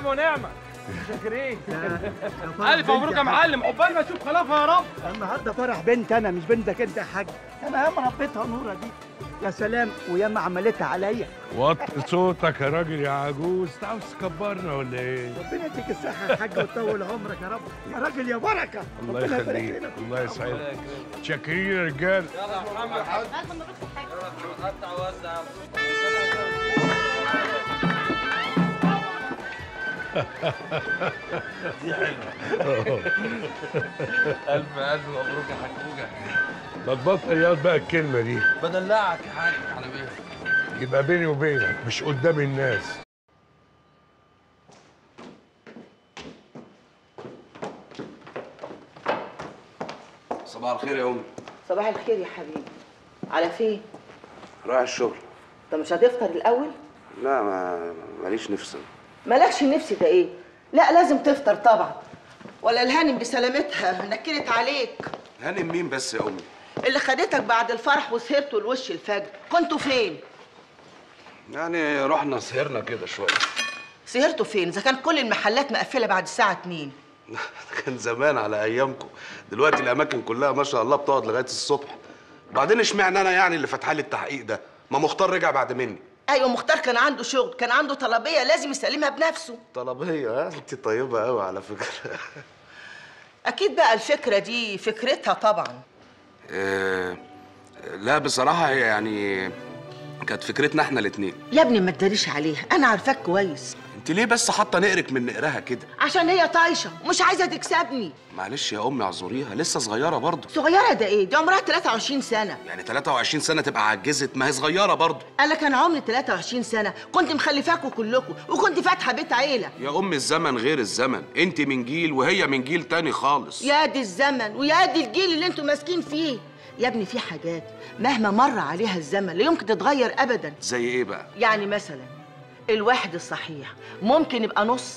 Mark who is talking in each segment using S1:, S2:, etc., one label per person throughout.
S1: بالسلامه ونعمه شاكرين الف مبروك يا معلم عقبال ما اشوف خلافه يا رب
S2: النهارده فرح بنت انا مش بنتك انت يا حاج انا ياما ربيتها نوره دي يا سلام وياما عملتها عليا
S3: وطي صوتك يا راجل يا عجوز انت عاوز تكبرنا ولا ايه؟
S2: ربنا يديك الصحه يا حاج وتطول عمرك يا رب يا راجل يا بركه
S3: الله
S2: ربنا يبارك
S3: يخليك
S2: لنا.
S3: الله يسعدك شاكرين يا رجال
S1: يلا يا محمد قطع وزع
S4: الف الف مبروك يا حجوجه
S3: ما تبطل ياض بقى الكلمه دي
S4: بدلعك يا حاج على بيه
S3: يبقى بيني وبينك مش قدام الناس
S5: صباح الخير يا امي
S6: صباح الخير يا حبيبي على فين؟
S5: رايح الشغل
S6: انت مش هتفطر الاول؟
S5: لا ما ماليش نفس
S6: مالكش نفس ده ايه؟ لا لازم تفطر طبعا ولا الهانم بسلامتها نكرت عليك
S5: هانم مين بس يا امي
S6: اللي خدتك بعد الفرح وسهرتوا لوش الفجر كنتوا فين؟
S5: يعني رحنا سهرنا كده شويه
S6: سهرتوا فين؟ اذا كان كل المحلات مقفله بعد الساعه 2
S5: كان زمان على ايامكم دلوقتي الاماكن كلها ما شاء الله بتقعد لغايه الصبح بعدين اشمعنى انا يعني اللي فاتحه لي التحقيق ده ما مختار رجع بعد مني
S6: ايوه مختار كان عنده شغل كان عنده طلبيه لازم يسلمها بنفسه
S5: طلبيه ها انت طيبه قوي على فكره
S6: اكيد بقى الفكره دي فكرتها طبعا
S5: آه، لا بصراحه هي يعني كانت فكرتنا احنا الاتنين
S6: يا ابني ما تداريش عليها انا عارفاك كويس
S5: انت ليه بس حاطه نقرك من نقرها كده
S6: عشان هي طايشه ومش عايزه تكسبني
S5: معلش يا امي اعذريها لسه صغيره برضه
S6: صغيره ده ايه دي عمرها 23 سنه
S5: يعني 23 سنه تبقى عجزت ما هي صغيره برضه
S6: انا كان عمري 23 سنه كنت مخلفاكوا كلكم وكنت فاتحه بيت عيله
S5: يا ام الزمن غير الزمن انت من جيل وهي من جيل تاني خالص
S6: يا دي الزمن ويا دي الجيل اللي انتوا ماسكين فيه يا ابني في حاجات مهما مر عليها الزمن لا يمكن تتغير ابدا
S5: زي ايه بقى
S6: يعني مثلا الواحد الصحيح ممكن يبقى نص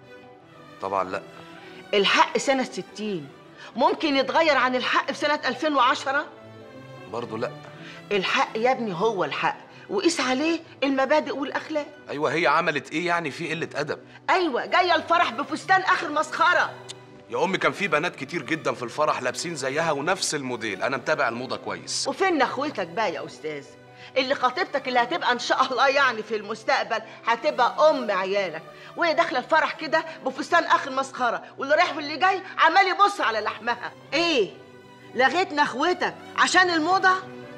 S5: طبعا لا
S6: الحق سنه 60 ممكن يتغير عن الحق في سنه 2010
S5: برضه لا
S6: الحق يا ابني هو الحق وقيس عليه المبادئ والاخلاق
S5: ايوه هي عملت ايه يعني في قله ادب
S6: ايوه جايه الفرح بفستان اخر مسخره
S5: يا امي كان في بنات كتير جدا في الفرح لابسين زيها ونفس الموديل انا متابع الموضه كويس
S6: وفين اخوتك بقى يا استاذ اللي خطيبتك اللي هتبقى ان شاء الله يعني في المستقبل هتبقى ام عيالك وهي داخله الفرح كده بفستان اخر مسخره واللي رايح واللي جاي عمال يبص على لحمها ايه لغيتنا اخوتك عشان الموضه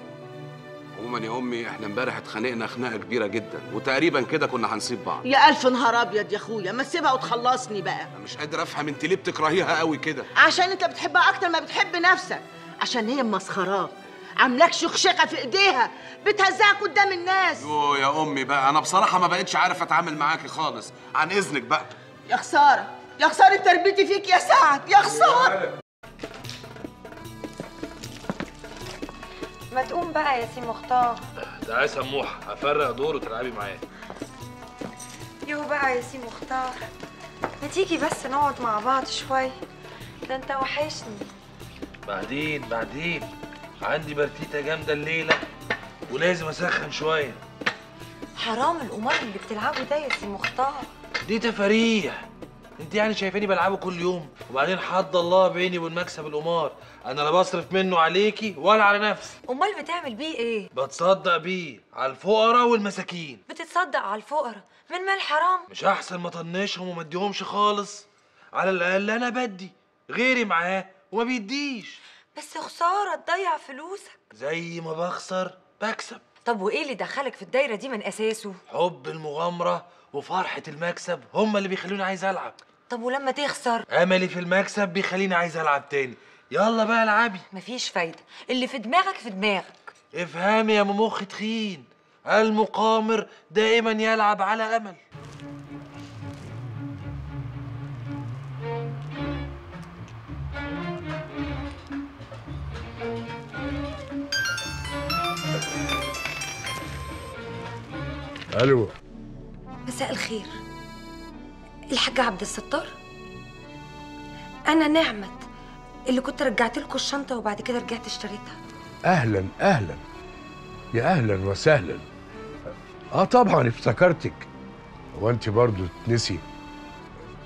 S5: عموما يا امي احنا امبارح اتخانقنا خناقه كبيره جدا وتقريبا كده كنا هنسيب بعض
S6: يا الف نهار ابيض يا اخويا ما تسيبها وتخلصني بقى
S5: انا مش قادر افهم انت ليه بتكرهيها قوي كده
S6: عشان انت بتحبها اكتر ما بتحب نفسك عشان هي مسخراك عاملاك شخشقه في ايديها بتهزقك قدام الناس
S5: يو يا امي بقى انا بصراحه ما بقتش عارف اتعامل معاكي خالص عن اذنك بقى
S6: يا خساره يا خساره تربيتي فيك يا سعد يا خساره
S7: ما تقوم بقى يا سي مختار
S4: تعالي سموح هفرق دور وتلعبي معايا
S7: يو بقى يا سي مختار ما تيجي بس نقعد مع بعض شوية ده انت وحشني
S4: بعدين بعدين عندي برتيتة جامدة الليلة ولازم اسخن شوية
S7: حرام القمار اللي بتلعبه ده يا سي مختار
S4: دي تفاريح انت يعني شايفاني بلعبه كل يوم وبعدين حد الله بيني وبين مكسب القمار انا لا بصرف منه عليكي ولا على نفسي
S7: امال بتعمل بيه ايه
S4: بتصدق بيه على الفقراء والمساكين
S7: بتتصدق على الفقراء من مال حرام
S4: مش احسن ما طنشهم وما اديهمش خالص على الاقل انا بدي غيري معاه وما بيديش
S7: بس خسارة تضيع فلوسك
S4: زي ما بخسر بكسب
S7: طب وايه اللي دخلك في الدايرة دي من اساسه
S4: حب المغامرة وفرحة المكسب هما اللي بيخلوني عايز ألعب
S7: طب ولما تخسر
S4: أملي في المكسب بيخليني عايز ألعب تاني يلا بقى العبي
S7: مفيش فايدة اللي في دماغك في دماغك
S4: افهمي يا مخ تخين المقامر دائما يلعب على أمل
S3: الو
S7: مساء الخير الحاج عبد الستار انا نعمت اللي كنت رجعت لكم الشنطه وبعد كده رجعت اشتريتها
S3: اهلا اهلا يا اهلا وسهلا اه طبعا افتكرتك هو انت برضو تنسي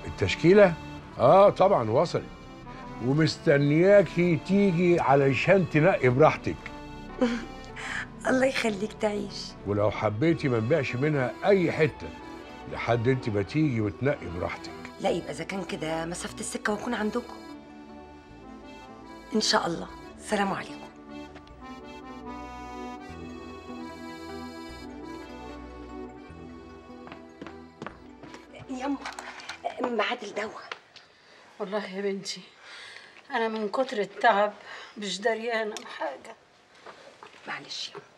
S3: التشكيله اه طبعا وصلت ومستنياكي تيجي علشان تنقي براحتك
S7: الله يخليك تعيش
S3: ولو حبيتي ما نبيعش منها اي حته لحد انت ما تيجي وتنقي براحتك
S7: لا يبقى اذا كان كده مسافه السكه واكون عندكم ان شاء الله سلام عليكم يما ميعاد الدواء
S8: والله يا بنتي انا من كتر التعب مش دريانه بحاجه
S7: معلش يما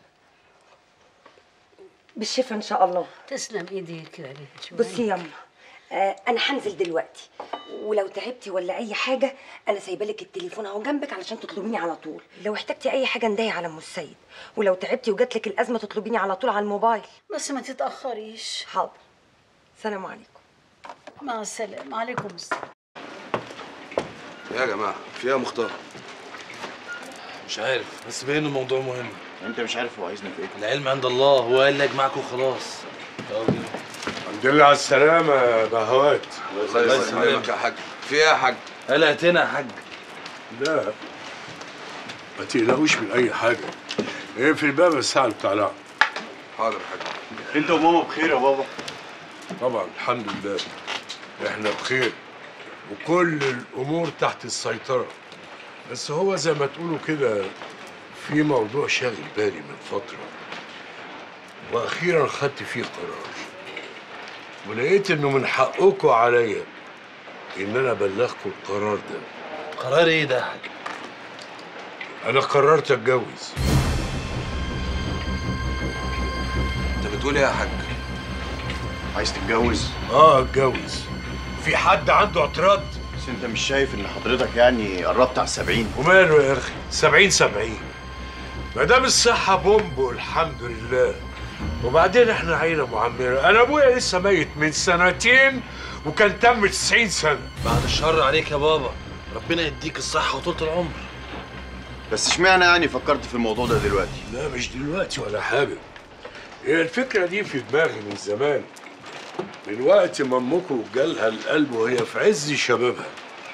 S7: بالشفا ان شاء الله
S8: تسلم ايديك يا بنتي
S7: بصي يما آه انا هنزل دلوقتي ولو تعبتي ولا اي حاجه انا سايبه لك التليفون اهو جنبك علشان تطلبيني على طول لو احتجتي اي حاجه نداي على ام السيد ولو تعبتي وجات لك الازمه تطلبيني على طول على الموبايل
S8: بس ما تتاخريش
S7: حاضر سلام عليكم
S8: مع السلامه عليكم السلام
S5: يا جماعه فيها مختار
S4: مش عارف بس باين الموضوع مهم
S9: انت مش عارف هو عايزنا في ايه
S4: العلم عند الله هو قال لي اجمعكم وخلاص يلا بينا.
S3: الحمد لله على السلامه يا بهوات
S5: الله يسلمك يا حاج في ايه يا حاج
S4: قلقتنا يا حاج
S3: لا ما تقلقوش من اي حاجه اقفل الباب الساعه بتاع العب
S5: حاضر يا حاج
S9: انت وماما بخير يا بابا
S3: طبعا الحمد لله احنا بخير وكل الامور تحت السيطره بس هو زي ما تقولوا كده في موضوع شاغل بالي من فتره واخيرا خدت فيه قرار ولقيت انه من حقكم عليا ان انا ابلغكم القرار ده
S4: قرار ايه ده يا حاج
S3: انا قررت اتجوز
S5: انت بتقول ايه يا حاج
S9: عايز تتجوز
S3: اه اتجوز في حد عنده اعتراض
S9: بس انت مش شايف ان حضرتك يعني قربت على السبعين
S3: وماله يا اخي سبعين سبعين ما دام الصحة بومب والحمد لله وبعدين احنا عيلة معمرة انا ابويا لسه ميت من سنتين وكان تم 90 سنة
S4: بعد الشر عليك يا بابا ربنا يديك الصحه وطولة العمر
S9: بس اشمعنى يعني فكرت في الموضوع ده دلوقتي
S3: لا مش دلوقتي ولا حاجة هي الفكرة دي في دماغي من زمان من وقت ما امكم جالها القلب وهي في عز شبابها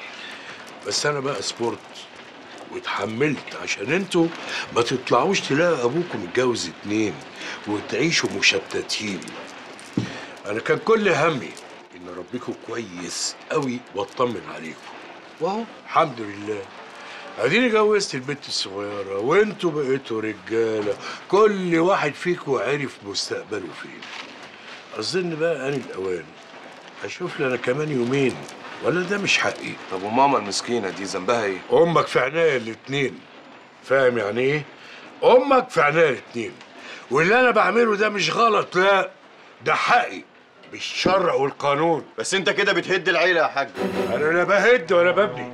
S3: بس انا بقى سبورت واتحملت عشان انتوا ما تطلعوش تلاقوا ابوكم متجوز اتنين وتعيشوا مشتتين انا كان كل همي ان اربيكم كويس قوي واطمن عليكم واهو الحمد لله اديني جوزت البنت الصغيره وانتوا بقيتوا رجاله كل واحد فيكم عرف مستقبله فين اظن بقى اني الاوان اشوف لي انا كمان يومين ولا ده مش حقي
S5: طب وماما المسكينه دي ذنبها ايه
S3: امك في عينيا الاتنين فاهم يعني ايه امك في عينيا الاتنين واللي انا بعمله ده مش غلط لا ده حقي بالشرع والقانون
S9: بس انت كده بتهد العيله يا حاج
S3: انا لا بهد ولا ببني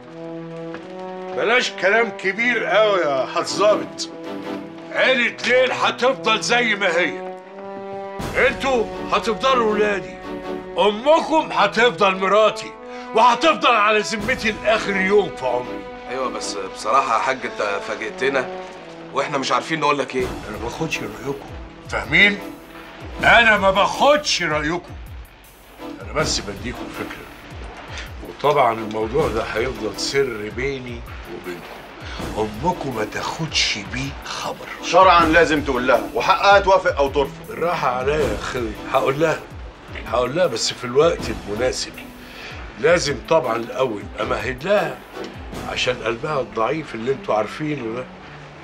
S3: بلاش كلام كبير قوي يا حظابط عيلة ليل هتفضل زي ما هي انتوا هتفضلوا ولادي امكم هتفضل مراتي وهتفضل على ذمتي لاخر يوم في عمري
S5: ايوه بس بصراحه يا حاج انت فاجئتنا واحنا مش عارفين نقول لك ايه
S3: انا ما باخدش رايكم فاهمين انا ما باخدش رايكم انا بس بديكم فكره وطبعا الموضوع ده هيفضل سر بيني وبينكم امكم ما تاخدش بيه خبر
S9: شرعا لازم تقول لها وحقها توافق او ترفض
S3: بالراحه عليا يا اخوي هقول لها هقول لها بس في الوقت المناسب لازم طبعا الاول امهد لها عشان قلبها الضعيف اللي انتوا عارفينه ده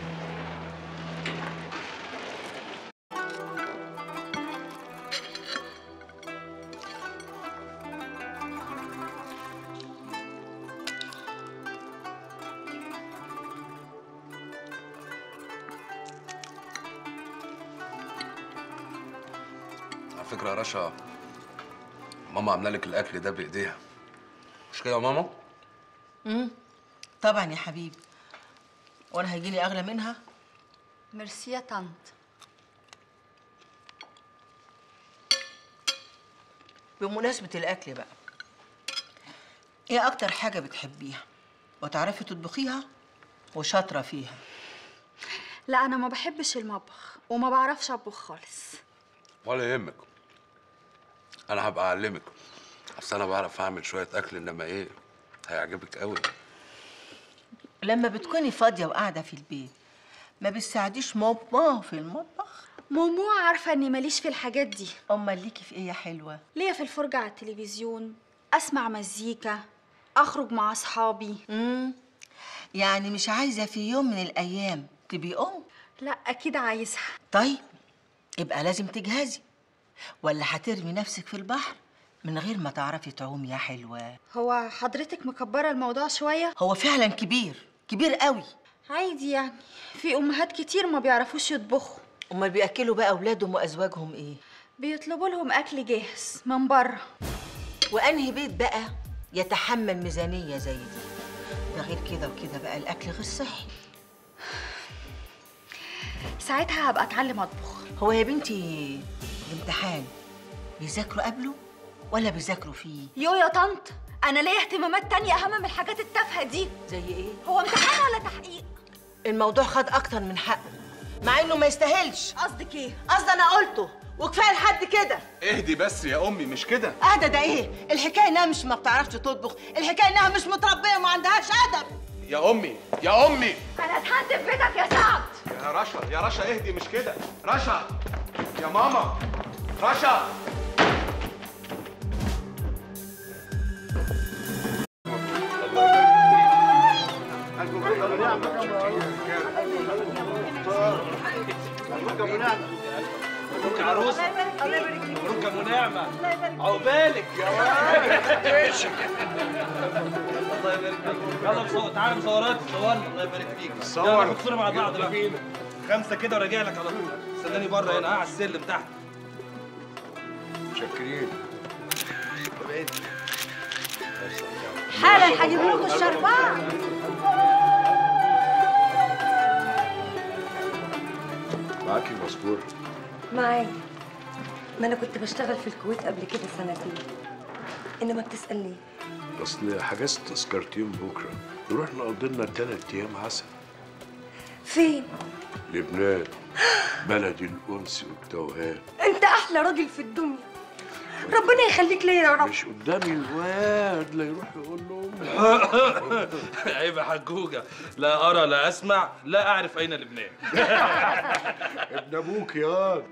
S5: على فكره يا رشا ماما عامله لك الاكل ده بايديها مش كده يا ماما
S6: طبعا يا حبيبي وانا هيجيلي اغلى منها
S10: ميرسي يا طنط
S6: بمناسبة الأكل بقى إيه أكتر حاجة بتحبيها وتعرفي تطبخيها وشاطرة فيها
S10: لا انا ما بحبش المطبخ وما بعرفش اطبخ خالص
S5: ولا يهمك انا هبقى اعلمك اصل انا بعرف اعمل شويه اكل انما ايه هيعجبك قوي
S6: لما بتكوني فاضيه وقاعده في البيت ما بتساعديش ماما في المطبخ
S10: مومو عارفة اني ماليش في الحاجات دي
S6: امال ليكي في ايه يا حلوه
S10: ليا في الفرجة على التلفزيون اسمع مزيكا اخرج مع اصحابي
S6: امم يعني مش عايزه في يوم من الايام تبقي ام
S10: لا اكيد عايزها
S6: طيب يبقى لازم تجهزي ولا هترمي نفسك في البحر من غير ما تعرفي تعومي يا حلوه
S10: هو حضرتك مكبرة الموضوع شوية
S6: هو فعلا كبير كبير قوي
S10: عادي يعني في امهات كتير ما بيعرفوش يطبخوا
S6: امال بياكلوا بقى اولادهم وازواجهم ايه
S10: بيطلبوا لهم اكل جاهز من بره
S6: وانهي بيت بقى يتحمل ميزانيه زي دي ده غير كده وكده بقى الاكل غير صحي
S10: ساعتها هبقى اتعلم اطبخ
S6: هو يا بنتي الامتحان بيذاكروا قبله ولا بيذاكروا فيه
S10: يو يا طنط انا ليا اهتمامات تانية اهم من الحاجات التافهة دي
S6: زي ايه
S10: هو امتحان ولا تحقيق
S6: الموضوع خد اكتر من حقه مع انه ما يستاهلش
S10: قصدك ايه
S6: قصدي انا قلته وكفايه لحد كده
S9: اهدي بس يا امي مش كده
S6: اهدى ده ايه الحكايه انها مش ما بتعرفش تطبخ الحكايه انها مش متربيه وما عندهاش ادب
S9: يا امي يا امي
S10: انا اتهنت في بيتك يا سعد
S9: يا رشا يا رشا اهدي مش كده رشا يا ماما رشا
S4: مبروك يا عروسه مبروك يا ابو نعمه عقبالك يا الله يبارك فيك يلا بصور تعالى مصورات صورني الله يبارك فيك
S3: صور.
S4: يلا ناخد صوره مع بعض بقى خمسه كده وراجع لك على طول استناني بره هنا على السلم تحت
S3: شاكرين
S10: حالا هجيب لكم الشربات
S3: معاكي مذكور
S7: معايا ما انا كنت بشتغل في الكويت قبل كده سنتين انما بتسال ليه
S3: اصل حجزت تذكرتين بكره نروح نقضي لنا تلات ايام عسل
S7: فين
S3: لبنان بلد الانس والتوهان
S7: انت احلى راجل في الدنيا ربنا يخليك ليا يا رب
S3: مش قدامي الواد لا يروح يقول له
S4: عيب يا حجوجه لا ارى لا اسمع لا اعرف اين لبنان
S3: ابن ابوك يا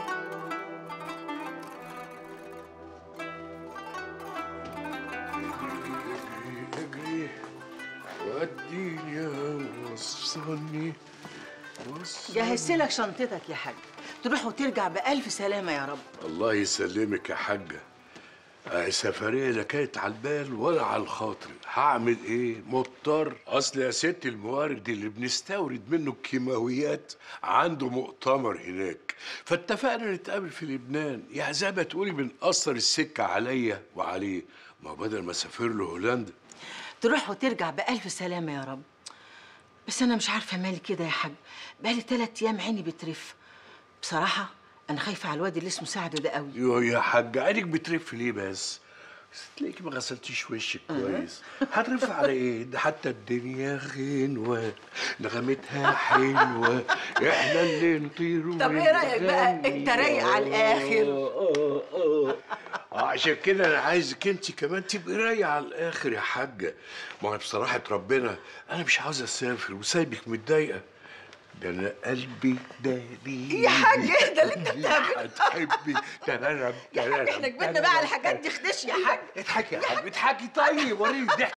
S3: اجري وديني يا وصلني وصلني
S6: جهزت لك شنطتك يا حاج تروح وترجع بألف سلامة يا رب
S3: الله يسلمك يا حاجة آه، سفرية لا كانت على البال ولا على الخاطر هعمل ايه مضطر اصل يا ست الموارد اللي بنستورد منه الكيماويات عنده مؤتمر هناك فاتفقنا نتقابل في لبنان يا زي ما تقولي بنقصر السكة عليا وعليه ما هو بدل ما اسافر له هولندا
S6: تروح وترجع بألف سلامة يا رب بس أنا مش عارفة مالي كده يا حاج بقالي تلات أيام عيني بترف بصراحة أنا خايفة على الواد اللي اسمه سعد ده قوي
S3: يو يا حاج عينك بترف ليه بس؟ بس تلاقيكي ما غسلتيش وشك كويس هترف على ايه؟ ده حتى الدنيا غنوة نغمتها حلوة احنا اللي نطير
S6: طب إيه رأيك بقى؟
S3: ونغني.
S6: أنت رايق على الآخر.
S3: آه، آه، آه. آه، عشان كده انا عايزك انت كمان تبقي رايقة على الاخر يا حاجة ما هو بصراحة ربنا انا مش عاوز اسافر وسايبك متضايقة ده انا قلبي داري
S6: يا حاج اهدى اللي انت بتعمله
S3: هتحبي تررم تررم
S6: احنا كبرنا بقى على الحاجات دي خدش يا حاج
S3: اضحكي يا حاج اضحكي طيب وريني ضحك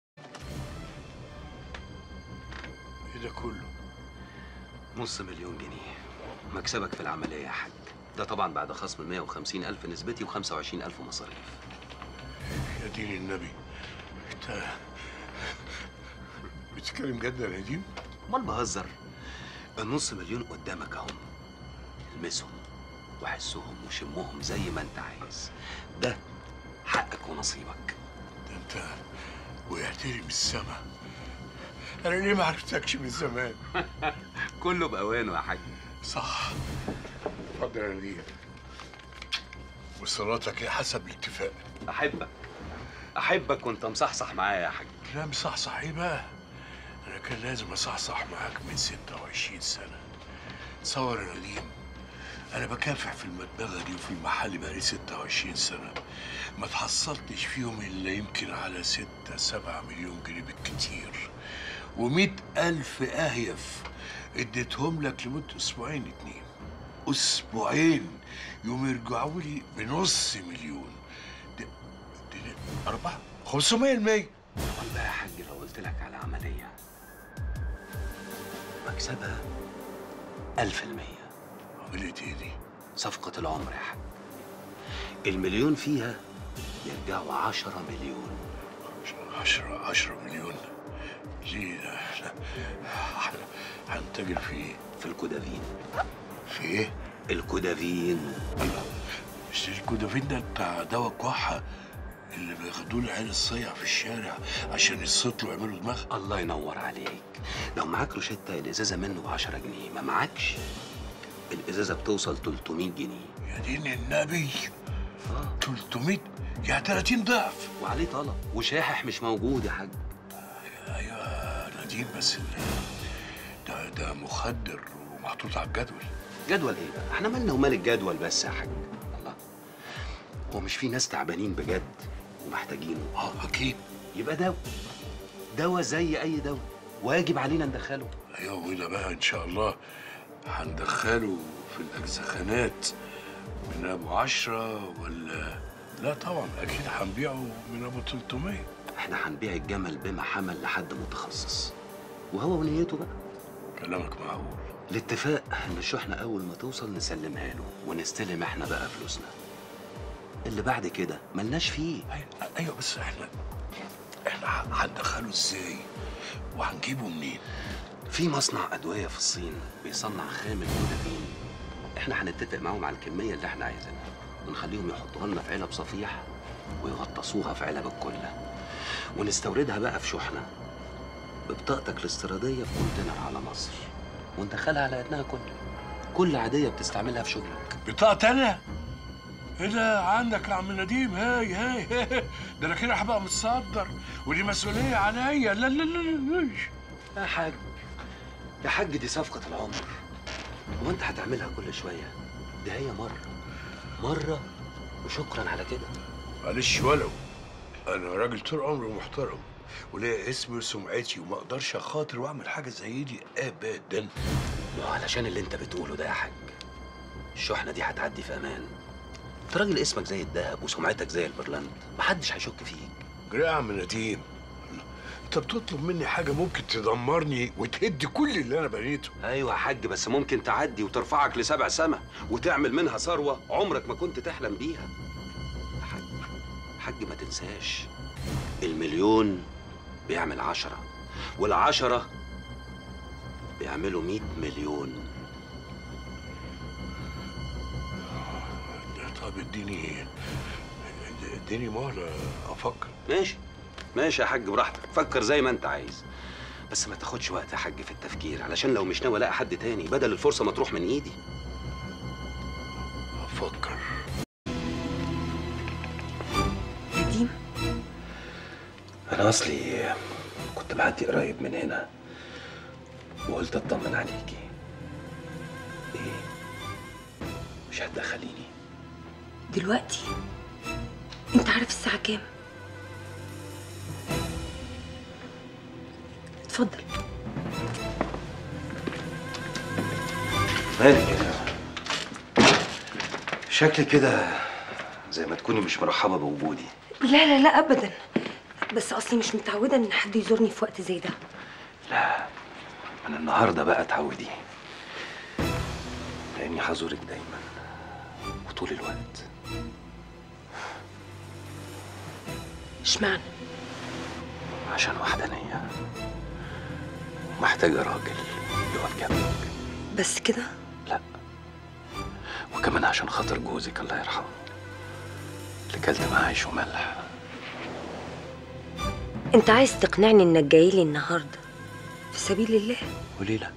S3: ايه ده كله؟
S11: نص مليون جنيه مكسبك في العملية يا حاج ده طبعا بعد خصم 150 ألف نسبتي و25 ألف مصاريف
S3: يا دين النبي انت بتتكلم جد يا نديم؟
S11: امال بهزر النص مليون قدامك اهم المسهم وحسهم وشمهم زي ما انت عايز ده حقك ونصيبك
S3: ده انت وقعت لي من السما انا ليه ما عرفتكش من زمان؟
S11: كله بأوانه يا حاج
S3: صح اتفضل يا نديم وصلاتك ايه حسب الاتفاق
S11: أحبك أحبك وأنت مصحصح معايا يا حاج
S3: لا مصحصح ايه بقى؟ انا كان لازم اصحصح معاك من 26 سنة تصور يا نديم انا بكافح في المدبغه دي وفي المحل بقالي 26 سنه ما تحصلتش فيهم الا يمكن على 6 7 مليون جنيه بالكتير و100 الف اهيف اديتهم لك لمده اسبوعين اتنين اسبوعين يوم يرجعوا لي بنص مليون ده ده أربعة 500 المية
S11: امال بقى يا حاج لو قلت لك على عمليه مكسبها ألف المية
S3: عملية ايه دي؟
S11: صفقة العمر يا حاج المليون فيها يرجعوا عشرة مليون
S3: عشرة عشرة مليون ليه ده؟ احنا هنتاجر في ايه؟
S11: في الكودافين
S3: في ايه؟
S11: الكودافين
S3: الله مش الكودافين ده بتاع دواء الكحة اللي بياخدوه العيال الصيع في الشارع عشان يصطلوا ويعملوا دماغ
S11: الله ينور عليك لو معاك روشتة الإزازة منه ب 10 جنيه ما معاكش الإزازة بتوصل 300 جنيه
S3: يا دين النبي 300 يعني 30 ضعف
S11: وعليه طلب وشاحح مش موجود يا حاج
S3: ايوه نديم بس ال- ده ده مخدر ومحطوط على الجدول
S11: جدول ايه بقى؟ احنا مالنا ومال الجدول بس يا حاج الله هو مش في ناس تعبانين بجد ومحتاجينه
S3: اه اكيد
S11: يبقى دواء دواء زي اي دواء واجب علينا ندخله
S3: ايوه وده بقى ان شاء الله هندخله في الاجزخانات من ابو عشرة ولا لا طبعا اكيد هنبيعه من ابو 300
S11: احنا هنبيع الجمل بما حمل لحد متخصص وهو ونيته بقى
S3: كلامك معقول
S11: الاتفاق ان الشحنه اول ما توصل نسلمها له ونستلم احنا بقى فلوسنا اللي بعد كده ملناش فيه
S3: ايوه بس احنا احنا هندخله ازاي وهنجيبه منين
S11: في مصنع ادويه في الصين بيصنع خام الكودافين احنا هنتفق معاهم على الكميه اللي احنا عايزينها ونخليهم يحطوها لنا في علب صفيح ويغطسوها في علب الكله ونستوردها بقى في شحنه ببطاقتك الاستيراديه في كونتينر على مصر وندخلها على قدها كل كل عاديه بتستعملها في شغلك
S3: بطاقة تانية؟ ايه ده عندك يا عم نديم هاي هاي هاي. ده انا كده هبقى متصدر ودي مسؤولية عليا لا لا لا لا
S11: يا حاج يا حاج دي صفقة العمر هو انت هتعملها كل شوية دي هي مرة مرة وشكرا على كده
S3: معلش ولو انا راجل طول عمري محترم وليا اسمي وسمعتي وما اقدرش اخاطر واعمل حاجة زي دي ابدا
S11: ما هو علشان اللي انت بتقوله ده يا حاج الشحنة دي هتعدي في امان انت راجل اسمك زي الذهب وسمعتك زي البرلند محدش هيشك فيك
S3: جري يا عم نديم انت بتطلب مني حاجة ممكن تدمرني وتهد كل اللي انا بنيته
S11: ايوه يا حاج بس ممكن تعدي وترفعك لسبع سما وتعمل منها ثروة عمرك ما كنت تحلم بيها يا حاج حاج ما تنساش المليون بيعمل عشرة والعشرة بيعملوا مئة مليون
S3: طب اديني اديني مهلة افكر
S11: ماشي ماشي يا حاج براحتك فكر زي ما انت عايز بس ما تاخدش وقت يا حاج في التفكير علشان لو مش ناوي الاقي حد تاني بدل الفرصه ما تروح من ايدي
S3: افكر
S7: نديم
S11: انا اصلي كنت معدي قريب من هنا وقلت اطمن عليكي ايه مش هتدخليني
S7: دلوقتي انت عارف الساعة كام اتفضل
S11: مالك يا شكلي كده زي ما تكوني مش مرحبه بوجودي
S7: لا لا لا ابدا بس اصلي مش متعودة ان حد يزورني في وقت زي ده
S11: لا من النهارده بقى اتعودي لاني هزورك دايما وطول الوقت
S7: اشمعنى
S11: عشان وحدانيه محتاجه راجل يقف جنبك
S7: بس كده
S11: وكمان عشان خاطر جوزك الله يرحمه اللي كلت معاه عيش وملح
S7: انت عايز تقنعني انك جاي لي النهارده في سبيل الله
S11: وليه لا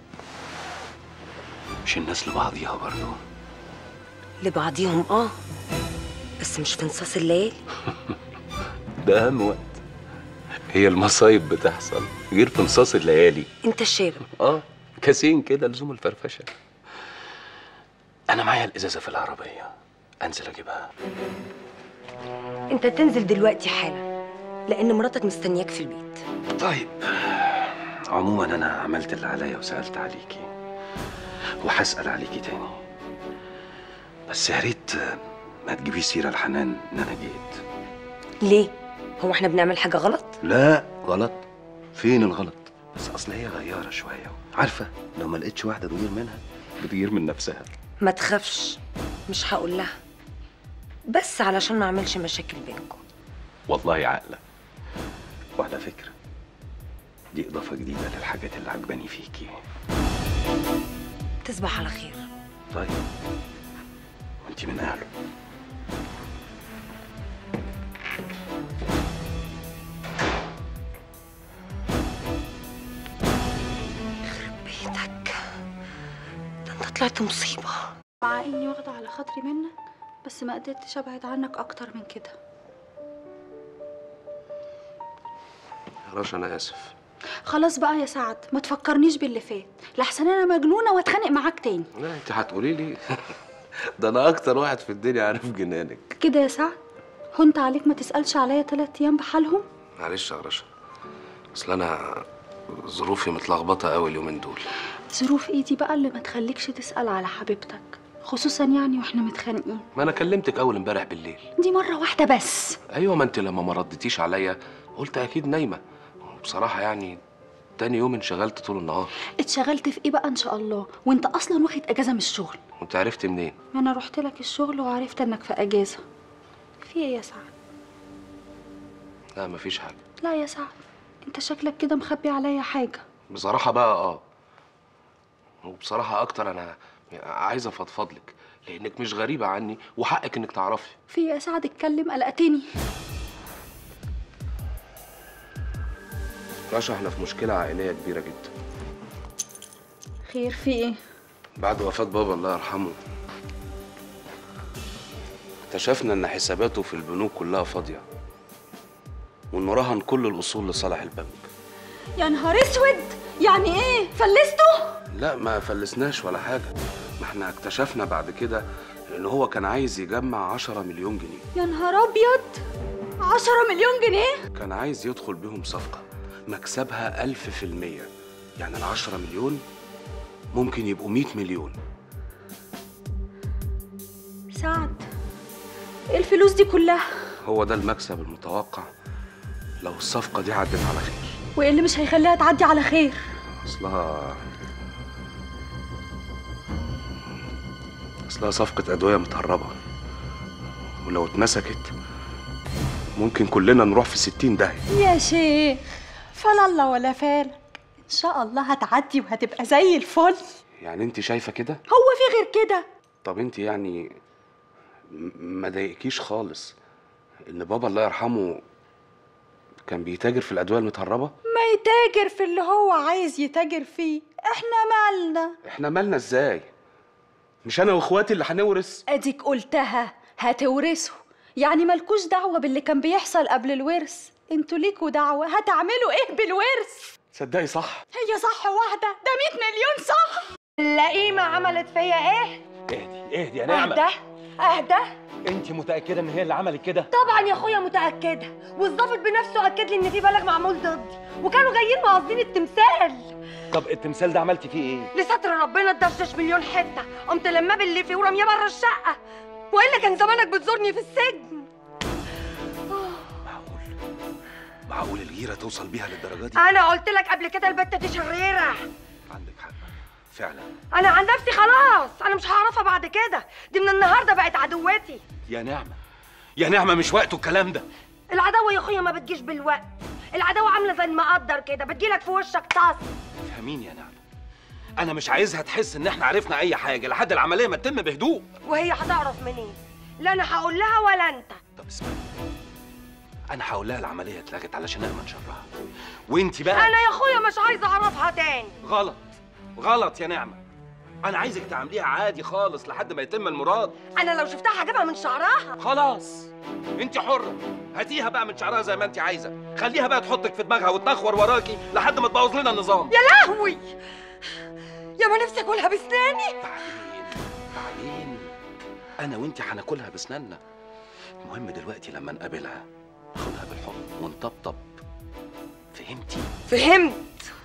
S11: مش الناس لبعضيها برضه
S7: لبعضيهم اه بس مش في نصاص الليالي
S11: ده اهم وقت هي المصايب بتحصل غير في نصاص الليالي
S7: انت الشارب
S11: اه كاسين كده لزوم الفرفشه انا معايا الازازه في العربيه انزل اجيبها
S7: انت تنزل دلوقتي حالا لان مراتك مستنياك في البيت
S11: طيب عموما انا عملت اللي عليا وسالت عليكي وهسال عليكي تاني بس يا ريت ما تجيبيش سيره لحنان ان انا جيت
S7: ليه هو احنا بنعمل حاجه غلط
S11: لا غلط فين الغلط بس اصل هي غياره شويه عارفه لو ما لقيتش واحده تغير منها بتغير من نفسها
S7: ما تخافش مش هقول لها بس علشان ما اعملش مشاكل بينكم
S11: والله عاقله وعلى فكره دي اضافه جديده للحاجات اللي عجباني فيكي
S7: تصبح على خير
S11: طيب وانت من اهله
S7: بيتك ده انت طلعت مصيبه
S10: مع اني واخده على خاطري منك بس ما قدرتش ابعد عنك اكتر من كده
S11: رشا انا اسف
S10: خلاص بقى يا سعد ما تفكرنيش باللي فات لحسن انا مجنونه واتخانق معاك تاني
S11: لا انت هتقولي لي ده انا اكتر واحد في الدنيا عارف جنانك
S10: كده يا سعد هنت عليك ما تسالش عليا تلات ايام بحالهم
S5: معلش يا رشا اصل انا ظروفي متلخبطه قوي اليومين دول
S10: ظروف ايه دي بقى اللي ما تخليكش تسال على حبيبتك خصوصا يعني واحنا متخانقين
S5: ما انا كلمتك اول امبارح بالليل
S10: دي مره واحده بس
S5: ايوه ما انت لما ما ردتيش عليا قلت اكيد نايمه بصراحه يعني تاني يوم انشغلت طول النهار
S10: اتشغلت في ايه بقى ان شاء الله وانت اصلا واخد اجازه من الشغل
S5: وانت عرفت منين
S10: ما انا رحت لك الشغل وعرفت انك في اجازه في ايه يا سعد
S5: لا مفيش حاجه
S10: لا يا سعد انت شكلك كده مخبي عليا حاجه
S5: بصراحه بقى اه وبصراحه اكتر انا عايز افضفض لك لانك مش غريبه عني وحقك انك تعرفي
S10: في ايه يا سعد اتكلم قلقتني
S5: رشا احنا في مشكله عائليه كبيره جدا
S10: خير في ايه
S5: بعد وفاه بابا الله يرحمه اكتشفنا ان حساباته في البنوك كلها فاضيه وانه رهن كل الاصول لصالح البنك
S10: يا نهار اسود يعني ايه فلسته
S5: لا ما فلسناش ولا حاجه ما احنا اكتشفنا بعد كده ان هو كان عايز يجمع 10 مليون جنيه
S10: يا نهار ابيض عشرة مليون جنيه
S5: كان عايز يدخل بيهم صفقه مكسبها ألف في المية يعني العشرة مليون ممكن يبقوا مية مليون
S10: سعد ايه الفلوس دي كلها
S5: هو ده المكسب المتوقع لو الصفقة دي عدت على خير
S10: وايه اللي مش هيخليها تعدي على خير
S5: أصلها أصلها صفقة أدوية متهربة ولو اتمسكت ممكن كلنا نروح في ستين داهية
S8: يا شيخ فلا الله ولا فالك ان شاء الله هتعدي وهتبقى زي الفل
S5: يعني انت شايفة كده؟
S8: هو في غير كده
S5: طب انت يعني م- ما ضايقكيش خالص ان بابا الله يرحمه كان بيتاجر في الادويه المتهربه
S8: ما يتاجر في اللي هو عايز يتاجر فيه احنا مالنا
S5: احنا مالنا ازاي مش انا واخواتي اللي هنورث
S8: اديك قلتها هتورثوا يعني مالكوش دعوه باللي كان بيحصل قبل الورث انتوا ليكوا دعوه هتعملوا ايه بالورث
S5: تصدقي صح
S8: هي صح واحده ده 100 مليون صح
S7: اللئيمه عملت فيا ايه
S12: اهدي اهدي يا نعمة
S7: اهدى اهدى
S12: انت متأكدة ان هي اللي عملت كده؟
S7: طبعا يا اخويا متاكده والظابط بنفسه اكد لي ان في بلاغ معمول ضدي وكانوا جايين مقصدين التمثال
S12: طب التمثال ده عملتي فيه ايه؟
S7: لستر ربنا اتدشش مليون حته قمت لما باللي فيه ورميه بره الشقه والا كان زمانك بتزورني في السجن
S11: معقول الغيره توصل بيها للدرجه دي
S7: انا قلت لك قبل كده البته دي شريره
S11: عندك حق فعلا
S7: انا عن نفسي خلاص انا مش هعرفها بعد كده دي من النهارده بقت عدوتي
S12: يا نعمة يا نعمة مش وقته الكلام ده
S7: العداوه يا اخويا ما بتجيش بالوقت العداوه عامله زي المقدر كده بتجيلك في وشك طاس
S12: فهميني يا نعمة انا مش عايزها تحس ان احنا عرفنا اي حاجة لحد العملية ما تتم بهدوء
S7: وهي هتعرف منين لا انا هقول لها ولا انت
S12: طب اسمعي انا هقول لها العملية اتلغت علشان امن شرها وانت بقى
S7: انا يا اخويا مش عايزه اعرفها تاني
S12: غلط غلط يا نعمة انا عايزك تعمليها عادي خالص لحد ما يتم المراد
S7: انا لو شفتها هجيبها من شعرها
S12: خلاص انت حرة هاتيها بقى من شعرها زي ما انت عايزة خليها بقى تحطك في دماغها وتنخور وراكي لحد ما تبوظ لنا النظام
S7: يا لهوي يا ما نفسي اكلها بسناني
S12: بعدين
S11: انا وانتي هناكلها بسناننا المهم دلوقتي لما نقابلها ناخدها بالحضن ونطبطب فهمتي
S7: فهمت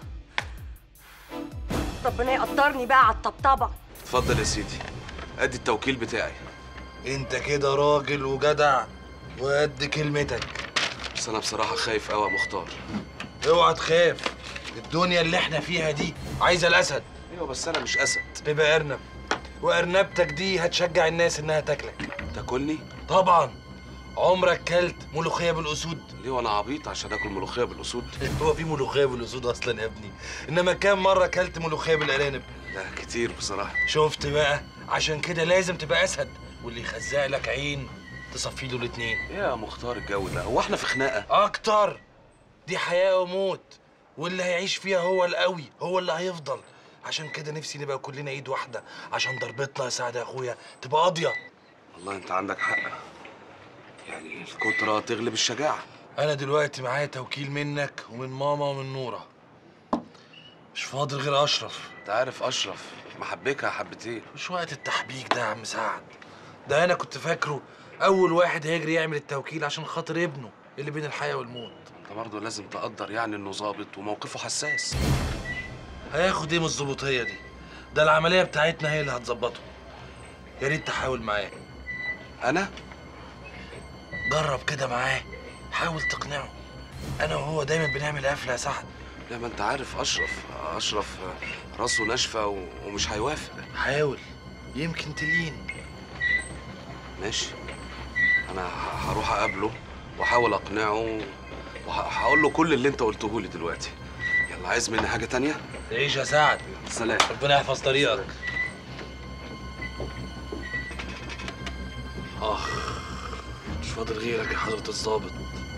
S7: ربنا يقدرني بقى على الطبطبه
S5: اتفضل يا سيدي ادي التوكيل بتاعي
S4: انت كده راجل وجدع وقد كلمتك
S5: بس انا بصراحه خايف قوي يا مختار
S4: اوعى تخاف الدنيا اللي احنا فيها دي عايزه الاسد
S5: ايوه بس انا مش اسد
S4: تبقى ارنب وارنبتك دي هتشجع الناس انها تاكلك
S5: تاكلني
S4: طبعا عمرك كلت ملوخيه بالاسود
S5: ليه وانا عبيط عشان اكل ملوخيه بالاسود
S4: هو في ملوخيه بالاسود اصلا يا ابني انما كام مره كلت ملوخيه بالارانب
S5: لا كتير بصراحه
S4: شفت بقى عشان كده لازم تبقى اسد واللي يخزق لك عين تصفي له الاتنين
S5: ايه يا مختار الجو ده هو احنا في خناقه
S4: اكتر دي حياه وموت واللي هيعيش فيها هو القوي هو اللي هيفضل عشان كده نفسي نبقى كلنا ايد واحده عشان ضربتنا يا سعد يا اخويا تبقى قاضيه
S5: والله انت عندك حق يعني الكترة تغلب الشجاعة
S4: انا دلوقتي معايا توكيل منك ومن ماما ومن نوره مش فاضل غير اشرف
S5: انت عارف اشرف محبكها حبتين
S4: مش وقت التحبيك ده يا عم سعد ده انا كنت فاكره اول واحد هيجري يعمل التوكيل عشان خاطر ابنه اللي بين الحياه والموت
S5: انت برضه لازم تقدر يعني انه ظابط وموقفه حساس
S4: هياخد ايه من الظبوطيه دي ده العمليه بتاعتنا هي اللي هتظبطه يا ريت تحاول معاه
S5: انا
S4: جرب كده معاه حاول تقنعه انا وهو دايما بنعمل قفله يا سعد
S5: لا ما انت عارف اشرف اشرف راسه ناشفه و- ومش هيوافق
S4: حاول يمكن تلين
S5: ماشي انا ه- هروح اقابله واحاول اقنعه وهقول له كل اللي انت قلته لي دلوقتي يلا عايز مني حاجه تانية
S4: تعيش يا سعد
S5: سلام
S4: ربنا يحفظ طريقك اخ مش فاضل غيرك يا حضرة الظابط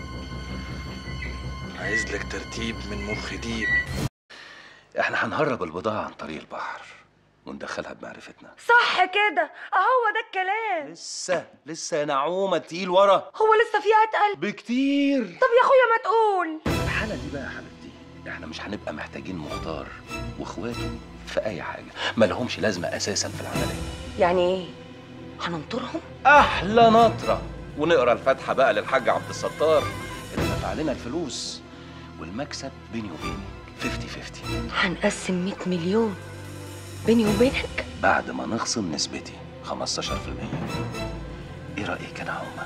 S4: عايز لك ترتيب من مخ ديب
S11: احنا هنهرب البضاعة عن طريق البحر وندخلها بمعرفتنا
S7: صح كده اهو ده الكلام
S11: لسه لسه يا نعومة تقيل ورا
S7: هو لسه فيها اتقل
S11: بكتير
S7: طب يا اخويا ما تقول
S11: في الحالة دي بقى يا حبيبتي احنا مش هنبقى محتاجين مختار واخواته في اي حاجة ما لهمش لازمة اساسا في العملية
S7: يعني ايه هننطرهم
S11: احلى نطرة ونقرا الفاتحة بقى للحاج عبد الستار اللي دفع لنا الفلوس والمكسب بيني وبينك 50 50
S7: هنقسم 100 مليون بيني وبينك
S11: بعد ما نخصم نسبتي 15% ايه رأيك يا نعومة؟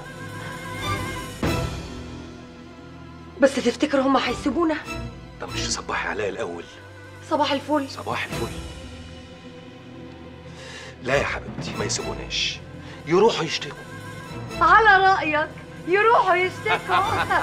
S7: بس تفتكر هم هيسيبونا
S11: طب مش تصبحي عليا الأول
S7: صباح الفل
S11: صباح الفل لا يا حبيبتي ما يسيبوناش يروحوا يشتكوا
S7: على رأيك يروحوا يشتكوا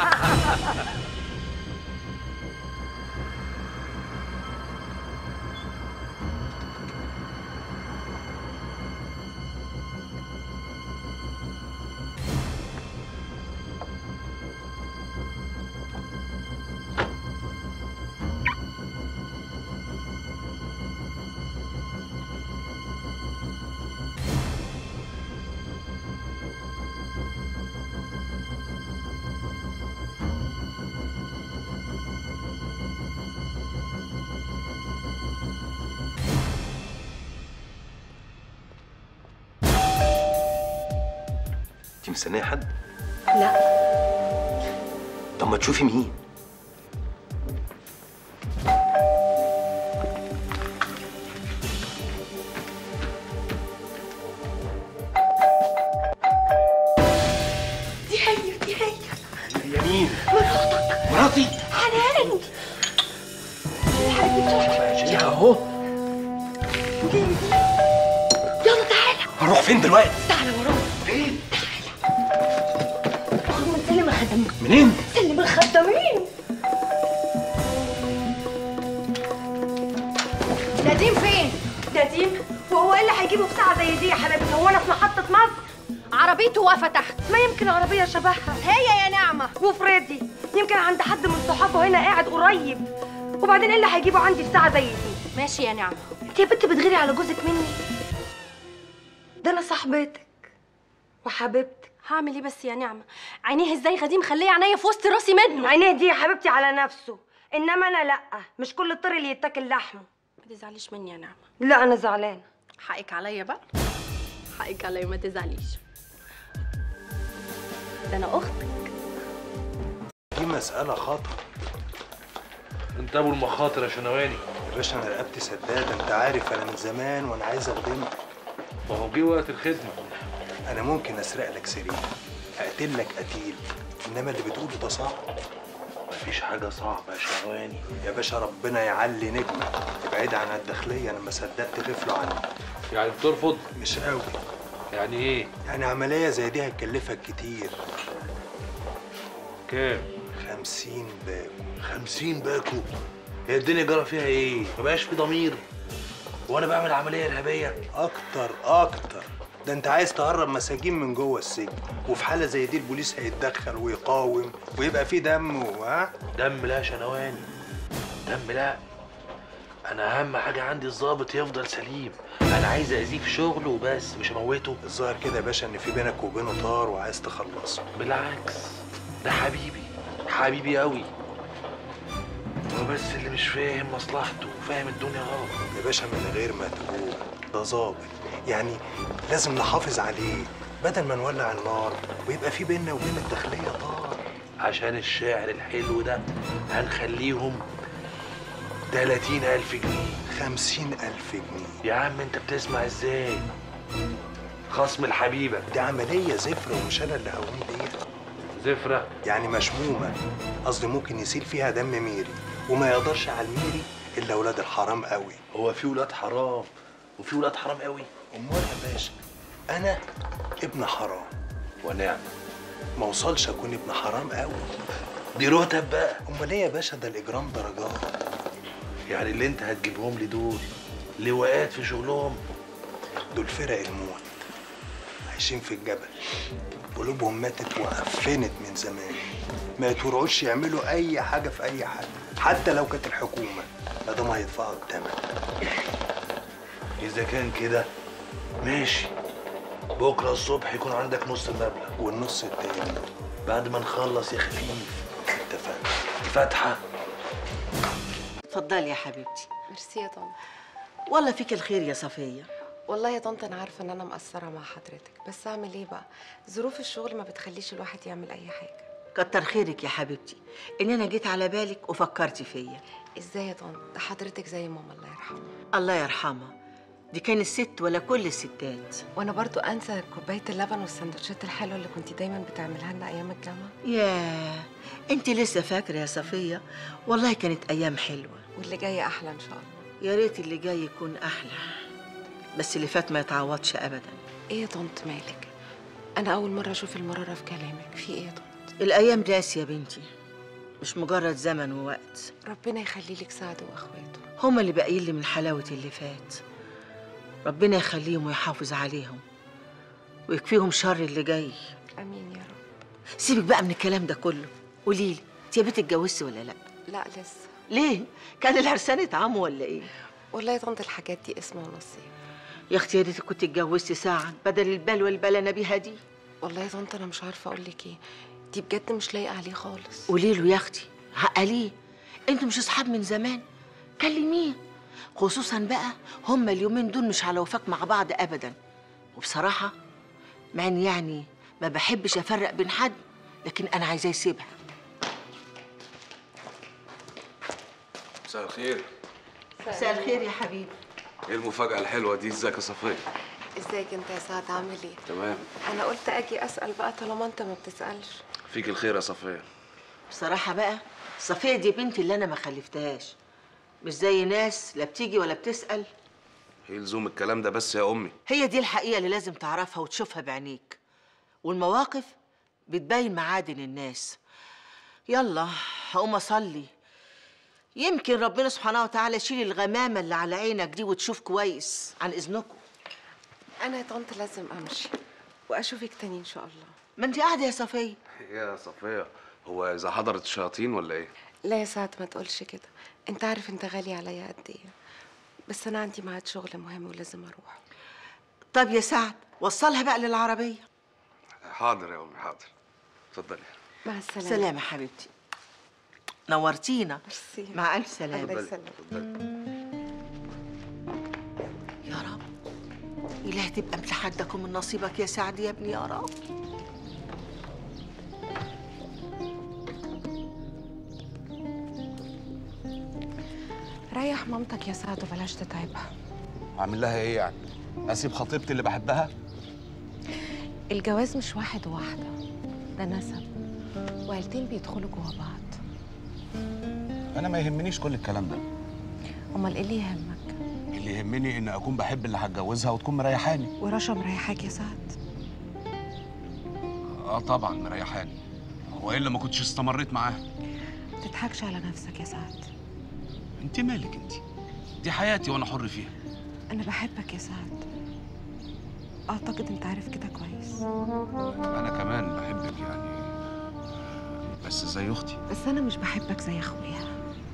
S11: انت مستنيه حد؟
S7: لا
S11: طب ما تشوفي مين؟
S7: دي هي دي هي
S11: يا مين؟
S7: مراتك
S11: مراتي
S7: حنان
S11: يا اهو
S7: يلا تعالى
S11: هنروح فين دلوقتي؟
S7: تعالى ورايا
S11: فين؟
S7: هم سلم الخدمين
S11: منين؟
S7: سلم الخدامين نديم فين؟ نديم وهو ايه اللي هيجيبه في ساعة زي دي يا حبيبتي؟ هو انا في محطة مصر؟
S8: عربيته واقفة تحت
S7: ما يمكن عربية شبهها
S8: هي يا نعمة
S7: وفريدي يمكن عند حد من صحابه هنا قاعد قريب وبعدين ايه اللي هيجيبه عندي في ساعة زي دي؟
S8: ماشي يا نعمة
S7: انت يا بنت بتغيري على جوزك مني ده انا صاحبتك وحبيبتك
S8: هعمل ايه بس يا نعمة عينيه ازاي غديم خليه عينيا في وسط راسي منه
S7: عينيه دي يا حبيبتي على نفسه انما انا لا مش كل الطير اللي يتاكل لحمه
S8: ما تزعليش مني يا نعمة
S7: لا انا زعلانه
S8: حقك عليا بقى
S13: حقك عليا ما تزعليش
S7: ده انا اختك
S14: دي مسألة خطر
S4: انت ابو المخاطر يا شنواني
S14: يا باشا انا رقبتي سدادة انت عارف انا من زمان وانا عايز اخدمك
S4: ما هو جه وقت الخدمة
S14: انا ممكن اسرق لك سرير اقتل لك قتيل انما اللي بتقوله ده صعب
S4: مفيش حاجة صعبة يا شنواني
S14: يا باشا ربنا يعلي نجمك ابعد عن الداخلية انا ما صدقت غفلوا عني
S4: يعني بترفض
S14: مش قوي
S4: يعني ايه
S14: يعني عملية زي دي هتكلفك كتير
S4: كام
S14: خمسين باكو
S4: خمسين باكو هي الدنيا جرى فيها ايه ما بقاش في ضمير وانا بعمل عملية ارهابية
S14: اكتر اكتر ده انت عايز تهرب مساجين من جوه السجن وفي حاله زي دي البوليس هيتدخل ويقاوم ويبقى في دم ها
S4: دم لا يا شنواني دم لا انا اهم حاجة عندي الضابط يفضل سليم انا عايز اذيه في شغله وبس مش اموته
S14: الظاهر كده يا باشا ان في بينك وبينه طار وعايز تخلصه
S4: بالعكس ده حبيبي حبيبي قوي هو بس اللي مش فاهم مصلحته وفاهم الدنيا غلط
S14: يا باشا من غير ما تقول ده ظابط يعني لازم نحافظ عليه بدل ما نولع النار ويبقى في بيننا وبين الداخليه طار
S4: عشان الشعر الحلو ده هنخليهم تلاتين ألف جنيه
S14: خمسين ألف جنيه
S4: يا عم انت بتسمع ازاي خصم الحبيبة
S14: دي عملية زفرة ومش أنا اللي هقوم بيها
S4: زفرة
S14: يعني مشمومة قصدي ممكن يسيل فيها دم ميري وما يقدرش على الميري إلا ولاد الحرام قوي
S4: هو في ولاد حرام وفي ولاد حرام قوي
S14: أمال يا باشا أنا ابن حرام
S4: ونعم
S14: ما وصلش أكون ابن حرام قوي
S4: دي رتب بقى
S14: أمال إيه يا باشا ده الإجرام درجات
S4: يعني اللي انت هتجيبهم لي دول لواءات في شغلهم
S14: دول فرق الموت عايشين في الجبل قلوبهم ماتت وقفنت من زمان ما يتورعوش يعملوا اي حاجه في اي حد حتى لو كانت الحكومه ما دام هيدفعوا الثمن
S4: اذا كان كده ماشي بكره الصبح يكون عندك نص المبلغ
S14: والنص التاني
S4: بعد ما نخلص يا خفيف
S14: اتفقنا
S4: فاتحه
S6: اتفضلي يا حبيبتي
S15: ميرسي يا طنط
S6: والله فيك الخير يا صفيه
S15: والله يا طنط انا عارفه ان انا مقصره مع حضرتك بس اعمل ايه بقى ظروف الشغل ما بتخليش الواحد يعمل اي حاجه
S6: كتر خيرك يا حبيبتي ان انا جيت على بالك وفكرتي فيا
S15: ازاي يا طنط ده حضرتك زي ماما الله يرحمها
S6: الله يرحمها دي كانت ست ولا كل الستات
S15: وانا برضو انسى كوبايه اللبن والسندوتشات الحلوه اللي كنت دايما بتعملها لنا ايام الجامعه
S6: ياه انت لسه فاكره يا صفيه والله كانت ايام حلوه
S15: واللي جاي احلى ان شاء الله
S6: يا ريت اللي جاي يكون احلى بس اللي فات ما يتعوضش ابدا
S15: ايه يا طنط مالك انا اول مره اشوف المراره في كلامك في ايه يا طنط
S6: الايام داس يا بنتي مش مجرد زمن ووقت
S15: ربنا يخلي لك سعد واخواته
S6: هما اللي باقيين لي من حلاوه اللي فات ربنا يخليهم ويحافظ عليهم ويكفيهم شر اللي جاي
S15: امين يا رب
S6: سيبك بقى من الكلام ده كله قولي لي انت يا بنت اتجوزتي ولا لا
S15: لا لسه
S6: ليه كان العرسان اتعموا ولا ايه
S15: والله يا طنط الحاجات دي اسم ونصيب
S6: يا اختي يا ريتك كنت اتجوزتي ساعه بدل البلوه اللي بلنا بيها دي
S15: والله يا طنط انا مش عارفه اقول لك ايه دي بجد مش لايقه عليه خالص
S6: قولي له يا اختي عقليه انتوا مش اصحاب من زمان كلميه خصوصا بقى هما اليومين دول مش على وفاق مع بعض ابدا وبصراحه مع اني يعني ما بحبش افرق بين حد لكن انا عايزاه يسيبها
S5: مساء الخير
S6: مساء الخير يا حبيبي
S5: ايه المفاجأة الحلوة دي ازيك يا صفية
S15: ازيك انت يا سعد عامل ايه
S5: تمام
S15: انا قلت اجي اسال بقى طالما انت ما بتسالش
S5: فيك الخير يا صفية
S6: بصراحه بقى صفيه دي بنتي اللي انا ما خلفتهاش مش زي ناس لا بتيجي ولا بتسال
S5: ايه لزوم الكلام ده بس يا امي
S6: هي دي الحقيقه اللي لازم تعرفها وتشوفها بعينيك والمواقف بتبين معادن الناس يلا هقوم اصلي يمكن ربنا سبحانه وتعالى يشيل الغمامه اللي على عينك دي وتشوف كويس عن اذنكم
S15: انا يا طنط لازم امشي واشوفك تاني ان شاء الله
S6: ما انت قاعده يا صفيه
S5: يا صفية هو اذا حضرت الشياطين ولا ايه
S15: لا يا سعد ما تقولش كده انت عارف انت غالي عليا قد ايه بس انا عندي ميعاد شغل مهم ولازم اروح
S6: طب يا سعد وصلها بقى للعربيه
S5: حاضر يا امي حاضر اتفضلي
S15: مع السلامه
S6: سلام يا حبيبتي نورتينا
S15: ميرسي
S6: مع الف سلامه
S15: الله يسلمك
S6: يا رب إله تبقى مثل حدك ومن نصيبك يا سعد يا ابني يا رب
S15: ريح مامتك يا سعد وبلاش تتعبها
S5: اعمل لها ايه يعني اسيب خطيبتي اللي بحبها
S15: الجواز مش واحد وواحدة ده نسب وعيلتين بيدخلوا جوا بعض
S5: انا ما يهمنيش كل الكلام ده
S15: امال ايه اللي يهمك
S5: اللي يهمني ان اكون بحب اللي هتجوزها وتكون مريحاني
S15: ورشا مريحاك يا سعد
S5: اه طبعا مريحاني هو الا ما كنتش استمريت معاها
S15: ما تضحكش على نفسك يا سعد
S5: انت مالك انت دي حياتي وانا حر فيها
S15: انا بحبك يا سعد اعتقد انت عارف كده كويس
S5: انا كمان بحبك يعني بس زي اختي
S15: بس انا مش بحبك زي اخويا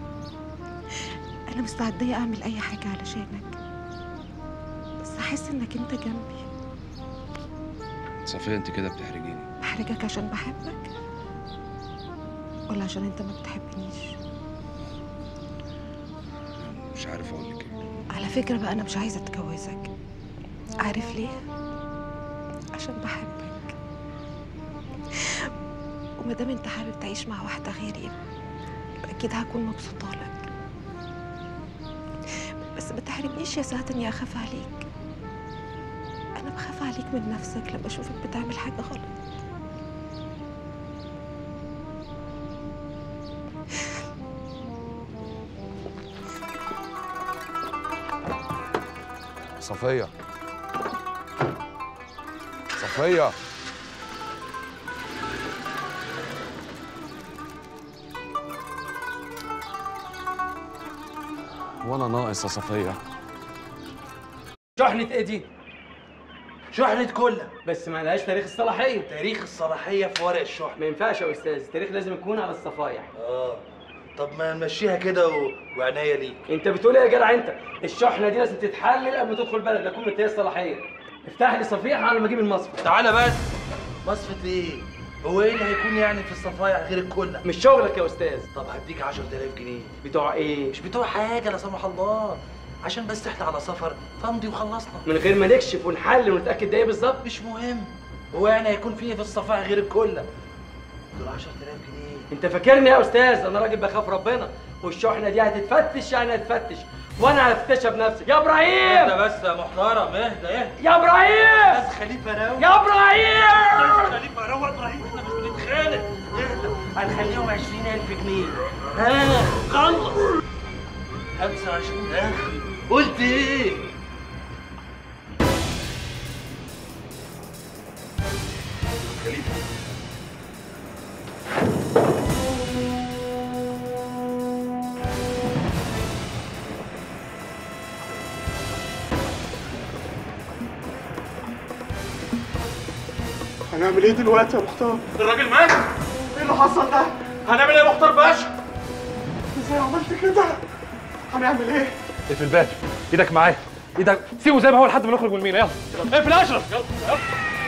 S15: انا مستعدة اعمل اي حاجة علشانك بس احس انك انت جنبي
S5: صفيه انت كده بتحرجيني
S15: بحرجك عشان بحبك ولا عشان انت ما بتحبنيش
S5: مش عارف اقول لك ايه
S15: على فكرة بقى انا مش عايزة اتجوزك عارف ليه عشان بحبك وما دام انت حابب تعيش مع واحدة غيري يبقى اكيد هكون مبسوطة لك بس ما تحرمنيش يا سعد اني اخاف عليك انا بخاف عليك من نفسك لما اشوفك بتعمل حاجة غلط
S5: صفيه صفيه وانا ناقص يا صفيه
S1: شحنة ايه دي؟
S4: شحنة كلها
S1: بس ما لهاش تاريخ الصلاحية
S4: تاريخ الصلاحية في ورق الشحنة
S1: ما ينفعش يا استاذ التاريخ لازم يكون على الصفايح
S4: اه طب ما نمشيها كده و... وعناية ليك
S1: انت بتقول ايه يا جدع انت؟ الشحنة دي لازم تتحلل قبل ما تدخل بلد لا تكون منتهية الصلاحية افتح لي صفيحة على ما اجيب المصفى
S4: تعالى بس مصفة ايه؟ هو ايه اللي هيكون يعني في الصفايح غير الكلة؟
S1: مش شغلك يا استاذ
S4: طب هديك 10000 جنيه
S1: بتوع ايه؟
S4: مش بتوع حاجة لا سمح الله عشان بس احنا على سفر فامضي وخلصنا
S1: من غير ما نكشف ونحلل ونتأكد ده ايه بالظبط؟
S4: مش مهم هو يعني هيكون فيه في الصفائح غير الكلة دول 10000 جنيه
S1: انت فاكرني يا استاذ انا راجل بخاف ربنا والشحنة دي هتتفتش يعني هتفتش وانا هفتشها بنفسي يا ابراهيم
S4: اهدى بس يا محترم اهدى اهدى
S1: يا ابراهيم
S4: بس خليفة روق
S1: يا ابراهيم
S4: خليفة روق ابراهيم احنا مش بنتخانق اهدى هنخليهم 20000 جنيه ها خلص 25000 قلت ايه؟
S3: خليفه
S2: هنعمل ايه دلوقتي يا مختار؟
S1: الراجل مات
S2: ايه اللي حصل ده؟
S1: هنعمل ايه يا مختار باشا؟
S2: ازاي عملت كده؟ هنعمل ايه؟
S1: اقفل الباب ايدك معايا ايدك سيبه زي ما هو لحد ما نخرج من المينا يلا اقفل يا اشرف يلا يلا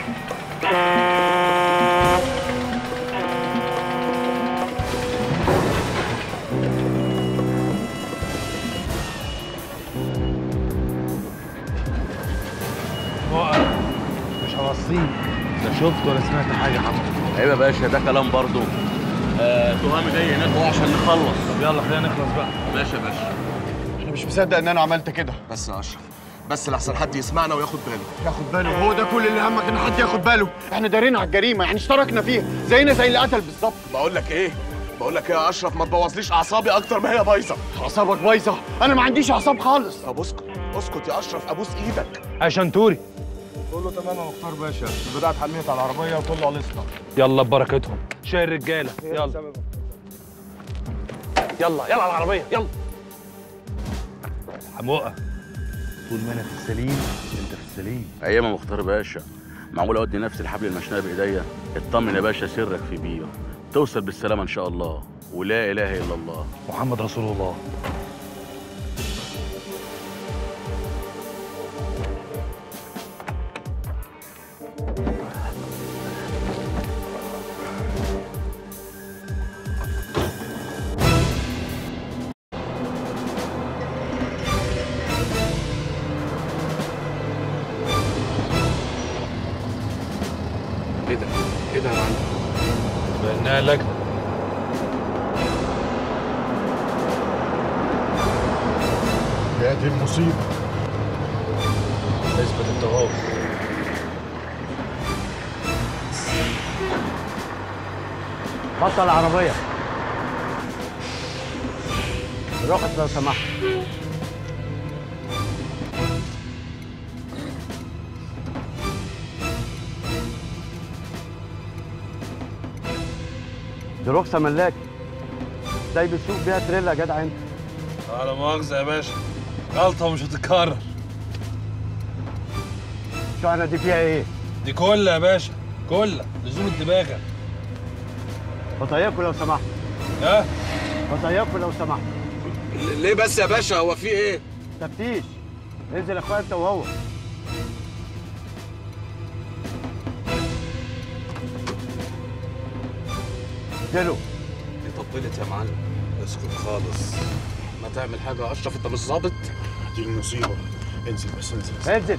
S12: مش هوصيك لا شفت ولا سمعت حاجه حصلت
S13: عيب يا باشا ده كلام برضه آه تهامي جاي هناك هو عشان نخلص
S12: طب يلا خلينا نخلص بقى
S13: ماشي يا باشا
S16: انا مش مصدق ان انا عملت كده بس يا اشرف بس لحسن حد يسمعنا وياخد باله ياخد باله هو ده كل اللي همك ان حد ياخد باله احنا دارينا على الجريمه يعني اشتركنا فيها زينا زي اللي قتل بالظبط بقول لك ايه بقول لك ايه يا اشرف ما تبوظليش اعصابي اكتر ما هي بايظه اعصابك بايظه انا ما عنديش اعصاب خالص طب اسكت اسكت يا اشرف ابوس ايدك
S12: يا شنتوري
S16: كله تمام يا مختار باشا البضاعه اتحملت على العربيه وكله على
S12: يلا ببركتهم شاي الرجاله يلا يلا يلا على العربيه يلا حموقه طول ما انا في السليم انت في السليم
S13: ايام يا مختار باشا معقول اودي نفسي الحبل المشنقه بايديا اطمن يا باشا سرك في بيه توصل بالسلامه ان شاء الله ولا اله الا الله
S12: محمد رسول الله
S4: بانها لجنه
S16: يا دي المصيبه
S4: اثبت التهور
S2: بطل العربية رخص لو سمحت دي رخصة ملاك ازاي بتسوق بيها تريلا يا جدع انت
S4: على مؤاخذه يا باشا غلطه مش هتتكرر
S2: الشحنة دي فيها ايه؟
S4: دي كلها يا باشا كلها لزوم الدماغه
S2: بطايقكم لو سمحت
S4: ها
S2: بطايقكم لو سمحت
S5: ليه بس يا باشا هو في ايه؟
S2: تفتيش انزل يا اخويا انت وهو اديله
S5: دي طبلت يا معلم اسكت خالص ما تعمل حاجه يا اشرف انت مش ظابط
S16: دي المصيبه انزل بس انزل بس.
S2: انزل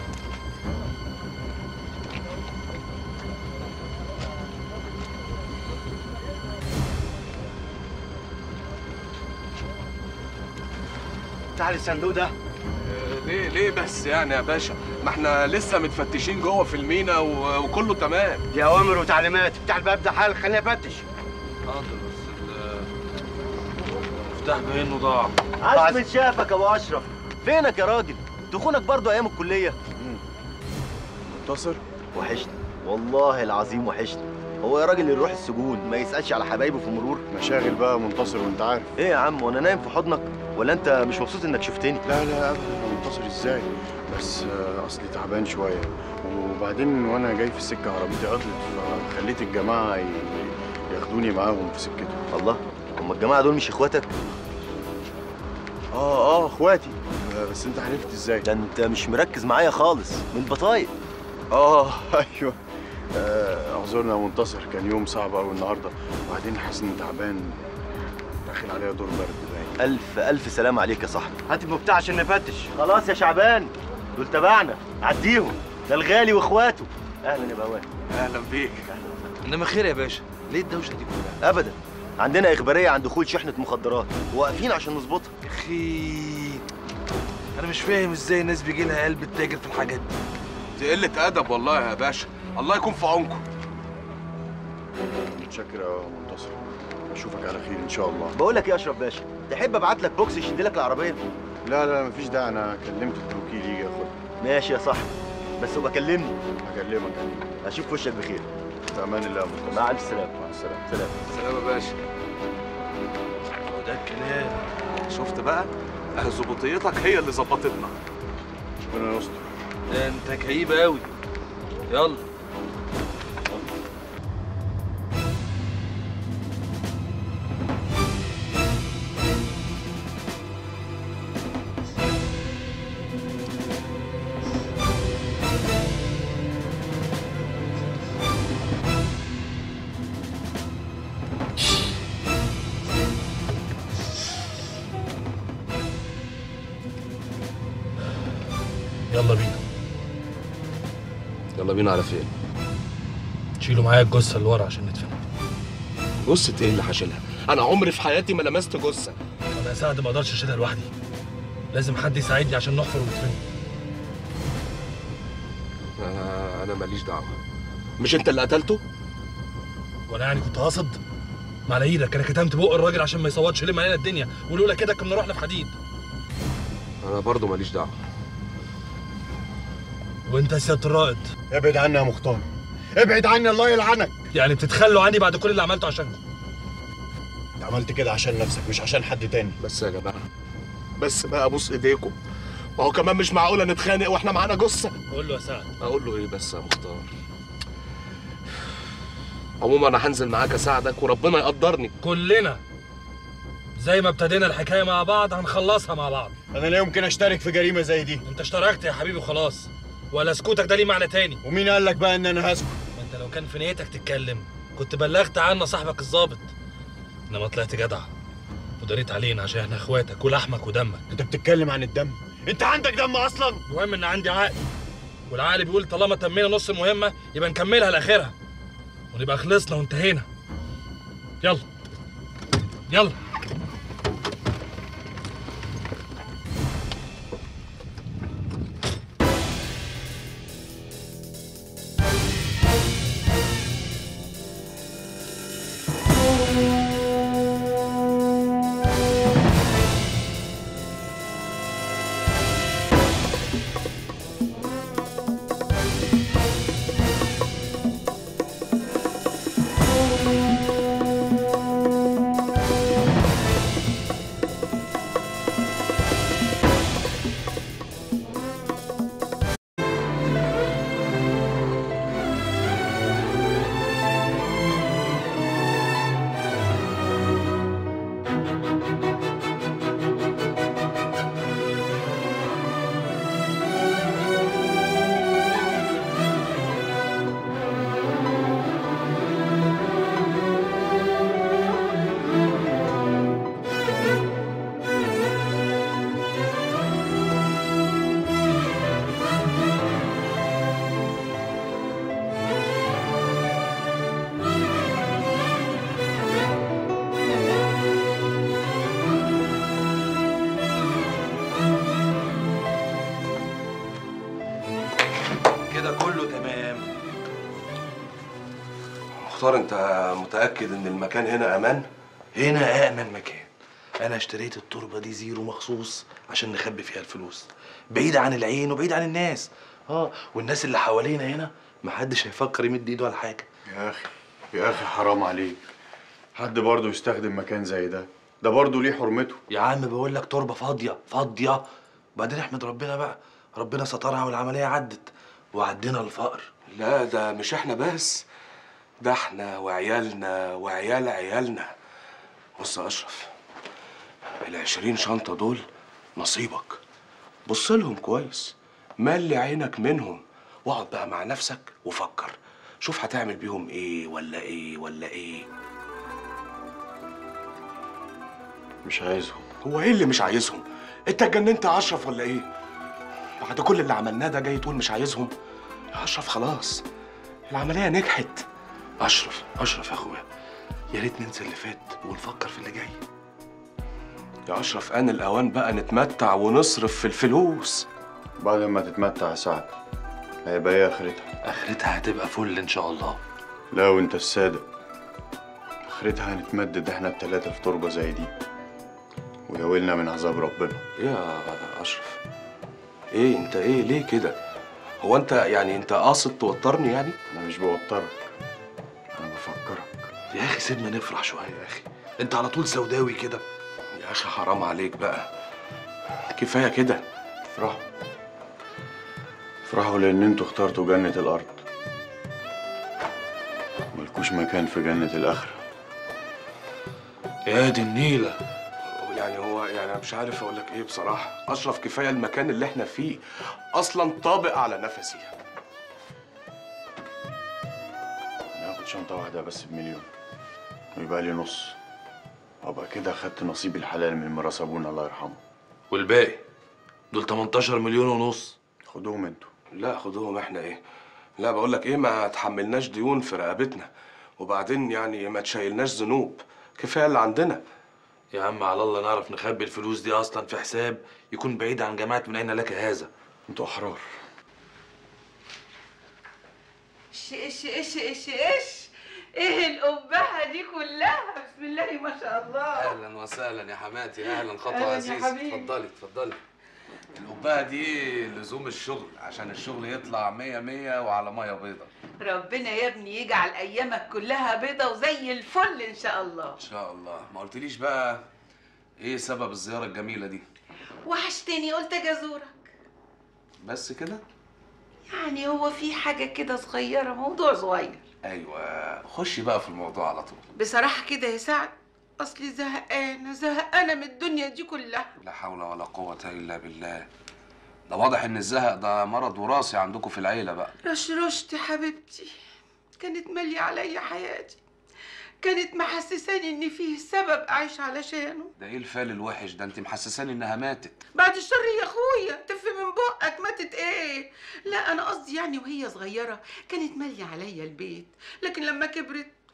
S2: تعال الصندوق ده
S9: ليه ليه بس يعني يا باشا ما احنا لسه متفتشين جوه في المينا و... وكله تمام
S2: دي اوامر وتعليمات بتاع الباب ده حال خليني افتش
S4: حاضر بس المفتاح باينه ضاع
S17: عاش من شافك يا ابو اشرف فينك يا راجل تخونك برضو ايام الكليه
S16: منتصر
S17: وحشني والله العظيم وحشني هو يا راجل اللي يروح السجون ما يسالش على حبايبه في المرور
S16: مشاغل بقى منتصر وانت عارف
S17: ايه يا عم وانا نايم في حضنك ولا انت مش مبسوط انك شفتني
S16: لا لا ابدا يا منتصر ازاي بس آه، اصلي تعبان شويه وبعدين وانا جاي في السكه عربيتي عطلت فخليت الجماعه ي- ياخدوني معاهم في سكتهم
S17: الله هم الجماعه دول مش اخواتك
S16: اه اه اخواتي آه، بس انت عرفت ازاي
S17: ده انت مش مركز معايا خالص من البطايق
S16: اه ايوه آه، اعذرنا يا منتصر كان يوم صعب قوي النهارده وبعدين حاسس اني تعبان داخل عليا دور برد باين
S17: الف الف سلام عليك يا صاحبي
S2: هات المفتاح عشان نفتش
S17: خلاص يا شعبان دول تبعنا عديهم ده الغالي واخواته اهلا يا بواب
S9: اهلا بيك
S4: انما خير يا باشا ليه الدوشه دي كلها
S17: ابدا عندنا اخباريه عن دخول شحنه مخدرات واقفين عشان نظبطها
S4: اخي انا مش فاهم ازاي الناس بيجي لها قلب تتاجر في الحاجات دي
S9: دي قله ادب والله يا باشا الله يكون في عونكم
S16: متشكر يا منتصر اشوفك على خير ان شاء الله
S17: بقول لك ايه يا اشرف باشا تحب ابعت لك بوكس يشد لك العربيه
S16: لا لا مفيش داعي انا كلمت التوكيل يجي ياخدها
S17: ماشي يا صاحبي بس ابقى كلمني
S16: هكلمك
S17: اشوف وشك بخير
S16: في امان الله يا منتصر
S17: مع الف سلامه
S16: مع السلامه
S17: سلام
S9: سلام يا باشا
S4: ده الكلام
S9: شفت بقى اهي ظبطيتك هي اللي ظبطتنا
S16: ربنا يستر
S4: ده انت كئيب قوي يلا يلا بينا
S5: يلا بينا على فين
S4: شيلوا معايا الجثه اللي ورا عشان ندفنها
S9: جثه ايه اللي هشيلها انا عمري في حياتي ما لمست جثه
S4: انا يا سعد ما اقدرش اشيلها لوحدي لازم حد يساعدني عشان نحفر وندفنها
S9: انا انا ماليش دعوه مش انت اللي قتلته
S4: وانا يعني كنت قاصد ما على ايدك انا كتمت بق الراجل عشان ما يصوتش يلم علينا الدنيا ولولا كده كنا رحنا في حديد
S5: انا برضو ماليش دعوه
S4: وانت يا سياده الرائد
S16: ابعد عني يا مختار ابعد عني الله يلعنك
S4: يعني بتتخلوا عني بعد كل اللي عملته عشانكم
S16: انت عملت كده عشان نفسك مش عشان حد تاني
S9: بس يا جماعه بس بقى ابوس ايديكم ما هو كمان مش معقوله نتخانق واحنا معانا جثه
S4: قول له يا سعد
S9: اقول له ايه بس يا مختار عموما انا هنزل معاك اساعدك وربنا يقدرني
S4: كلنا زي ما ابتدينا الحكايه مع بعض هنخلصها مع بعض
S16: انا لا يمكن اشترك في جريمه زي دي
S4: انت اشتركت يا حبيبي وخلاص ولا سكوتك ده ليه معنى تاني
S16: ومين قال لك بقى ان انا هسكت
S4: ما انت لو كان في نيتك تتكلم كنت بلغت عنا صاحبك الظابط انما طلعت جدع وداريت علينا عشان احنا اخواتك ولحمك ودمك
S16: انت بتتكلم عن الدم انت عندك دم اصلا
S4: المهم ان عندي عقل والعقل بيقول طالما تمينا نص المهمه يبقى نكملها لاخرها ونبقى خلصنا وانتهينا
S16: يلا يلا
S4: كده كله تمام مختار انت متأكد ان المكان هنا امان؟ هنا أأمن مكان أنا اشتريت التربة دي زيرو مخصوص عشان نخبي فيها الفلوس بعيد عن العين وبعيد عن الناس اه والناس اللي حوالينا هنا محدش هيفكر يمد ايده على حاجة
S16: يا اخي يا اخي حرام عليك حد برضه يستخدم مكان زي ده ده برضه ليه حرمته
S4: يا عم بقول لك تربة فاضية فاضية بعدين احمد ربنا بقى ربنا سترها والعملية عدت وعدينا الفقر
S5: لا ده مش احنا بس ده احنا وعيالنا وعيال عيالنا بص يا اشرف العشرين شنطة دول نصيبك بص لهم كويس ملي عينك منهم واقعد بقى مع نفسك وفكر شوف هتعمل بيهم ايه ولا ايه ولا ايه
S16: مش عايزهم
S5: هو ايه اللي مش عايزهم انت اتجننت يا اشرف ولا ايه بعد كل اللي عملناه ده جاي تقول مش عايزهم يا اشرف خلاص العمليه نجحت اشرف اشرف يا اخويا يا ريت ننسى اللي فات ونفكر في اللي جاي يا اشرف ان الاوان بقى نتمتع ونصرف في الفلوس
S16: بعد ما تتمتع يا سعد هيبقى ايه اخرتها
S4: اخرتها هتبقى فل ان شاء الله
S16: لا وانت الصادق اخرتها هنتمدد احنا التلاتة في تربة زي دي ويهولنا من عذاب ربنا
S5: يا اشرف ايه انت ايه ليه كده هو انت يعني انت قاصد توترني يعني
S16: انا مش بوترك انا بفكرك
S4: يا اخي سيبنا نفرح شوية يا اخي انت على طول سوداوي كده
S5: يا اخي حرام عليك بقى كفايه كده
S16: افرحوا افرحوا لان انتوا اخترتوا جنة الارض ملكوش مكان في جنة الاخرة
S4: يا دي النيلة
S5: يعني هو يعني انا مش عارف اقول لك ايه بصراحه اشرف كفايه المكان اللي احنا فيه اصلا طابق على نفسي
S16: انا هاخد شنطة واحدة بس بمليون ويبقى لي نص وابقى كده خدت نصيبي الحلال من ميراث ابونا الله يرحمه
S4: والباقي دول 18 مليون ونص
S16: خدوهم انتوا
S5: لا خدوهم احنا ايه لا بقول لك ايه ما تحملناش ديون في رقبتنا وبعدين يعني ما تشيلناش ذنوب كفايه اللي عندنا
S4: يا عم على الله نعرف نخبي الفلوس دي اصلا في حساب يكون بعيد عن جماعة من اين لك هذا
S16: انتوا احرار
S6: ايش ايش ايش ايش ايش ايه القبعه دي كلها بسم الله ما شاء الله
S5: اهلا وسهلا يا حماتي اهلا
S6: أهلاً
S5: خطوه
S6: يا
S5: عزيزه
S6: حبيبي.
S5: اتفضلي اتفضلي القبعه دي لزوم الشغل عشان الشغل يطلع مية مية وعلى مية بيضة
S6: ربنا يا ابني يجعل ايامك كلها بيضه وزي الفل ان شاء الله
S5: ان شاء الله ما قلتليش بقى ايه سبب الزياره الجميله دي
S6: وحشتني قلت اجي ازورك
S5: بس كده
S6: يعني هو في حاجه كده صغيره موضوع صغير
S5: ايوه خشي بقى في الموضوع على طول
S6: بصراحه كده يا سعد اصلي زهقانه زهقانه من الدنيا دي كلها
S5: لا حول ولا قوه الا بالله ده واضح ان الزهق ده مرض وراثي عندكم في العيله بقى
S6: رشرشتي حبيبتي كانت مالية عليا حياتي كانت محسساني ان فيه سبب اعيش علشانه
S5: ده ايه الفال الوحش ده انت محسساني انها ماتت
S6: بعد الشر يا اخويا تف من بقك ماتت ايه لا انا قصدي يعني وهي صغيره كانت ماليه عليا البيت لكن لما كبرت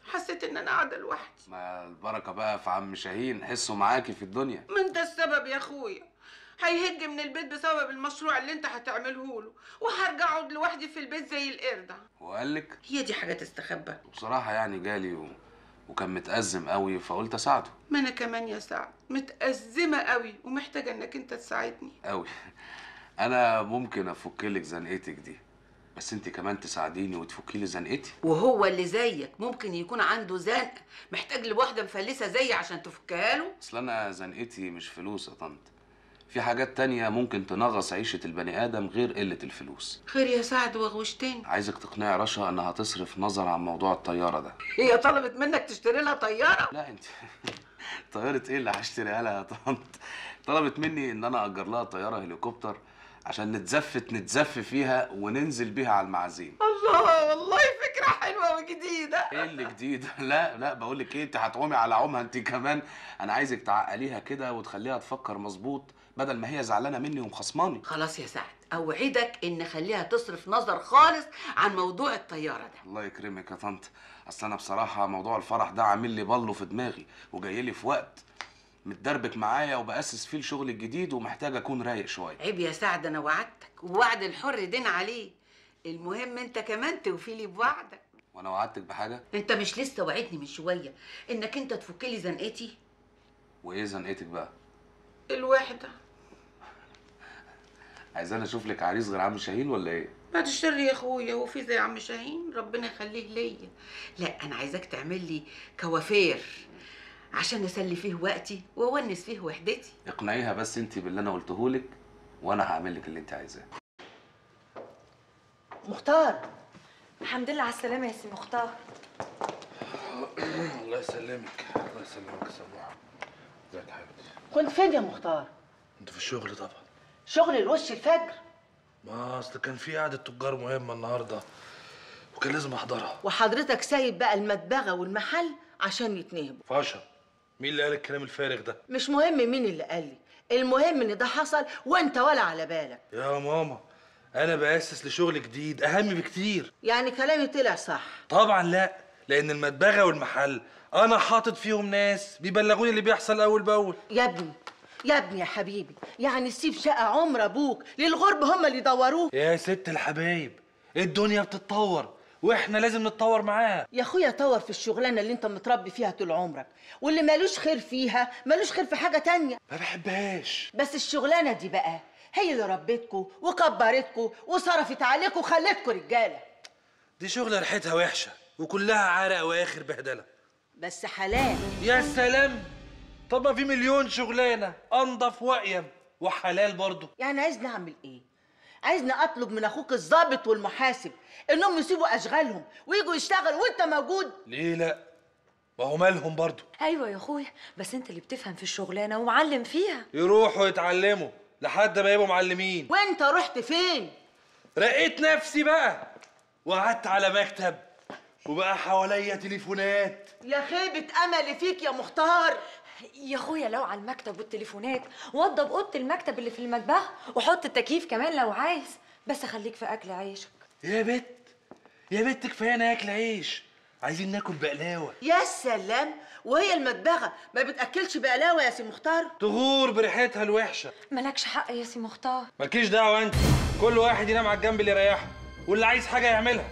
S18: حسيت ان انا قاعده لوحدي
S5: ما البركه بقى في عم شاهين حسه معاكي في الدنيا
S18: ما انت السبب يا اخويا هيهج من البيت بسبب المشروع اللي انت هتعمله له وهرجع اقعد لوحدي في البيت زي القرده
S5: وقال لك
S18: هي دي حاجه تستخبى
S5: بصراحه يعني جالي و... وكان متأزم قوي فقلت اساعده
S18: ما انا كمان يا سعد متأزمه قوي ومحتاجه انك انت تساعدني
S5: قوي انا ممكن افك لك زنقتك دي بس انت كمان تساعديني وتفكي لي زنقتي
S18: وهو اللي زيك ممكن يكون عنده زنقه محتاج لواحده مفلسه زيي عشان تفكها له
S5: اصل انا زنقتي مش فلوس يا طنط في حاجات تانية ممكن تنغص عيشة البني آدم غير قلة الفلوس
S18: خير يا سعد وغوشتني
S5: عايزك تقنعي رشا انها تصرف نظر عن موضوع الطيارة ده
S18: هي طلبت منك تشتري لها طياره
S5: لا انت طيارة ايه اللي هشتريها لها يا طنط طلبت مني ان انا اجر لها طيارة هليكوبتر عشان نتزفت نتزف فيها وننزل بيها على المعازيم
S18: الله والله فكره حلوه وجديده
S5: ايه اللي جديد لا لا بقول لك ايه انت هتقومي على عمها انت كمان انا عايزك تعقليها كده وتخليها تفكر مظبوط بدل ما هي زعلانه مني ومخصماني
S18: خلاص يا سعد اوعدك ان خليها تصرف نظر خالص عن موضوع الطياره ده
S5: الله يكرمك يا طنط اصل انا بصراحه موضوع الفرح ده عامل لي بلو في دماغي وجاي لي في وقت متدربك معايا وبأسس فيه الشغل الجديد ومحتاج اكون رايق شويه
S18: عيب يا سعد انا وعدتك ووعد الحر دين عليه المهم انت كمان توفي لي بوعدك
S5: وانا وعدتك بحاجه
S18: انت مش لسه وعدني من شويه انك انت تفك لي زنقتي
S5: وايه زنقتك بقى
S18: الوحده
S5: عايزاني اشوف لك عريس غير عم شاهين ولا ايه
S18: بعد الشر يا اخويا هو في زي عم شاهين ربنا يخليه ليا لا انا عايزاك تعمل لي كوافير عشان اسلي فيه وقتي واونس فيه وحدتي
S5: اقنعيها بس انت باللي انا قلته لك وانا هعمل لك اللي انت عايزاه
S7: مختار الحمد لله على السلامه يا سي مختار
S3: الله يسلمك الله يسلمك يا سموحه ازيك يا حبيبتي
S6: كنت فين يا مختار
S3: انت في الشغل طبعا
S6: شغل الوش الفجر
S3: ما اصل كان في قعده تجار مهمه النهارده وكان لازم احضرها
S6: وحضرتك سايب بقى المدبغه والمحل عشان يتنهبوا
S3: فاشا مين اللي قال الكلام الفارغ ده
S6: مش مهم مين اللي قال لي المهم ان ده حصل وانت ولا على بالك
S3: يا ماما انا باسس لشغل جديد اهم بكتير
S6: يعني كلامي طلع صح
S3: طبعا لا لان المدبغه والمحل انا حاطط فيهم ناس بيبلغوني اللي بيحصل اول باول
S6: يا ابني يا ابني يا حبيبي يعني سيب شقة عمر ابوك للغرب هم اللي يدوروه
S3: يا ست الحبايب الدنيا بتتطور واحنا لازم نتطور معاها
S6: يا اخويا طور في الشغلانه اللي انت متربي فيها طول عمرك واللي مالوش خير فيها مالوش خير في حاجه تانية
S3: ما بحبهاش
S6: بس الشغلانه دي بقى هي اللي ربتكوا وكبرتكوا وصرفت عليكوا وخلتكوا رجاله
S3: دي شغله ريحتها وحشه وكلها عرق واخر بهدله
S6: بس حلال
S3: يا سلام طب ما في مليون شغلانه انضف واقيم وحلال برضه
S6: يعني عايزني اعمل ايه عايزني اطلب من اخوك الضابط والمحاسب انهم يسيبوا اشغالهم ويجوا يشتغلوا وانت موجود
S3: ليه لا ما هو مالهم برضه
S7: ايوه يا اخويا بس انت اللي بتفهم في الشغلانه ومعلم فيها
S3: يروحوا يتعلموا لحد ما يبقوا معلمين
S6: وانت رحت فين
S3: رقيت نفسي بقى وقعدت على مكتب وبقى حواليا تليفونات
S6: يا خيبه املي فيك يا مختار
S7: يا اخويا لو على المكتب والتليفونات وضب اوضه المكتب اللي في المطبخ وحط التكييف كمان لو عايز بس خليك في اكل عيشك
S3: يا بت يا بت كفايه ناكل عيش عايزين ناكل بقلاوه
S6: يا سلام وهي المدبغه ما بتاكلش بقلاوه يا سي مختار
S3: تغور بريحتها الوحشه
S7: مالكش حق يا سي مختار
S3: مالكيش دعوه انت كل واحد ينام على الجنب اللي يريحه واللي عايز حاجه يعملها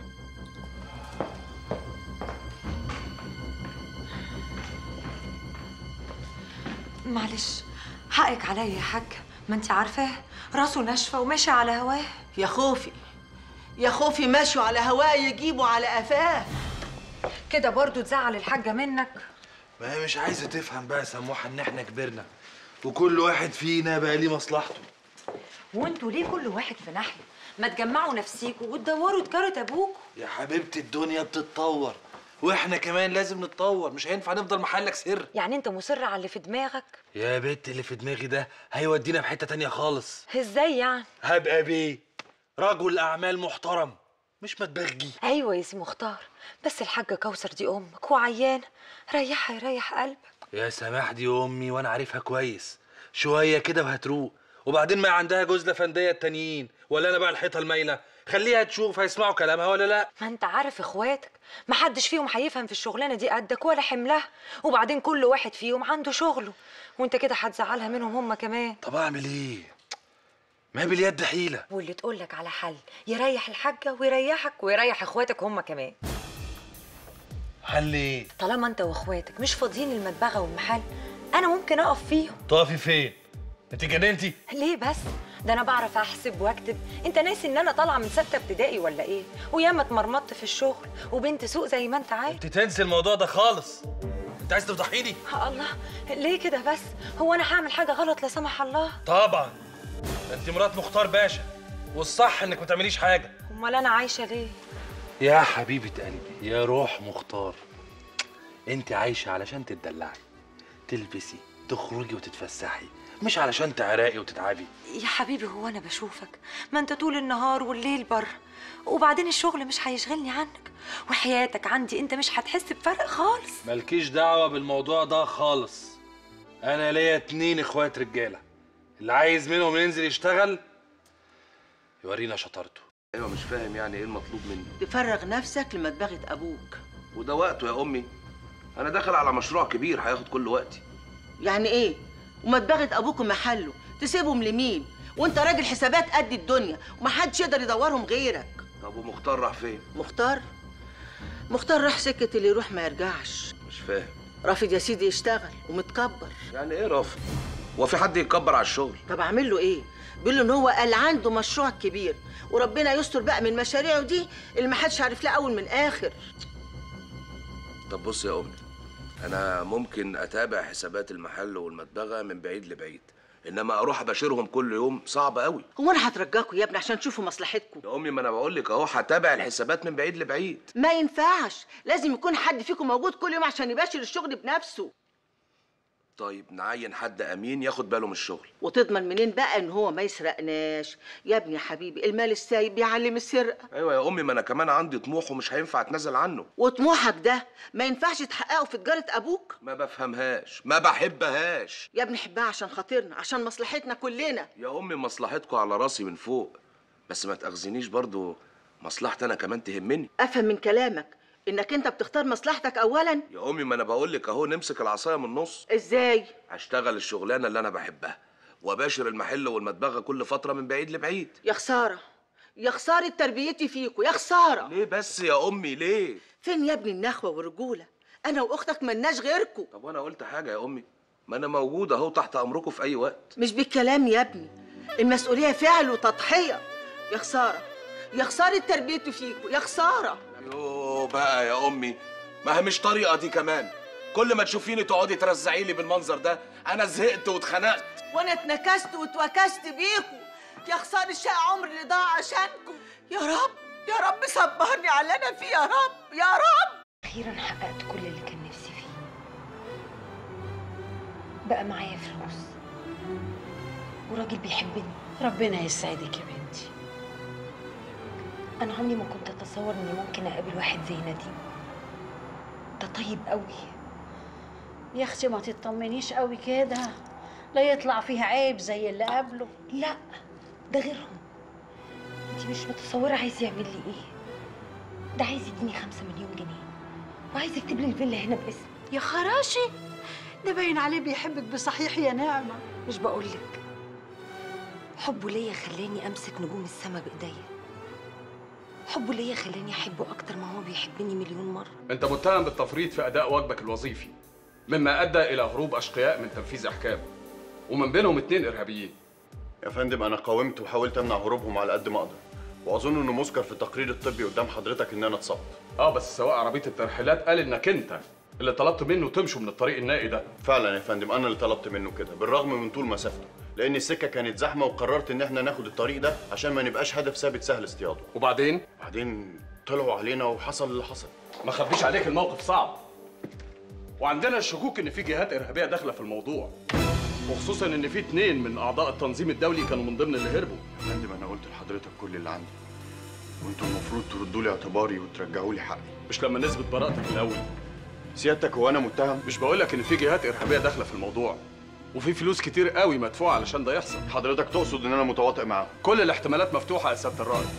S7: معلش حقك عليا يا حاج ما انت عارفاه راسه ناشفه وماشي على هواه
S6: يا خوفي يا خوفي ماشوا على هواه يجيبوا على قفاه
S7: كده برضو تزعل الحاجه منك
S3: ما هي مش عايزه تفهم بقى يا سموحه ان احنا كبرنا وكل واحد فينا بقى ليه مصلحته
S7: وانتوا ليه كل واحد في ناحيه ما تجمعوا نفسيكوا وتدوروا تجاره ابوكوا
S3: يا حبيبتي الدنيا بتتطور واحنا كمان لازم نتطور مش هينفع نفضل محلك سر
S7: يعني انت مصر على اللي في دماغك
S3: يا بنت اللي في دماغي ده هيودينا في حته تانية خالص
S7: ازاي يعني
S3: هبقى بيه رجل اعمال محترم مش متبغي
S7: ايوه يا سي مختار بس الحاجه كوثر دي امك وعيانه ريحها يريح قلبك
S3: يا سماح دي امي وانا عارفها كويس شويه كده وهتروق وبعدين ما عندها جوز لفنديه التانيين ولا انا بقى الحيطه المايله
S4: خليها تشوف هيسمعوا كلامها ولا لا
S7: ما انت عارف اخواتك محدش فيهم هيفهم في الشغلانه دي قدك ولا حملها وبعدين كل واحد فيهم عنده شغله وانت كده هتزعلها منهم هم كمان
S4: طب اعمل ايه ما هي باليد حيله
S7: واللي تقول لك على حل يريح الحاجه ويريحك ويريح اخواتك هم كمان
S4: حل ايه
S7: طالما انت واخواتك مش فاضيين المدبغه والمحل انا ممكن اقف فيهم
S4: تقفي فين انت جننتي
S7: ليه بس ده انا بعرف احسب واكتب انت ناسي ان انا طالعه من سته ابتدائي ولا ايه وياما اتمرمطت في الشغل وبنت سوق زي ما انت عارف
S4: انت تنسي الموضوع ده خالص انت عايز تفضحيني
S7: الله ليه كده بس هو انا هعمل حاجه غلط لا سمح الله
S4: طبعا انت مرات مختار باشا والصح انك ما تعمليش حاجه
S7: امال انا عايشه ليه
S4: يا حبيبه قلبي يا روح مختار انت عايشه علشان تتدلعي تلبسي تخرجي وتتفسحي مش علشان تعرقي وتتعبي
S7: يا حبيبي هو انا بشوفك ما انت طول النهار والليل بره وبعدين الشغل مش هيشغلني عنك وحياتك عندي انت مش هتحس بفرق خالص
S4: مالكيش دعوه بالموضوع ده خالص انا ليا اتنين اخوات رجاله اللي عايز منهم ينزل يشتغل يورينا شطارته
S12: ايوه مش فاهم يعني ايه المطلوب مني
S6: تفرغ نفسك لمدبغة أبوك
S12: وده وقته يا امي انا داخل على مشروع كبير هياخد كل وقتي
S6: يعني إيه؟ ومدبغة أبوك محله تسيبهم لمين؟ وأنت راجل حسابات قد الدنيا ومحدش يقدر يدورهم غيرك
S12: طب ومختار راح فين
S6: مختار؟ مختار راح سكة اللي يروح ما يرجعش
S12: مش فاهم
S6: رافض يا سيدي يشتغل ومتكبر
S12: يعني ايه رافض هو في حد يتكبر على الشغل
S6: طب اعمل له ايه بيقول له ان هو قال عنده مشروع كبير وربنا يستر بقى من مشاريعه دي اللي ما حدش عارف لها اول من اخر
S12: طب بص يا امي انا ممكن اتابع حسابات المحل والمدبغه من بعيد لبعيد انما اروح اباشرهم كل يوم صعب قوي
S6: هو انا هترجاكوا يا ابني عشان تشوفوا مصلحتكم
S12: يا امي ما انا بقول لك اهو هتابع الحسابات من بعيد لبعيد
S6: ما ينفعش لازم يكون حد فيكم موجود كل يوم عشان يباشر الشغل بنفسه
S12: طيب نعين حد امين ياخد باله من الشغل
S6: وتضمن منين بقى ان هو ما يسرقناش يا ابني يا حبيبي المال السايب بيعلم السرقه
S12: ايوه يا امي ما انا كمان عندي طموح ومش هينفع اتنازل عنه
S6: وطموحك ده ما ينفعش تحققه في تجاره ابوك
S12: ما بفهمهاش ما بحبهاش
S6: يا ابني حبها عشان خاطرنا عشان مصلحتنا كلنا
S12: يا امي مصلحتكم على راسي من فوق بس ما تاخذنيش برضو مصلحتي انا كمان تهمني
S6: افهم من كلامك انك انت بتختار مصلحتك اولا
S12: يا امي ما انا بقول لك اهو نمسك العصايه من النص
S6: ازاي
S12: هشتغل الشغلانه اللي انا بحبها واباشر المحل والمدبغه كل فتره من بعيد لبعيد
S6: يا خساره يا خساره تربيتي فيكوا يا خساره
S12: ليه بس يا امي ليه
S6: فين يا ابني النخوه والرجوله انا واختك ملناش غيركوا
S12: طب وانا قلت حاجه يا امي ما انا موجود اهو تحت امركم في اي وقت
S6: مش بالكلام يا ابني المسؤوليه فعل وتضحيه يا خساره يا خساره تربيتي فيكوا يا خساره
S12: يوه بقى يا امي ما هي مش طريقه دي كمان كل ما تشوفيني تقعدي ترزعي لي بالمنظر ده انا زهقت واتخنقت
S6: وانا اتنكست واتوكست بيكوا يا خساره شقى عمري اللي ضاع عشانكم يا رب يا رب صبرني على اللي انا فيه يا رب يا رب
S7: اخيرا حققت كل اللي كان نفسي فيه بقى معايا فلوس وراجل بيحبني
S19: ربنا يسعدك يا بنتي
S7: انا عمري ما كنت اتصور اني ممكن اقابل واحد زي نديم ده طيب قوي
S19: يا اختي ما تطمنيش قوي كده لا يطلع فيها عيب زي اللي قبله
S7: لا ده غيرهم انت مش متصوره عايز يعمل لي ايه ده عايز يديني خمسة مليون جنيه وعايز يكتب لي الفيلا هنا باسمي
S19: يا خراشي ده باين عليه بيحبك بصحيح يا نعمه
S7: مش بقولك حبه ليا خلاني امسك نجوم السما بايديا حبه ليا خلاني احبه اكتر ما هو بيحبني مليون مره
S9: انت متهم بالتفريط في اداء واجبك الوظيفي مما ادى الى هروب اشقياء من تنفيذ احكام ومن بينهم اتنين ارهابيين
S16: يا فندم انا قاومت وحاولت امنع هروبهم على قد ما اقدر واظن انه مذكر في التقرير الطبي قدام حضرتك ان انا اتصبت
S9: اه بس سواق عربيه الترحيلات قال انك انت اللي طلبت منه تمشوا من الطريق النائي ده
S16: فعلا يا فندم انا اللي طلبت منه كده بالرغم من طول مسافته لان السكه كانت زحمه وقررت ان احنا ناخد الطريق ده عشان ما نبقاش هدف ثابت سهل اصطياده
S9: وبعدين
S16: بعدين طلعوا علينا وحصل اللي حصل
S9: ما خبيش عليك الموقف صعب وعندنا الشكوك ان في جهات ارهابيه داخله في الموضوع وخصوصا ان في اتنين من اعضاء التنظيم الدولي كانوا من ضمن اللي هربوا
S16: يا فندم انا قلت لحضرتك كل اللي عندي وانتوا المفروض تردوا لي اعتباري وترجعوا لي حقي
S9: مش لما نثبت براءتك الاول
S16: سيادتك هو انا متهم
S9: مش بقول لك ان في جهات ارهابيه داخله في الموضوع وفي فلوس كتير قوي مدفوعه علشان ده يحصل
S16: حضرتك تقصد ان انا متواطئ معاهم
S9: كل الاحتمالات مفتوحه يا سياده الرائد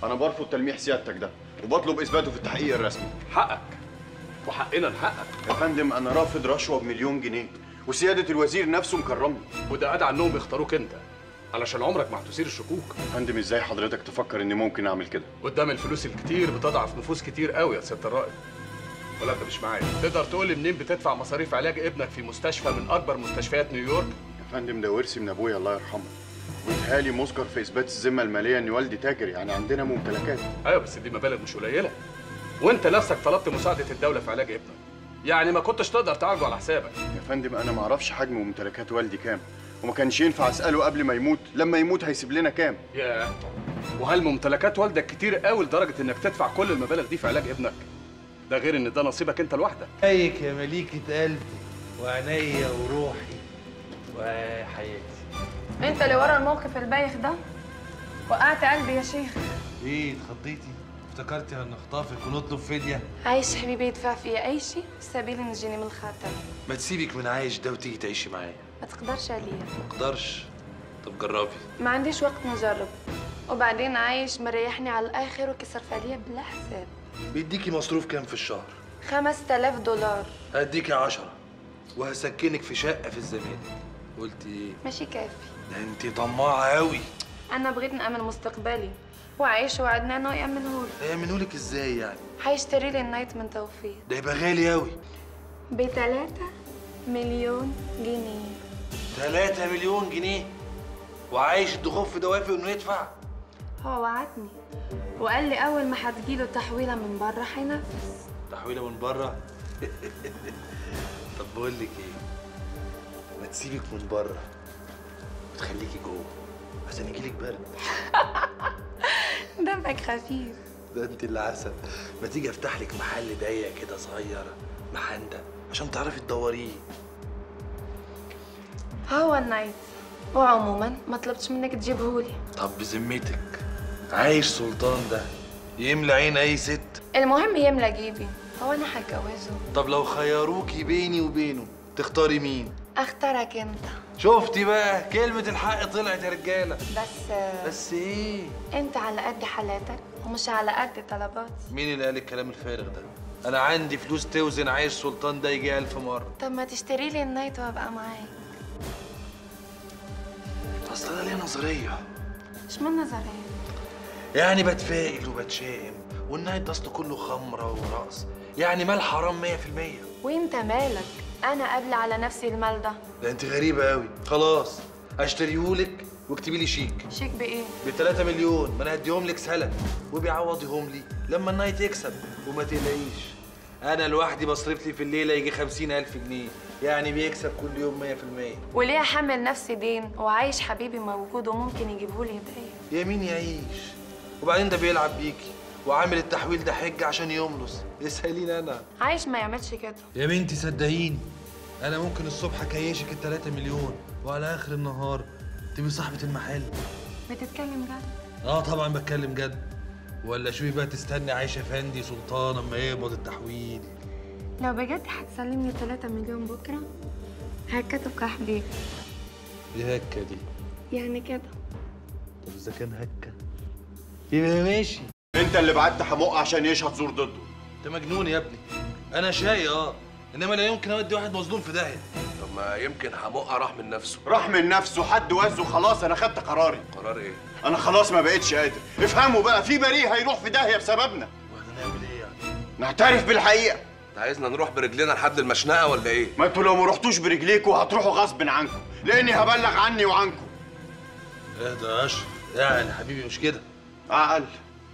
S16: انا برفض تلميح سيادتك ده وبطلب اثباته في التحقيق الرسمي
S9: حقك وحقنا نحقق
S16: يا فندم انا رافض رشوه بمليون جنيه وسياده الوزير نفسه مكرمني
S9: وده ادعى انهم يختاروك انت علشان عمرك ما هتثير الشكوك
S16: يا فندم ازاي حضرتك تفكر اني ممكن اعمل كده
S9: قدام الفلوس الكتير بتضعف نفوس كتير قوي يا سياده الرائد ولا انت مش معايا تقدر تقول لي منين بتدفع مصاريف علاج ابنك في مستشفى من اكبر مستشفيات نيويورك
S16: يا فندم ده ورثي من ابويا الله يرحمه واتهالي مذكر في اثبات الذمه الماليه ان والدي تاجر يعني عندنا ممتلكات
S9: ايوه بس دي مبالغ مش قليله وانت نفسك طلبت مساعده الدوله في علاج ابنك يعني ما كنتش تقدر تعالجه على حسابك
S16: يا فندم انا ما اعرفش حجم ممتلكات والدي كام وما كانش ينفع اساله قبل ما يموت لما يموت هيسيب لنا كام
S9: ياه وهل ممتلكات والدك كتير قوي لدرجه انك تدفع كل المبالغ دي في علاج ابنك ده غير ان ده نصيبك انت لوحدك
S20: عليك يا مليكة قلبي وعينيا وروحي وحياتي
S21: انت اللي ورا الموقف البايخ ده وقعت قلبي يا شيخ
S20: ايه اتخضيتي افتكرتي هنخطفك ونطلب فدية
S21: عايش حبيبي يدفع فيا اي شيء سبيل نجيني من الخطر
S20: ما تسيبك من عايش ده وتيجي تعيشي معايا
S21: ما تقدرش عليا
S20: ما اقدرش طب جربي
S21: ما عنديش وقت نجرب وبعدين عايش مريحني على الاخر وكسرف عليا بلا حساب
S20: بيديكي مصروف كام في الشهر
S21: 5000 دولار
S20: هديكي عشرة وهسكنك في شقة في الزمالك قلت ايه
S21: ماشي كافي
S20: ده انت طماعة قوي
S21: انا بغيت نأمن مستقبلي وعايش وعدنا انه يأمنهولي
S20: هيعملولك ازاي يعني
S21: هيشتري لي النايت من توفيق
S20: ده يبقى غالي قوي
S21: بتلاتة مليون جنيه
S20: 3 مليون جنيه وعايش الدخوف في دوافع انه يدفع
S21: هو وعدني وقال لي اول ما هتجيله تحويله من بره هينفذ
S20: تحويله من بره طب بقول لك ايه ما تسيبك من بره وتخليكي جوه عشان يجيلك برد
S21: دمك خفيف
S20: ده انت اللي عسل ما تيجي افتح لك محل ضيق كده صغير محندق عشان تعرفي تدوريه
S21: هو النايت وعموما ما طلبتش منك تجيبهولي
S20: طب بذمتك عايش سلطان ده يملى عين اي ست
S21: المهم يملى جيبي هو انا هتجوزه
S20: طب لو خيروكي بيني وبينه تختاري مين
S21: اختارك انت
S20: شفتي بقى كلمة الحق طلعت يا رجالة
S21: بس
S20: بس ايه
S21: انت على قد حالاتك ومش على قد طلباتي
S20: مين اللي قال الكلام الفارغ ده انا عندي فلوس توزن عايش سلطان ده يجي ألف مرة
S21: طب ما تشتري لي النايت وابقى معاك
S20: اصل انا ليا نظرية
S21: مش من نظريه
S20: يعني بتفائل وبتشائم والنايت ده اصله كله خمرة ورقص يعني مال حرام 100%
S21: وانت مالك انا قابله على نفسي المال ده
S20: ده انت غريبة قوي خلاص هشتريهولك واكتبي لي شيك
S21: شيك بايه
S20: ب 3 مليون ما انا هديهم لك سلف وبيعوضيهم لي لما النايت يكسب وما تقلقيش انا لوحدي بصرف لي في الليله يجي 50000 جنيه يعني بيكسب كل يوم 100%
S21: وليه احمل نفسي دين وعايش حبيبي موجود وممكن يجيبهولي هديه
S20: يا مين يعيش وبعدين ده بيلعب بيكي وعامل التحويل ده حجه عشان يملص اساليني انا
S21: عايش ما يعملش كده
S20: يا بنتي صدقيني انا ممكن الصبح اكيشك ال 3 مليون وعلى اخر النهار تبقي صاحبه المحل
S21: بتتكلم جد
S20: اه طبعا بتكلم جد ولا شوفي بقى تستني عايشه فندي سلطان اما يقبض التحويل
S21: لو بجد هتسلمني 3 مليون بكره هكتب يا حبيبي
S20: ايه هكه دي
S21: يعني كده
S20: طب اذا كان هكه يبقى ماشي
S16: انت اللي بعت حموقه عشان يشهد زور ضده
S20: انت مجنون يا ابني انا شاي اه انما لا يمكن اودي واحد مظلوم في داهيه
S12: طب ما يمكن حموقه راح من نفسه
S16: راح من نفسه حد وزه خلاص انا خدت قراري
S12: قرار ايه
S16: انا خلاص ما بقتش قادر افهموا بقى في بريء هيروح في داهيه بسببنا
S20: وهنعمل ايه يعني
S16: نعترف بالحقيقه
S12: انت عايزنا نروح برجلنا لحد المشنقه ولا ايه
S16: ما انتوا لو ما رحتوش برجليكوا هتروحوا غصب عنكم لاني هبلغ عني وعنكم
S20: اهدى يا اشرف يعني حبيبي مش كده
S16: عقل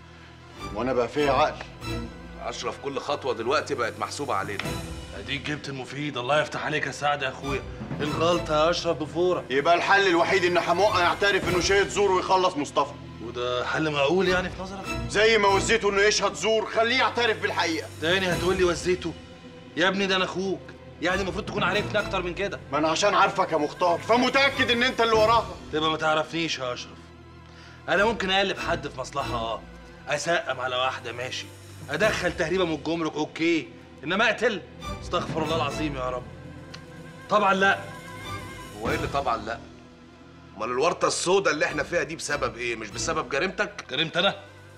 S16: وانا بقى فيا عقل
S12: اشرف كل خطوه دلوقتي بقت محسوبه علينا
S20: اديك جبت المفيد الله يفتح عليك يا سعد يا اخويا الغلطه يا اشرف بفوره
S16: يبقى الحل الوحيد ان حموقه يعترف انه شهد زور ويخلص مصطفى
S20: وده حل معقول يعني في نظرك
S16: زي ما وزيته انه يشهد زور خليه يعترف بالحقيقه
S20: تاني هتقول لي وزيته يا ابني ده انا اخوك يعني المفروض تكون عارفني اكتر من كده
S16: ما انا عشان عارفك يا مختار فمتاكد ان انت اللي وراها
S20: تبقى ما تعرفنيش يا اشرف انا ممكن اقلب حد في مصلحه اه اسقم على واحده ماشي ادخل تهريبه من الجمرك اوكي انما اقتل استغفر الله العظيم يا رب طبعا لا
S12: هو ايه اللي طبعا لا امال الورطه السوداء اللي احنا فيها دي بسبب ايه مش بسبب جريمتك
S20: جريمت انا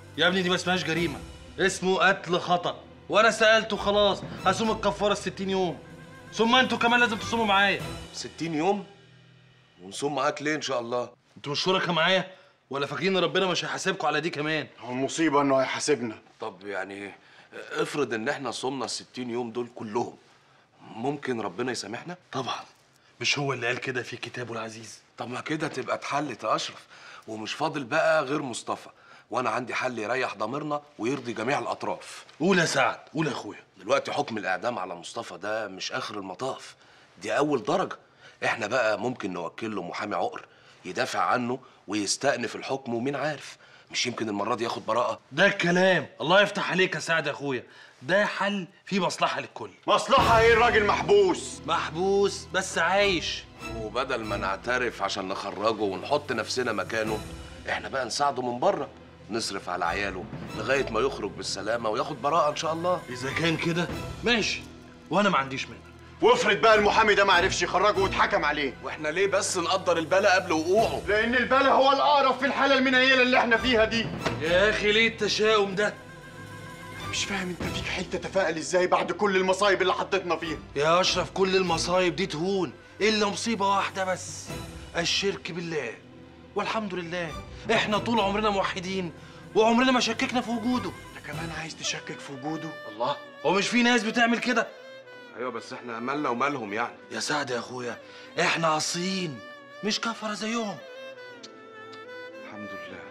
S20: يا ابني دي ما اسمهاش جريمه اسمه قتل خطا وانا سالته خلاص هصوم الكفاره ال 60 يوم ثم انتوا كمان لازم تصوموا معايا
S5: 60 يوم ونصوم معاك ليه ان شاء الله
S20: انتوا مش شركاء معايا ولا فاكرين ان ربنا مش هيحاسبكم على دي كمان
S16: هو المصيبه انه هيحاسبنا
S5: طب يعني افرض ان احنا صومنا ال 60 يوم دول كلهم ممكن ربنا يسامحنا
S20: طبعا مش هو اللي قال كده في كتابه العزيز
S5: طب ما كده تبقى اتحلت يا اشرف ومش فاضل بقى غير مصطفى وانا عندي حل يريح ضميرنا ويرضي جميع الاطراف
S20: قول يا سعد قول يا اخويا
S5: دلوقتي حكم الاعدام على مصطفى ده مش اخر المطاف دي اول درجه احنا بقى ممكن نوكل له محامي عقر يدافع عنه ويستأنف الحكم ومين عارف مش يمكن المره دي ياخد براءه
S20: ده الكلام الله يفتح عليك يا سعد يا اخويا ده حل فيه مصلحه للكل
S16: مصلحه ايه الراجل محبوس
S20: محبوس بس عايش
S5: وبدل ما نعترف عشان نخرجه ونحط نفسنا مكانه احنا بقى نساعده من بره نصرف على عياله لغايه ما يخرج بالسلامه وياخد براءه ان شاء الله
S20: اذا كان كده ماشي وانا ما عنديش مانع
S16: وافرض بقى المحامي ده ما عرفش يخرجه واتحكم عليه
S5: واحنا ليه بس نقدر البلا قبل وقوعه
S16: لان البلا هو الاقرب في الحاله المنيله اللي احنا فيها دي
S20: يا اخي ليه التشاؤم ده
S16: مش فاهم انت فيك حته تفائل ازاي بعد كل المصايب اللي حطيتنا فيها
S20: يا اشرف كل المصايب دي تهون الا مصيبه واحده بس الشرك بالله والحمد لله احنا طول عمرنا موحدين وعمرنا ما شككنا في وجوده
S16: انت كمان عايز تشكك في وجوده
S20: الله هو مش في ناس بتعمل كده
S5: ايوه بس احنا مالنا ومالهم يعني
S20: يا سعد يا اخويا احنا اصيل مش كفره زيهم
S5: الحمد لله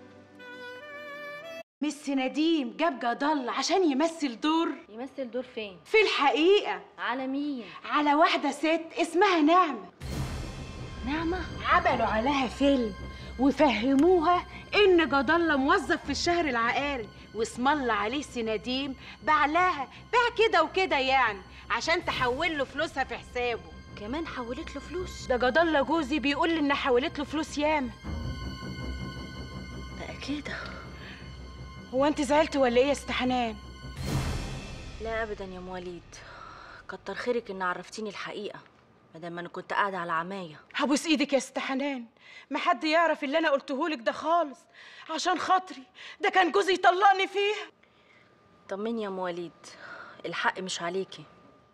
S10: مس نديم جاب جدل عشان يمثل دور
S22: يمثل دور فين؟
S10: في الحقيقة
S22: على مين؟
S10: على واحدة ست اسمها نعمة
S22: نعمة؟
S10: عملوا عليها فيلم وفهموها ان جدلة موظف في الشهر العقاري واسم الله عليه سنديم باع لها باع كده وكده يعني عشان تحول له فلوسها في حسابه
S22: كمان حولت له فلوس
S10: ده جدلة جوزي بيقول لي انها حولت له فلوس ياما
S22: بقى كده
S10: هو انت زعلت ولا ايه يا ست حنان
S22: لا ابدا يا ام وليد كتر خيرك ان عرفتيني الحقيقه مادام انا كنت قاعده على عمايه
S10: هبوس ايدك يا ست حنان ما حد يعرف اللي انا قلتهولك ده خالص عشان خاطري ده كان جوزي يطلقني فيها
S22: طمني يا ام وليد الحق مش عليكي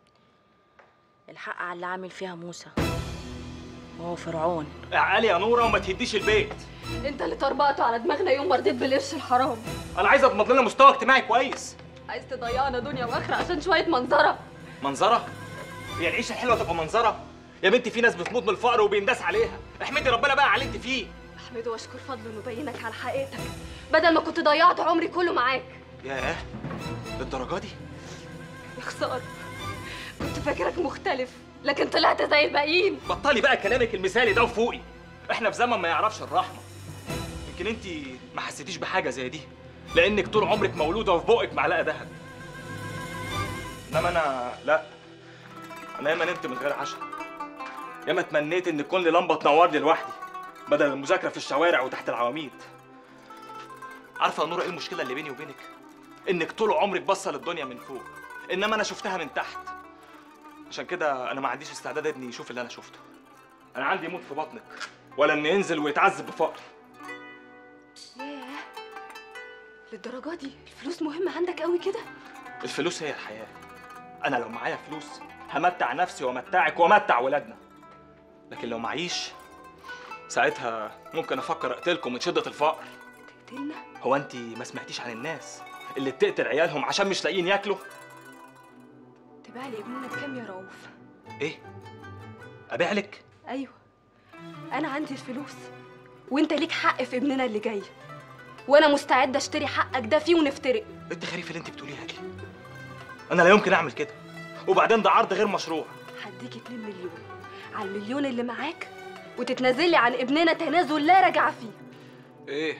S22: الحق على اللي عامل فيها موسى وهو فرعون
S23: اعقلي يا نوره وما تهديش البيت
S21: انت اللي طربقته على دماغنا يوم ما رضيت بالقرش الحرام
S23: انا عايز اضمن لنا مستوى اجتماعي كويس
S21: عايز تضيعنا دنيا واخره عشان شويه منظره
S23: منظره هي العيشه الحلوه تبقى منظره يا بنتي في ناس بتموت من الفقر وبينداس عليها احمدي ربنا بقى على اللي انت فيه
S21: احمد واشكر فضله انه بينك على حقيقتك بدل ما كنت ضيعت عمري كله معاك
S23: ياه للدرجه دي
S21: يا خساره كنت فاكرك مختلف لكن طلعت زي الباقيين
S23: بطلي بقى كلامك المثالي ده وفوقي احنا في زمن ما يعرفش الرحمه يمكن انت ما حسيتيش بحاجه زي دي لانك طول عمرك مولوده وفي بقك معلقه ذهب انما انا لا انا ياما نمت من غير عشاء ياما تمنيت ان تكون لي لمبه تنور لي لوحدي بدل المذاكره في الشوارع وتحت العواميد عارفه يا نور ايه المشكله اللي بيني وبينك انك طول عمرك باصه للدنيا من فوق انما انا شفتها من تحت عشان كده انا ما عنديش استعداد اني اشوف اللي انا شفته انا عندي يموت في بطنك ولا اني ينزل ويتعذب بفقر
S21: ياه للدرجه دي الفلوس مهمه عندك قوي كده
S23: الفلوس هي الحياه انا لو معايا فلوس همتع نفسي وامتعك وامتع ولادنا لكن لو معيش ساعتها ممكن افكر اقتلكم من شده الفقر
S21: تقتلنا
S23: هو انت ما سمعتيش عن الناس اللي بتقتل عيالهم عشان مش لاقيين ياكلوا
S21: تبيع لي ابننا بكام يا رؤوف
S23: ايه ابيع لك
S21: ايوه انا عندي الفلوس وانت ليك حق في ابننا اللي جاي وانا مستعده اشتري حقك ده فيه ونفترق
S23: ايه التخاريف اللي انت بتقوليها دي انا لا يمكن اعمل كده وبعدين ده عرض غير مشروع
S21: هديك 2 مليون على المليون اللي معاك وتتنازل لي عن ابننا تنازل لا رجعه فيه
S23: ايه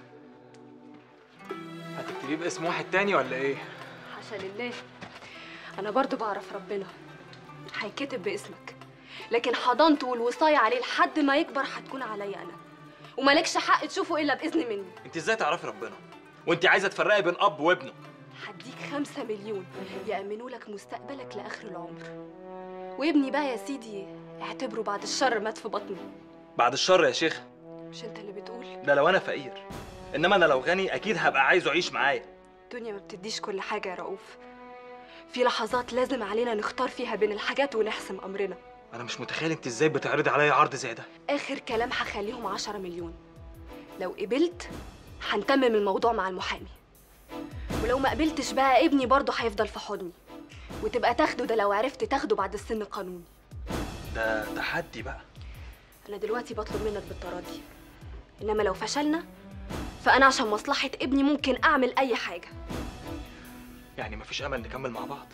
S23: هتكتبيه باسم واحد تاني ولا ايه
S21: حاشا لله انا برضو بعرف ربنا هيكتب باسمك لكن حضانته والوصاية عليه لحد ما يكبر هتكون عليا انا ومالكش حق تشوفه الا باذن مني
S23: انت ازاي تعرفي ربنا وانت عايزه تفرقي بين اب وابنه
S21: هديك خمسة مليون يأمنوا لك مستقبلك لآخر العمر وابني بقى يا سيدي اعتبره بعد الشر مات في بطني
S23: بعد الشر يا شيخ
S21: مش انت اللي بتقول
S23: ده لو انا فقير انما انا لو غني اكيد هبقى عايزه يعيش معايا
S21: الدنيا ما بتديش كل حاجة يا رؤوف في لحظات لازم علينا نختار فيها بين الحاجات ونحسم أمرنا
S23: انا مش متخيل انت ازاي بتعرضي عليا عرض زي ده
S21: آخر كلام هخليهم عشرة مليون لو قبلت هنتمم الموضوع مع المحامي ولو ما قبلتش بقى ابني برضه هيفضل في حضني وتبقى تاخده ده لو عرفت تاخده بعد السن القانوني
S23: ده تحدي بقى
S21: أنا دلوقتي بطلب منك بالتراضي إنما لو فشلنا فأنا عشان مصلحة ابني ممكن أعمل أي حاجة
S23: يعني مفيش امل نكمل مع بعض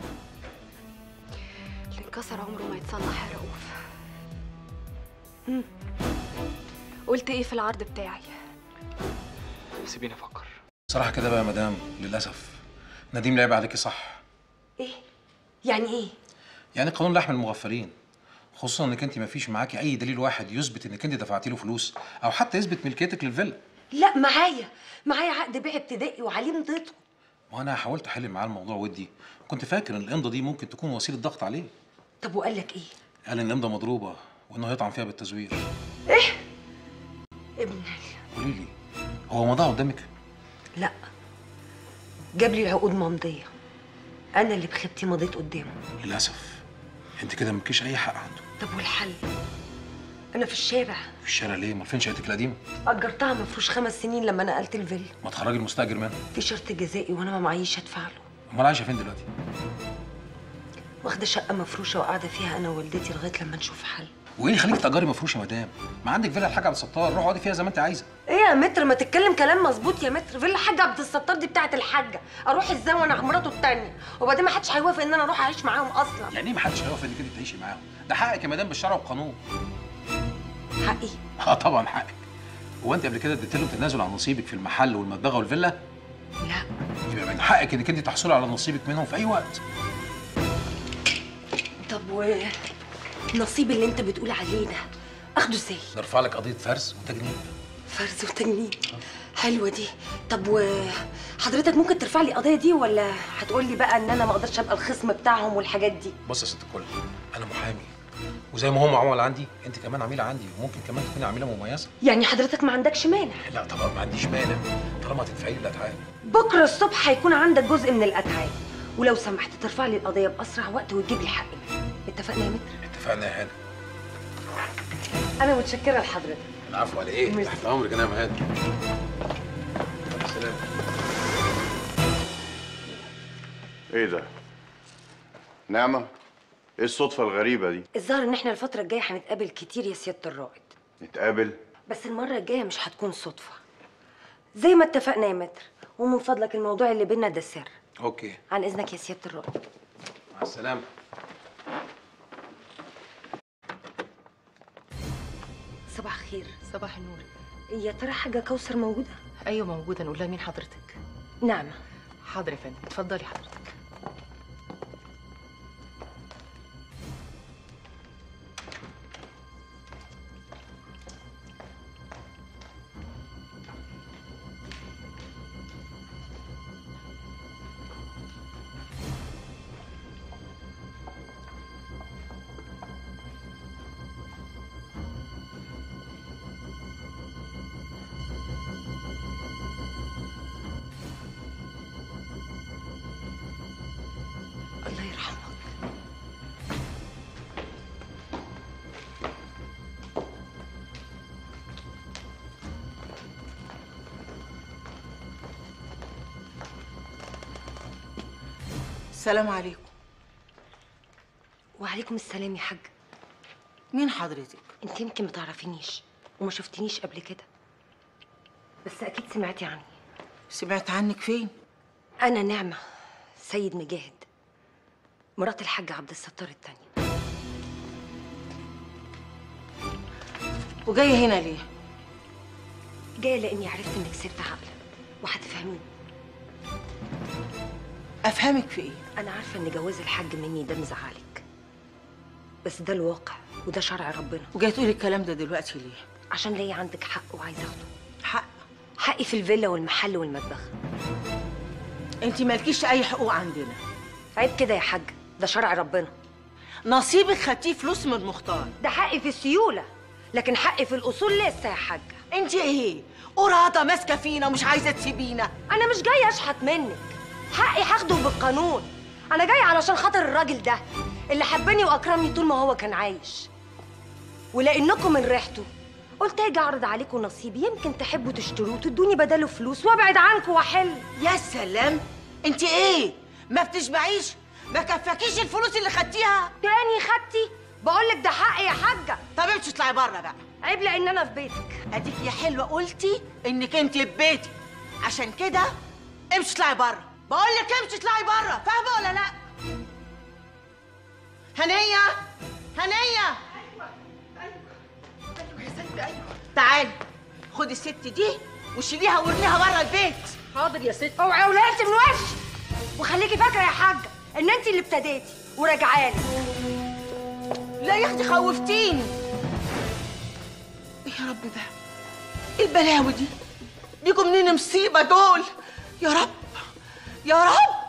S21: اللي انكسر عمره ما يتصلح يا رؤوف هم. قلت ايه في العرض بتاعي
S23: سيبيني افكر
S8: صراحة كده بقى يا مدام للأسف نديم لعب عليكي صح
S7: ايه يعني ايه
S8: يعني قانون لحم المغفلين خصوصا انك انت ما فيش معاكي اي دليل واحد يثبت انك انت دفعتي له فلوس او حتى يثبت ملكيتك للفيلا
S7: لا معايا معايا عقد بيع ابتدائي وعليه مضيته
S8: وانا حاولت احل معاه الموضوع ودي كنت فاكر ان الامضه دي ممكن تكون وسيله ضغط عليه
S7: طب وقال لك ايه
S8: قال ان الامضه مضروبه وانه هيطعن فيها بالتزوير
S7: ابن
S8: قولي لي هو مضى قدامك
S7: لا جاب لي العقود ممضيه انا اللي بخيبتي مضيت قدامه
S8: للاسف انت كده مالكيش اي حق عنده
S7: طب والحل انا في الشارع
S8: في الشارع ليه ما فين شقتك القديمه
S7: اجرتها مفروش خمس سنين لما نقلت الفيلا
S8: ما تخرجي المستاجر منها
S7: في شرط جزائي وانا ما معيش ادفع له
S8: امال عايشه فين دلوقتي
S7: واخده شقه مفروشه وقاعده فيها انا ووالدتي لغايه لما نشوف حل
S8: وايه اللي يخليك تاجري مفروش يا مدام ما عندك فيلا الحاج عبد الستار روحي اقعدي فيها زي ما انت عايزه
S7: ايه يا متر ما تتكلم كلام مظبوط يا متر فيلا الحاج عبد الستار دي بتاعت الحاجه اروح ازاي وانا مراته التانيه وبعدين ما حدش هيوافق ان انا اروح اعيش معاهم اصلا
S8: يعني ايه ما حدش هيوافق انك انت تعيشي معاهم ده حقك يا مدام بالشرع والقانون
S7: حقي
S8: اه طبعا حقك هو انت قبل كده اديت لهم تنازل عن نصيبك في المحل والمدبغه والفيلا
S7: لا
S8: يبقى من حقك انك انت تحصلي على نصيبك منهم في اي وقت
S7: طب و النصيب اللي انت بتقول عليه ده اخده ازاي
S8: نرفع لك قضيه فرز وتجنيد
S7: فرز وتجنيد حلوه دي طب وحضرتك ممكن ترفع لي القضيه دي ولا هتقول لي بقى ان انا ما اقدرش ابقى الخصم بتاعهم والحاجات دي
S8: بص يا ست الكل انا محامي وزي ما هم عمل عندي انت كمان عميله عندي وممكن كمان تكوني عميله مميزه
S7: يعني حضرتك ما عندكش مانع
S8: لا طبعا ما عنديش مانع طالما هتدفعي لي الاتعاب
S7: بكره الصبح هيكون عندك جزء من الاتعاب ولو سمحت ترفع لي القضيه باسرع وقت وتجيب لي حقي منها اتفقنا يا متر
S8: اتفقنا يا هاني
S7: انا متشكره لحضرتك
S8: العفو على ايه تحت امرك انا يا مهاد سلام
S16: ايه ده نعمه ايه الصدفه الغريبه دي
S7: الظاهر ان احنا الفتره الجايه هنتقابل كتير يا سياده الرائد
S16: نتقابل
S7: بس المره الجايه مش هتكون صدفه زي ما اتفقنا يا متر ومن فضلك الموضوع اللي بينا ده سر
S8: اوكي
S7: عن اذنك يا سياده الرائد
S8: مع السلامه
S7: صباح الخير
S15: صباح النور
S7: يا ترى حاجه كوثر موجوده
S15: ايوه موجوده نقول لها مين حضرتك
S7: نعمه
S15: حاضر يا فندم اتفضلي حضرتك
S7: الله يرحمك
S6: السلام عليكم
S7: وعليكم السلام يا حاج
S6: مين حضرتك
S7: انت يمكن ما تعرفينيش وما شفتنيش قبل كده بس اكيد سمعتي عني
S6: سمعت عنك فين
S7: انا نعمه سيد مجاهد مرات الحاج عبد الستار التانية
S6: وجايه هنا ليه
S7: جايه لاني عرفت انك ست عاقله وهتفهميني
S6: افهمك في ايه
S7: انا عارفه ان جواز الحاج مني ده مزعلك بس ده الواقع وده شرع ربنا
S6: وجايه تقولي الكلام ده دلوقتي ليه
S7: عشان ليا عندك حق وعايزه اخده
S6: حق
S7: حقي في الفيلا والمحل والمطبخ
S6: انت مالكيش اي حقوق عندنا
S7: عيب كده يا حاج ده شرع ربنا
S6: نصيبك خدتيه فلوس من مختار
S7: ده حقي في السيوله لكن حقي في الاصول لسه يا حاج
S6: انت ايه قراده ماسكه فينا ومش عايزه تسيبينا
S7: انا مش جايه اشحت منك حقي هاخده بالقانون انا جايه علشان خاطر الراجل ده اللي حبني واكرمني طول ما هو كان عايش ولانكم من ريحته قلت اجي اعرض عليكم نصيبي يمكن تحبوا تشتروه وتدوني بداله فلوس وابعد عنكم واحل
S6: يا سلام انت ايه ما بتشبعيش ما كفاكيش الفلوس اللي خدتيها
S7: تاني خدتي بقول لك ده حقي يا حاجه
S6: طب امشي اطلعي بره بقى
S7: عيب لان انا في بيتك
S6: اديك يا حلوه قلتي انك انت في بيتي عشان كده امشي اطلعي بره بقول لك امشي اطلعي بره فاهمه ولا لا هنيه هنيه تعالي خدي الست دي وشيليها وارميها بره البيت
S7: حاضر يا ست اوعي ولقيت من وشي وخليكي فاكره يا حاجه ان انت اللي ابتديتي وراجعالي
S6: لا يا اختي خوفتيني إيه يا رب ده ايه البلاوي دي بيجوا منين مصيبه دول يا رب يا رب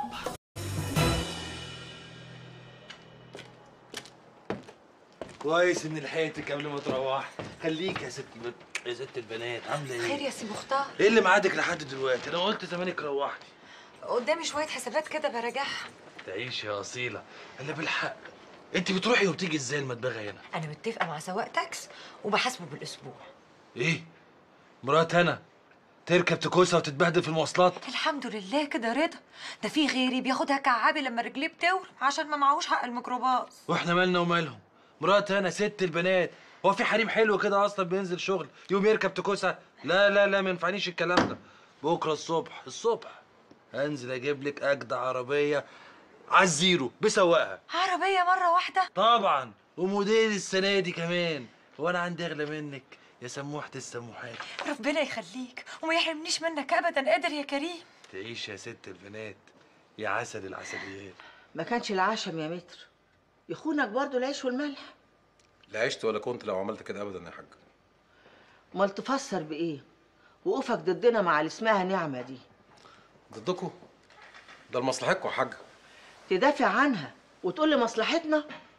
S20: كويس ان لحقتك قبل ما تروح خليك يا ست يا ست البنات عامله ايه
S1: خير يا سي مختار
S20: ايه اللي معادك لحد دلوقتي انا قلت زمانك روحتي
S1: قدامي شويه حسابات كده براجعها
S20: تعيش يا اصيله الا بالحق انت بتروحي وبتيجي ازاي المدبغه هنا
S1: انا متفقه مع سواق تاكس وبحاسبه بالاسبوع
S20: ايه مرات انا تركب تكوسه وتتبهدل في المواصلات
S1: الحمد لله كده رضا ده في غيري بياخدها كعابي لما رجليه بتورم عشان ما معهوش حق الميكروباص
S20: واحنا مالنا ومالهم مرات انا ست البنات هو في حريم حلو كده اصلا بينزل شغل يوم يركب تكوسه لا لا لا ما ينفعنيش الكلام ده بكره الصبح الصبح هنزل اجيب لك اجدع عربيه على الزيرو بسواقها
S1: عربيه مره واحده
S20: طبعا وموديل السنه دي كمان هو انا عندي اغلى منك يا سموحه السموحات
S1: ربنا يخليك وما يحرمنيش منك ابدا قادر يا كريم
S20: تعيش يا ست البنات يا عسل العسليات
S6: ما كانش العشم يا متر يخونك برضو العيش والملح
S8: لا عشت ولا كنت لو عملت كده ابدا يا حاج
S6: امال تفسر بايه وقوفك ضدنا مع اللي اسمها نعمه دي
S8: ضدكم ده لمصلحتكم يا حاج
S6: تدافع عنها وتقول لي مصلحتنا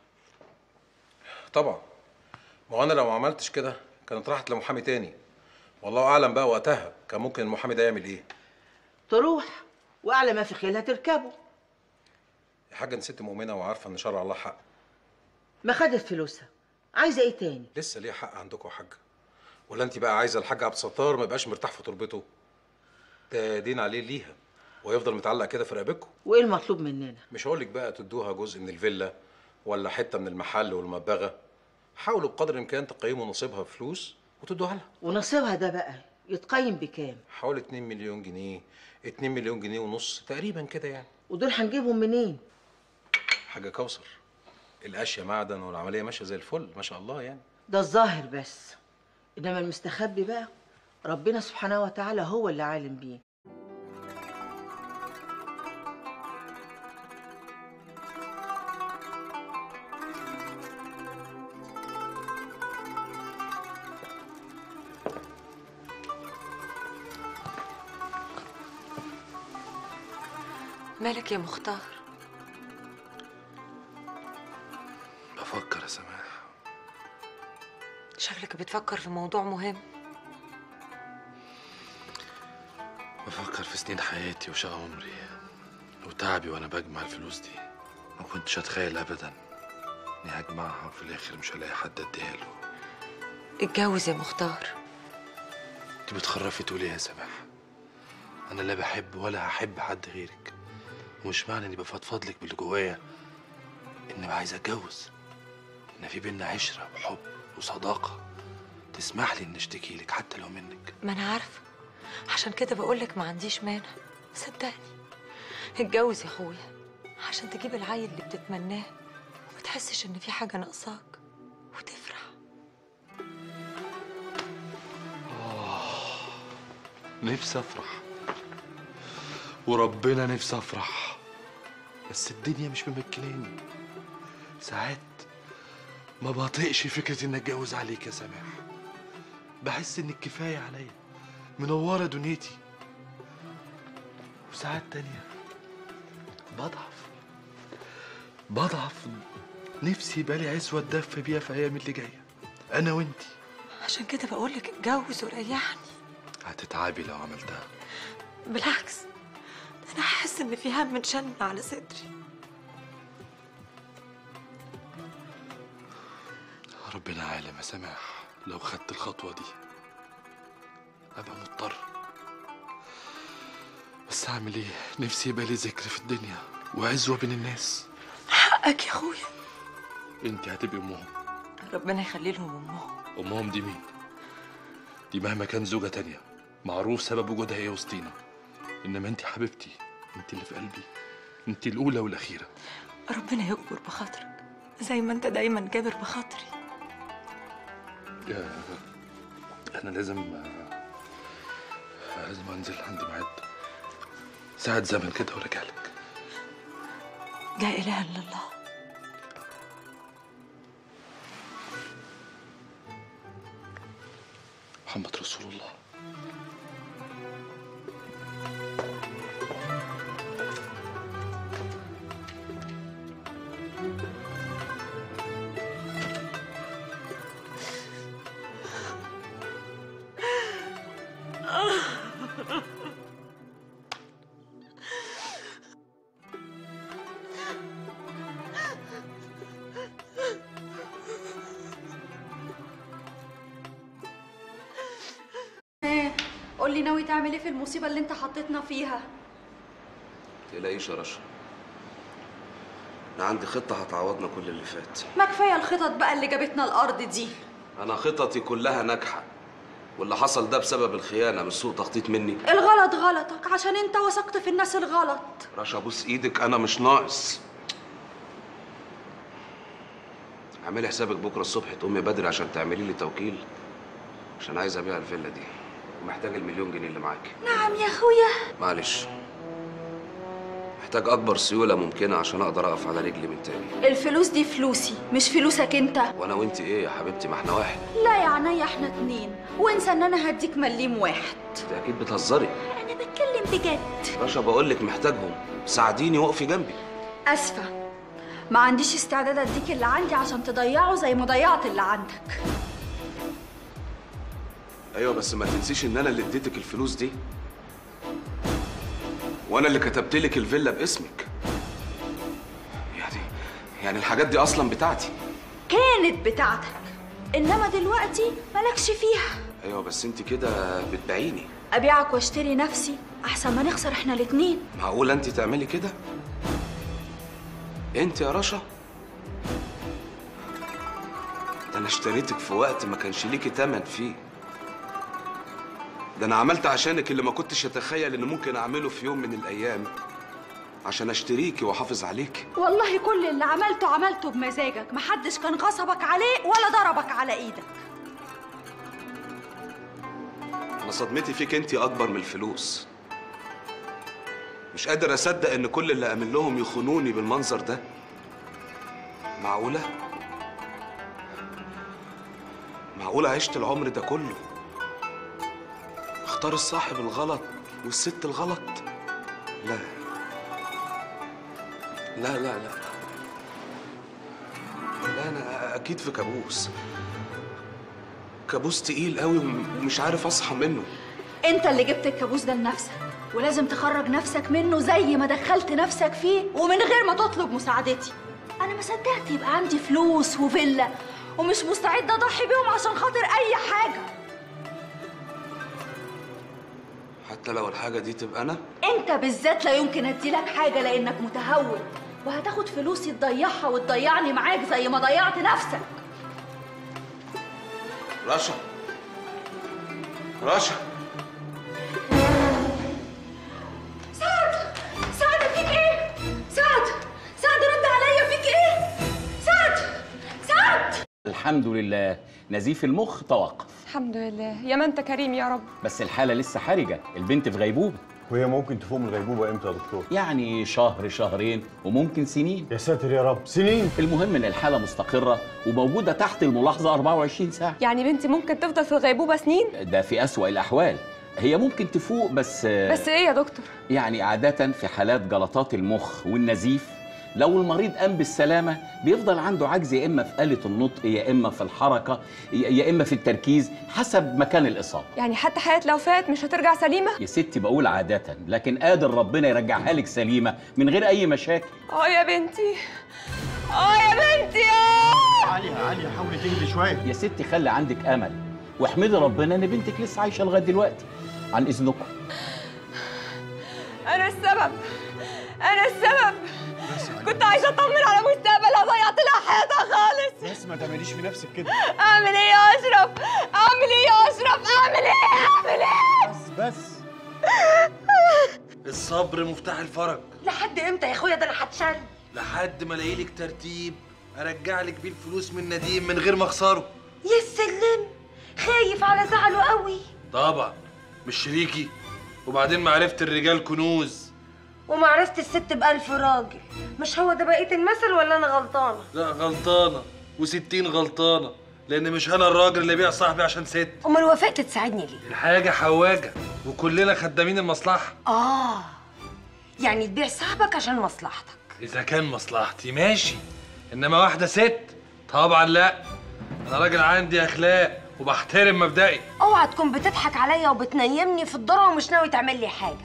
S8: طبعا ما هو انا لو ما عملتش كده كانت راحت لمحامي تاني والله اعلم بقى وقتها كان ممكن المحامي ده يعمل ايه
S6: تروح واعلى ما في خيلها تركبه
S8: يا حاجه انت ست مؤمنه وعارفه ان شرع الله حق
S6: ما خدت فلوسها عايزه ايه تاني
S8: لسه ليها حق عندكم يا حاج ولا انت بقى عايزه الحاج عبد الستار ما يبقاش مرتاح في تربته ده دين عليه ليها ويفضل متعلق كده في رقبتكم
S6: وايه المطلوب مننا
S8: مش هقول لك بقى تدوها جزء من الفيلا ولا حته من المحل والمبغه حاولوا بقدر الامكان تقيموا نصيبها فلوس وتدوها لها
S6: ونصيبها ده بقى يتقيم بكام
S8: حوالي 2 مليون جنيه 2 مليون جنيه ونص تقريبا كده يعني
S6: ودول هنجيبهم منين
S8: حاجه كوثر الاشياء معدن والعمليه ماشيه زي الفل ما شاء الله يعني
S6: ده الظاهر بس انما المستخبي بقى ربنا سبحانه وتعالى هو اللي عالم بيه
S1: مالك يا مختار
S20: بفكر يا سماح
S1: شكلك بتفكر في موضوع مهم
S20: بفكر في سنين حياتي وشقى عمري وتعبي وانا بجمع الفلوس دي ما كنتش اتخيل ابدا اني هجمعها وفي الاخر مش هلاقي حد اديها له
S1: اتجوز يا مختار
S20: انت بتخرفي تقولي يا سماح انا لا بحب ولا هحب حد غيرك ومش معنى اني بفضفض لك باللي جوايا اني عايز اتجوز ان في بينا عشره وحب وصداقه تسمح لي اني اشتكي لك حتى لو منك
S1: ما انا عارفه عشان كده بقولك ما عنديش مانع صدقني اتجوز يا اخويا عشان تجيب العيل اللي بتتمناه وما تحسش ان في حاجه ناقصاك وتفرح
S20: نفسي افرح وربنا نفسي افرح بس الدنيا مش ممكناني ساعات ما بطيقش فكرة اني اتجوز عليك يا سماح بحس انك كفاية عليا منورة دنيتي وساعات تانية بضعف بضعف نفسي بالي عزوة اتدفى بيها في ايام اللي جاية انا وانتي
S1: عشان كده بقولك اتجوز وريحني
S4: هتتعبي لو عملتها
S1: بالعكس ده انا حاسه ان في هم اتشال من على صدري
S4: ربنا عالم يا سماح لو خدت الخطوة دي أبقى مضطر بس أعمل إيه؟ نفسي يبقى لي ذكر في الدنيا وعزوة بين الناس
S1: حقك يا اخويا
S4: أنت هتبقي أمهم
S1: ربنا يخلي لهم امهم
S4: أمهم دي مين؟ دي مهما كان زوجة تانية معروف سبب وجودها إيه وسطينا إنما أنت حبيبتي أنت اللي في قلبي أنت الأولى والأخيرة
S1: ربنا يكبر بخاطرك زي ما انت دايما جابر بخاطري
S4: يا أنا لازم لازم أنزل عندي ميعاد ساعة زمن كده وراجع لك
S1: لا اله الا الله
S4: محمد رسول الله
S11: ايه قول لي ناوي تعمل ايه في المصيبه اللي انت حطيتنا فيها
S12: تلاقيش يا رشا انا عندي خطه هتعوضنا كل اللي فات
S11: ما كفايه الخطط بقى اللي جابتنا الارض دي
S12: انا خططي كلها ناجحه واللي حصل ده بسبب الخيانه مش سوء تخطيط مني
S11: الغلط غلطك عشان انت وثقت في الناس الغلط
S12: رشا بوس ايدك انا مش ناقص اعملي حسابك بكره الصبح تقومي بدري عشان تعملي لي توكيل عشان عايز ابيع الفيلا دي ومحتاج المليون جنيه اللي معاكي
S11: نعم يا اخويا
S12: معلش محتاج اكبر سيوله ممكنه عشان اقدر اقف على رجلي من تاني
S11: الفلوس دي فلوسي مش فلوسك انت
S12: وانا وانت ايه يا حبيبتي ما احنا واحد
S11: لا يا عينيا احنا اتنين وانسى ان انا هديك مليم واحد
S12: انت اكيد بتهزري
S11: انا بتكلم بجد
S12: رشا بقول لك محتاجهم ساعديني وقفي جنبي
S11: اسفه ما عنديش استعداد اديك اللي عندي عشان تضيعه زي ما ضيعت اللي عندك
S12: ايوه بس ما تنسيش ان انا اللي اديتك الفلوس دي وانا اللي كتبت لك الفيلا باسمك يعني يعني الحاجات دي اصلا بتاعتي
S11: كانت بتاعتك انما دلوقتي مالكش فيها
S12: ايوه بس انت كده بتبيعيني
S11: ابيعك واشتري نفسي احسن ما نخسر احنا الاتنين
S12: معقوله انت تعملي كده انت يا رشا ده انا اشتريتك في وقت ما كانش ليكي تمن فيه ده انا عملت عشانك اللي ما كنتش اتخيل ان ممكن اعمله في يوم من الايام عشان اشتريكي واحافظ عليكي
S11: والله كل اللي عملته عملته بمزاجك محدش كان غصبك عليه ولا ضربك على ايدك
S12: انا صدمتي فيك انت اكبر من الفلوس مش قادر اصدق ان كل اللي امن لهم يخونوني بالمنظر ده معقوله معقوله عشت العمر ده كله اختار الصاحب الغلط والست الغلط لا لا لا لا لا انا اكيد في كابوس كابوس تقيل قوي ومش عارف اصحى منه
S11: انت اللي جبت الكابوس ده لنفسك ولازم تخرج نفسك منه زي ما دخلت نفسك فيه ومن غير ما تطلب مساعدتي انا ما صدقت يبقى عندي فلوس وفيلا ومش مستعده اضحي بيهم عشان خاطر اي حاجه
S12: حتى لو الحاجه دي تبقى انا
S11: انت بالذات لا يمكن اديلك حاجه لانك متهور وهتاخد فلوسي تضيعها وتضيعني معاك زي ما ضيعت نفسك
S12: رشا رشا
S11: سعد سعد فيك ايه سعد سعد رد عليا فيك ايه سعد سعد
S13: الحمد لله نزيف المخ توقف
S14: الحمد لله يا ما انت كريم يا رب
S13: بس الحالة لسه حرجة البنت في غيبوبة
S16: وهي ممكن تفوق من الغيبوبة امتى يا دكتور؟
S13: يعني شهر شهرين وممكن سنين
S16: يا ساتر يا رب سنين
S13: المهم ان الحالة مستقرة وموجودة تحت الملاحظة 24 ساعة
S14: يعني بنتي ممكن تفضل في الغيبوبة سنين
S13: ده في أسوأ الأحوال هي ممكن تفوق بس
S14: بس ايه يا دكتور
S13: يعني عادة في حالات جلطات المخ والنزيف لو المريض قام بالسلامه بيفضل عنده عجز يا اما في آلة النطق يا اما في الحركه يا يا اما في التركيز حسب مكان الاصابه
S14: يعني حتى حياة لو فات مش هترجع سليمة
S13: يا ستي بقول عاده لكن قادر ربنا يرجعها لك سليمه من غير اي مشاكل
S14: اه يا بنتي اه يا بنتي اه
S16: عليا عليا حاولي تهدي شويه
S13: يا ستي خلي عندك امل واحمدي ربنا ان بنتك لسه عايشه لغايه دلوقتي عن اذنكم
S14: انا السبب انا السبب كنت عايزه اطمن على مستقبلها ضيعت لها حياتها خالص
S16: بس ما تعمليش في نفسك كده
S14: اعمل ايه يا اشرف اعمل ايه يا اشرف اعمل ايه اعمل ايه
S16: بس بس
S20: الصبر مفتاح الفرج
S7: لحد امتى يا اخويا ده انا هتشل
S20: لحد ما الاقي لك ترتيب ارجع لك بيه الفلوس من نديم من غير ما اخسره
S7: يا سلم خايف على زعله قوي
S20: طبعا مش شريكي وبعدين معرفة الرجال كنوز
S7: ومعرفة الست بألف راجل مش هو ده بقية المثل ولا أنا غلطانة؟
S20: لا غلطانة وستين غلطانة لأن مش أنا الراجل اللي بيع صاحبي عشان ست
S7: أمال وافقت تساعدني ليه؟
S20: الحاجة حواجة وكلنا خدامين المصلحة
S7: آه يعني تبيع صاحبك عشان مصلحتك
S20: إذا كان مصلحتي ماشي إنما واحدة ست طبعا لا أنا راجل عندي أخلاق وبحترم مبدئي
S7: اوعى تكون بتضحك عليا وبتنيمني في الذره ومش ناوي تعمل لي حاجه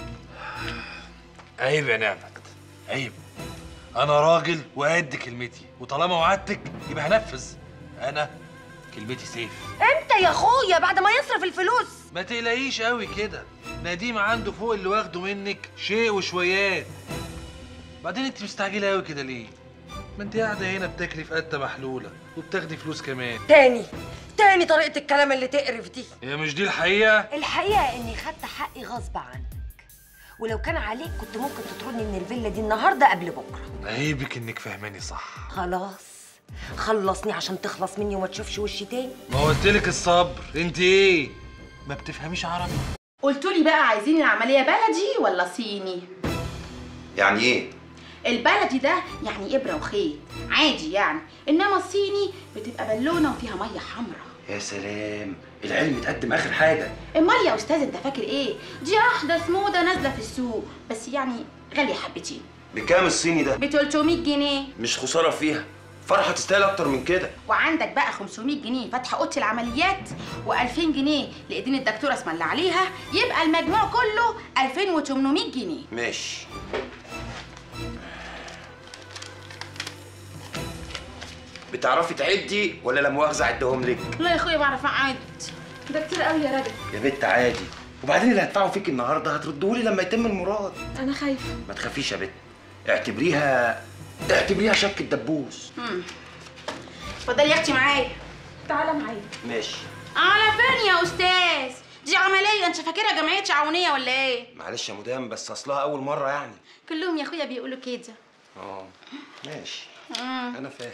S20: عيب يا نعمت عيب أنا راجل وقد كلمتي وطالما وعدتك يبقى هنفذ أنا كلمتي سيف
S7: امتى يا اخويا بعد ما يصرف الفلوس
S20: ما تقلقيش قوي كده نديم عنده فوق اللي واخده منك شيء وشويات بعدين انت مستعجله قوي كده ليه ما انت قاعده هنا بتاكلي في قته محلوله وبتاخدي فلوس كمان
S7: تاني تاني طريقه الكلام اللي تقرف دي
S20: هي مش دي الحقيقه
S7: الحقيقه اني خدت حقي غصب عنك ولو كان عليك كنت ممكن تطردني من الفيلا دي النهارده قبل بكره
S20: عيبك انك فاهماني صح
S7: خلاص خلصني عشان تخلص مني وما تشوفش وشي تاني
S20: ما قلتلك الصبر انت ايه ما بتفهميش عربي
S2: قلتوا لي بقى عايزين العمليه بلدي ولا صيني
S17: يعني ايه؟
S2: البلدي ده يعني ابره وخيط عادي يعني انما الصيني بتبقى بالونه وفيها ميه حمراء
S17: يا سلام العلم اتقدم اخر حاجه
S2: امال يا استاذ انت فاكر ايه دي احدث موضه نازله في السوق بس يعني غاليه حبتين
S17: بكام الصيني ده؟
S2: ب 300 جنيه
S17: مش خساره فيها فرحه تستاهل اكتر من كده
S2: وعندك بقى 500 جنيه فاتحه اوضه العمليات و2000 جنيه لايدين الدكتوره اسم الله عليها يبقى المجموع كله 2800 جنيه
S17: ماشي بتعرفي تعدي ولا لا مؤاخذه اعدهم لك
S2: لا يا اخويا بعرف اعد ده كتير قوي يا راجل
S17: يا بنت عادي وبعدين اللي هدفعه فيك النهارده هتردهولي لما يتم المراد
S2: انا خايفه
S17: ما تخافيش يا بنت اعتبريها اعتبريها شك الدبوس
S2: امم اتفضلي يا اختي معايا تعالى معايا
S17: ماشي
S2: على فين يا استاذ دي عمليه انت فاكرها جمعيه تعاونيه ولا ايه
S17: معلش يا مدام بس اصلها اول مره يعني
S2: كلهم يا اخويا بيقولوا كده
S17: اه ماشي
S2: مم.
S17: انا فاهم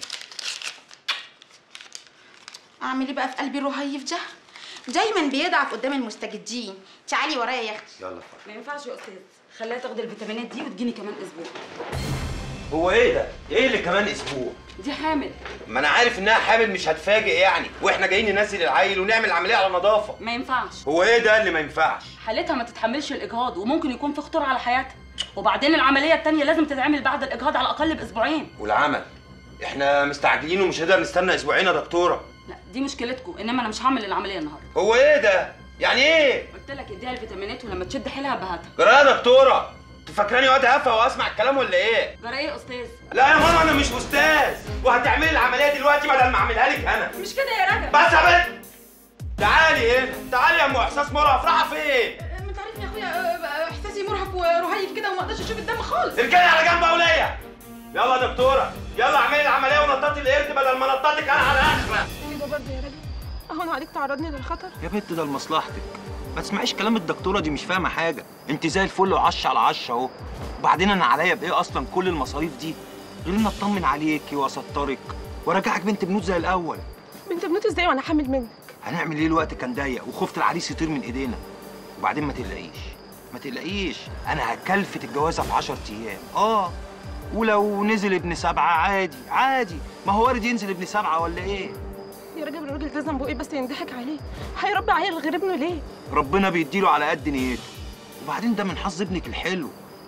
S2: اعمل ايه بقى في قلبي الرهيف ده دايما بيضعف قدام المستجدين تعالي ورايا يا اختي
S17: يلا
S7: ما ينفعش يا استاذ خليها تاخد الفيتامينات دي وتجيني كمان اسبوع
S17: هو ايه ده ايه اللي كمان اسبوع
S7: دي حامل
S17: ما انا عارف انها حامل مش هتفاجئ يعني واحنا جايين ننزل العيل ونعمل عمليه على نظافه
S18: ما ينفعش
S17: هو ايه ده اللي ما ينفعش
S18: حالتها ما تتحملش الاجهاض وممكن يكون في خطوره على حياتها وبعدين العمليه التانية لازم تتعمل بعد الاجهاض على الاقل باسبوعين
S17: والعمل احنا مستعجلين ومش هنقدر نستنى اسبوعين يا دكتوره
S18: لا دي مشكلتكم انما انا مش هعمل العمليه النهارده
S17: هو ايه ده يعني ايه
S18: قلت لك اديها الفيتامينات ولما تشد حيلها بهاتها
S17: جرى يا دكتوره انت فاكراني واد هفه واسمع الكلام ولا ايه
S18: جرى ايه يا استاذ
S17: لا يا ماما انا مش استاذ وهتعملي العمليه دلوقتي بدل ما اعملها لك انا
S18: مش كده يا راجل
S17: بس يا بنت تعالي هنا تعالي يا ام احساس مرهف رايحه فين
S2: انت عارف يا اخويا آه، احساسي مرهق ورهيف كده وما اقدرش اشوف الدم خالص
S17: ارجعي على جنب يا وليه يلا يا دكتوره يلا اعملي العمليه ونططي القرد بدل ما نططك انا على اخرك
S14: ايه ده برضه يا راجل اهون عليك تعرضني للخطر
S24: يا بنت ده لمصلحتك ما تسمعيش كلام الدكتوره دي مش فاهمه حاجه انت زي الفل وعش على عش اهو وبعدين انا عليا بايه اصلا كل المصاريف دي غير ان اطمن عليكي واسترك وارجعك بنت بنوت زي الاول
S14: بنت بنوت ازاي وانا حامل منك
S24: هنعمل ايه الوقت كان ضيق وخفت العريس يطير من ايدينا وبعدين ما تقلقيش ما تقلقيش انا هكلفت الجوازه في 10 ايام اه ولو نزل ابن سبعه عادي عادي ما هو وارد ينزل ابن سبعه ولا ايه
S14: يا راجل الراجل ده ذنبه ايه بس ينضحك عليه هيربي عيل غير ابنه ليه
S24: ربنا بيديله على قد نيته وبعدين ده من حظ ابنك الحلو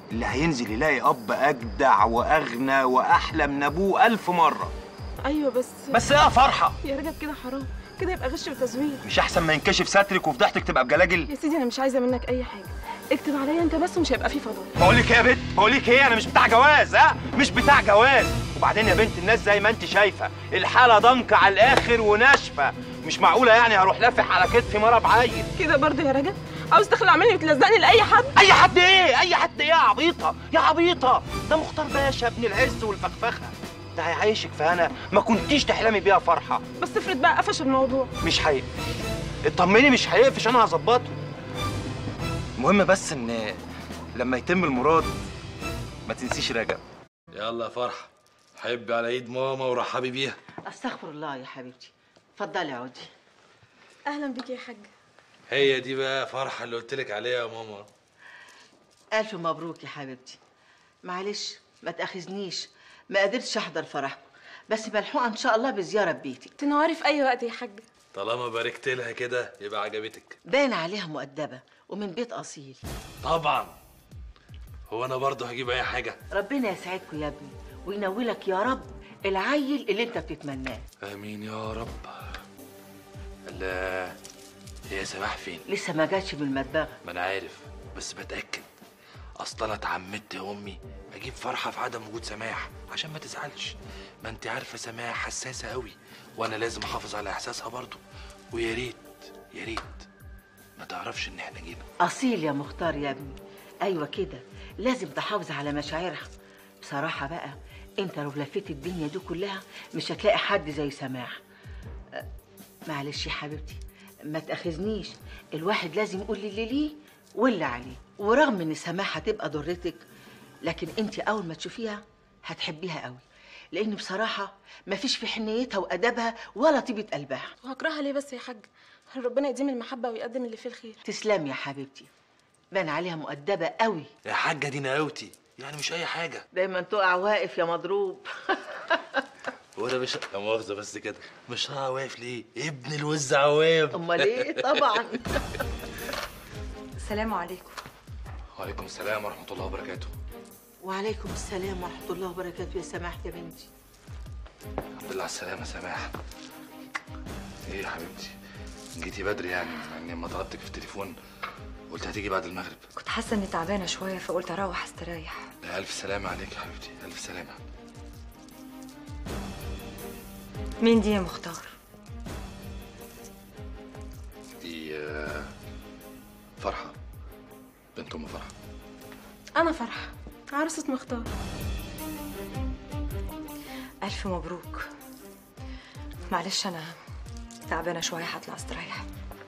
S24: اللي هينزل يلاقي اب اجدع واغنى واحلى من ابوه الف مره
S3: ايوه بس
S24: بس ايه يا فرحه
S3: يا رجب كده حرام كده يبقى غش وتزوير
S24: مش احسن ما ينكشف سترك وفضحتك تبقى بجلاجل
S3: يا سيدي انا مش عايزه منك اي حاجه اكتب عليا انت بس ومش هيبقى فيه فضايح
S24: بقول لك ايه يا بنت بقول لك ايه انا مش بتاع جواز ها مش بتاع جواز وبعدين يا بنت الناس زي ما انت شايفه الحاله ضنكه على الاخر وناشفه مش معقوله يعني هروح لافح على كتفي مره بعيل
S3: كده برضه يا رجب عاوز تخلع مني وتلزقني لاي حد
S24: اي حد ايه اي حد ايه يا عبيطه يا عبيطه ده مختار باشا ابن العز والفخفخه ده هيعيشك في هنا ما كنتيش تحلمي بيها فرحه
S3: بس افرض بقى قفش الموضوع
S24: مش هيقفش اطمني مش هيقفش انا هظبطه المهم بس ان لما يتم المراد ما تنسيش رجب
S20: يلا يا فرحه حبي على ايد ماما ورحبي بيها
S6: استغفر الله يا حبيبتي اتفضلي اقعدي
S3: اهلا بيك يا حاج
S20: هي دي بقى فرحه اللي قلت لك عليها يا ماما
S6: الف مبروك يا حبيبتي معلش ما تاخذنيش ما قدرتش احضر فرحكم بس ملحوقه ان شاء الله بزياره ببيتي
S3: تنوري في اي وقت يا حاج
S20: طالما باركت لها كده يبقى عجبتك
S6: باين عليها مؤدبه ومن بيت اصيل
S20: طبعا هو انا برضه هجيب اي حاجه
S6: ربنا يسعدكم يا ابني وينولك يا رب العيل اللي انت بتتمناه
S20: امين يا رب لا هي سماح فين
S6: لسه ما جاتش من المدبغه
S20: ما انا عارف بس بتاكد اصل انا اتعمدت يا امي اجيب فرحه في عدم وجود سماح عشان ما تزعلش ما انت عارفه سماح حساسه قوي وانا لازم احافظ على احساسها برضه ويا ريت يا ريت ما تعرفش ان احنا جينا
S6: اصيل يا مختار يا ابني ايوه كده لازم تحافظ على مشاعرها بصراحه بقى انت لو لفيت الدنيا دي كلها مش هتلاقي حد زي سماح أه، معلش يا حبيبتي ما تاخذنيش الواحد لازم يقول اللي ليه واللي عليه ورغم ان سماح هتبقى ضرتك لكن انت اول ما تشوفيها هتحبيها قوي لان بصراحه ما فيش في حنيتها وادبها ولا طيبه قلبها
S3: وهكرهها ليه بس يا حاج ربنا يديم المحبه ويقدم اللي فيه الخير
S6: تسلمي يا حبيبتي بان عليها مؤدبه قوي
S20: يا حاجه دي نقاوتي يعني مش اي حاجه
S6: دايما تقع واقف يا مضروب
S20: وانا مش لا مؤاخذه بس كده مش هقع واقف ليه ابن الوز عوام
S6: امال ايه طبعا
S1: السلام عليكم
S20: وعليكم السلام ورحمه الله وبركاته
S6: وعليكم السلام ورحمه الله وبركاته يا سماح يا بنتي
S20: الحمد لله على السلامه سماح ايه يا حبيبتي جيتي بدري يعني مع اني لما طلبتك في التليفون قلت هتيجي بعد المغرب
S1: كنت حاسه اني تعبانه شويه فقلت اروح استريح
S20: لا الف سلامه عليك يا حبيبتي الف سلامه
S1: مين دي يا مختار
S20: دي آه، فرحه بنت ام فرحه
S3: انا فرحه عروسه مختار
S1: الف مبروك معلش انا تعبانه شويه هطلع استريح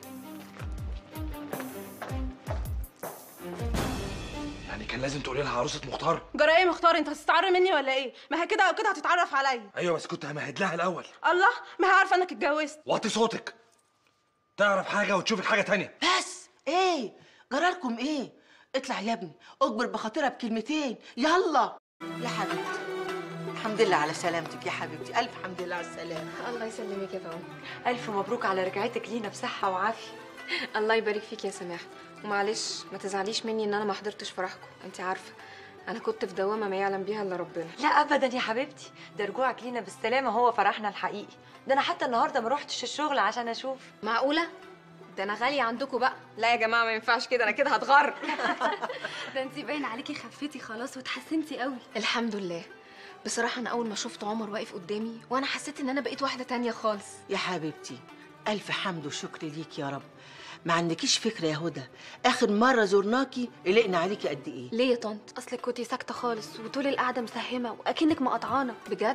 S20: يعني كان لازم تقولي لها عروسه مختار
S3: جرى ايه مختار انت هتستعر مني ولا ايه ما هي كده او كده هتتعرف عليا
S20: ايوه بس كنت همهد لها الاول
S3: الله ما هي عارفه انك اتجوزت
S20: وطي صوتك تعرف حاجه وتشوفك حاجه تانية
S6: بس ايه جرالكم ايه اطلع يا ابني اجبر بخاطرها بكلمتين يلا يا حبيبتي الحمد لله على سلامتك يا حبيبتي الف حمد لله على السلامه
S22: الله يسلمك يا فاطمه
S1: الف مبروك على رجعتك لينا بصحه وعافيه
S22: الله يبارك فيك يا سماح ومعلش ما تزعليش مني ان انا ما حضرتش فرحكم انت عارفه انا كنت في دوامه ما يعلم بيها الا ربنا
S1: لا ابدا يا حبيبتي ده رجوعك لينا بالسلامه هو فرحنا الحقيقي ده انا حتى النهارده ما روحتش الشغل عشان اشوف
S22: معقوله ده انا غاليه عندكم بقى لا يا جماعه ما ينفعش كده انا كده هتغر
S21: ده انت باين عليكي خفتي خلاص وتحسنتي قوي
S22: الحمد لله بصراحه انا اول ما شفت عمر واقف قدامي وانا حسيت ان انا بقيت واحده تانية خالص
S6: يا حبيبتي الف حمد وشكر ليك يا رب ما عندكيش فكره يا هدى اخر مره زرناكي قلقنا عليكي قد ايه
S22: ليه يا طنط اصلك كنتي ساكته خالص وطول القعده مسهمه واكنك مقطعانه بجد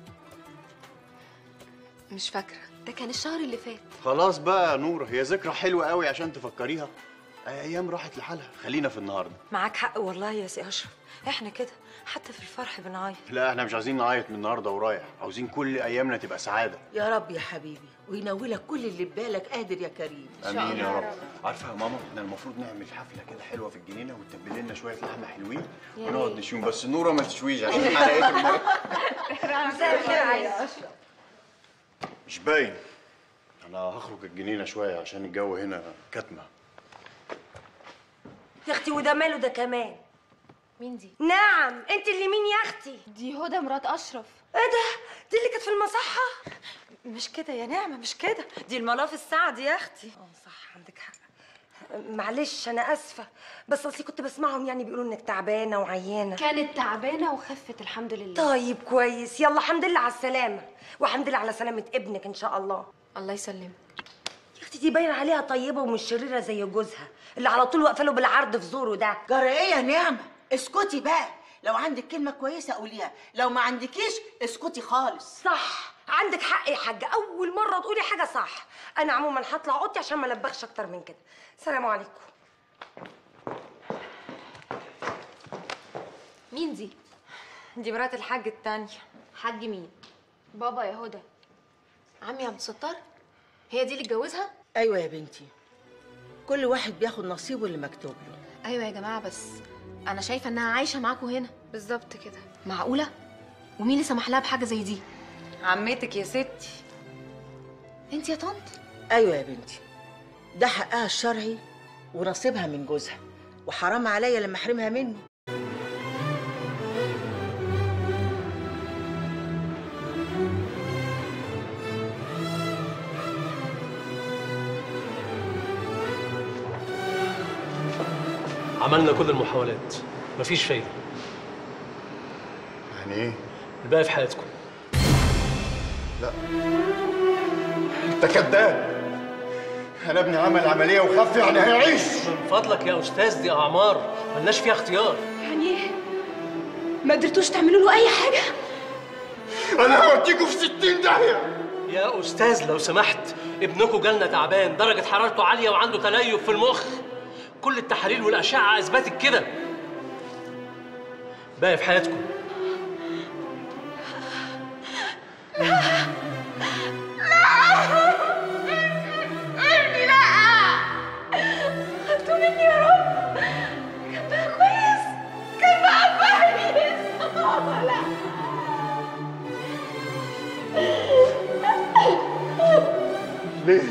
S22: مش فاكره ده كان الشهر اللي فات
S16: خلاص بقى يا نور هي ذكرى حلوه قوي عشان تفكريها ايام راحت لحالها خلينا في النهارده
S1: معاك حق والله يا سي اشرف احنا كده حتى في الفرح بنعيط
S16: لا احنا مش عايزين نعيط من النهارده ورايح عاوزين كل ايامنا تبقى سعاده
S6: يا رب يا حبيبي وينولك كل اللي ببالك قادر يا كريم
S16: امين يا رب عارفه يا ماما احنا المفروض نعمل حفله كده حلوه في الجنينه وتتبل لنا شويه لحمه حلوين
S6: يا
S16: ونقعد
S6: ريت.
S16: نشوي بس نوره ما تشويش عشان حلقات المره
S6: مساء الخير يا اشرف
S16: مش باين انا هخرج الجنينه شويه عشان الجو هنا كتمه
S7: يا اختي وده ماله ده كمان
S21: مين دي
S7: نعم انت اللي مين يا اختي
S21: دي هدى مرات اشرف
S7: ايه ده دي اللي كانت في المصحه
S1: مش كده يا نعمه مش كده دي الملاف السعد يا اختي
S7: اه صح عندك حق معلش انا اسفه بس اصلي كنت بسمعهم يعني بيقولوا انك تعبانه وعيانه
S21: كانت تعبانه وخفت الحمد لله
S7: طيب كويس يلا الحمد لله على السلامه والحمد لله على سلامه ابنك ان شاء الله
S21: الله يسلمك
S7: يا اختي دي باين عليها طيبه ومش شريره زي جوزها اللي على طول واقفه له بالعرض في زوره ده
S6: جرى ايه يا نعمه اسكتي بقى لو عندك كلمه كويسه قوليها لو ما عندكيش اسكتي خالص
S7: صح عندك حق يا حاجه اول مره تقولي حاجه صح انا عموما هطلع اوضتي عشان ما لبخش اكتر من كده سلام عليكم
S21: مين دي
S1: دي مرات الحاج التانية
S21: حاج مين بابا يا هدى عمي عبد الستار هي دي اللي اتجوزها
S6: ايوه يا بنتي كل واحد بياخد نصيبه اللي مكتوب له
S21: ايوه يا جماعه بس انا شايفه انها عايشه معاكم هنا بالظبط كده معقوله ومين اللي سمح لها بحاجه زي دي
S1: عمتك يا ستي
S21: انت يا طنط
S6: ايوه يا بنتي ده حقها الشرعي ونصيبها من جوزها وحرام عليا لما احرمها منه
S5: عملنا كل المحاولات مفيش فايدة
S16: يعني ايه؟
S5: الباقي في حياتكم
S16: لا انت كذاب انا ابني عمل عمليه وخف يعني هيعيش
S5: من فضلك يا أستاذ دي أعمار ملناش فيها اختيار
S21: يعني ايه ما قدرتوش تعملوا له اي حاجه
S16: انا هوديكوا في 60 داهيه
S5: يا أستاذ لو سمحت ابنكم جالنا تعبان درجة حرارته عالية وعنده تليف في المخ كل التحاليل والأشعة أثبتت كده باقي في حياتكم
S14: ابني لا خدته مني يا رب كان بقى كويس كان بقى كويس لا
S16: ليه؟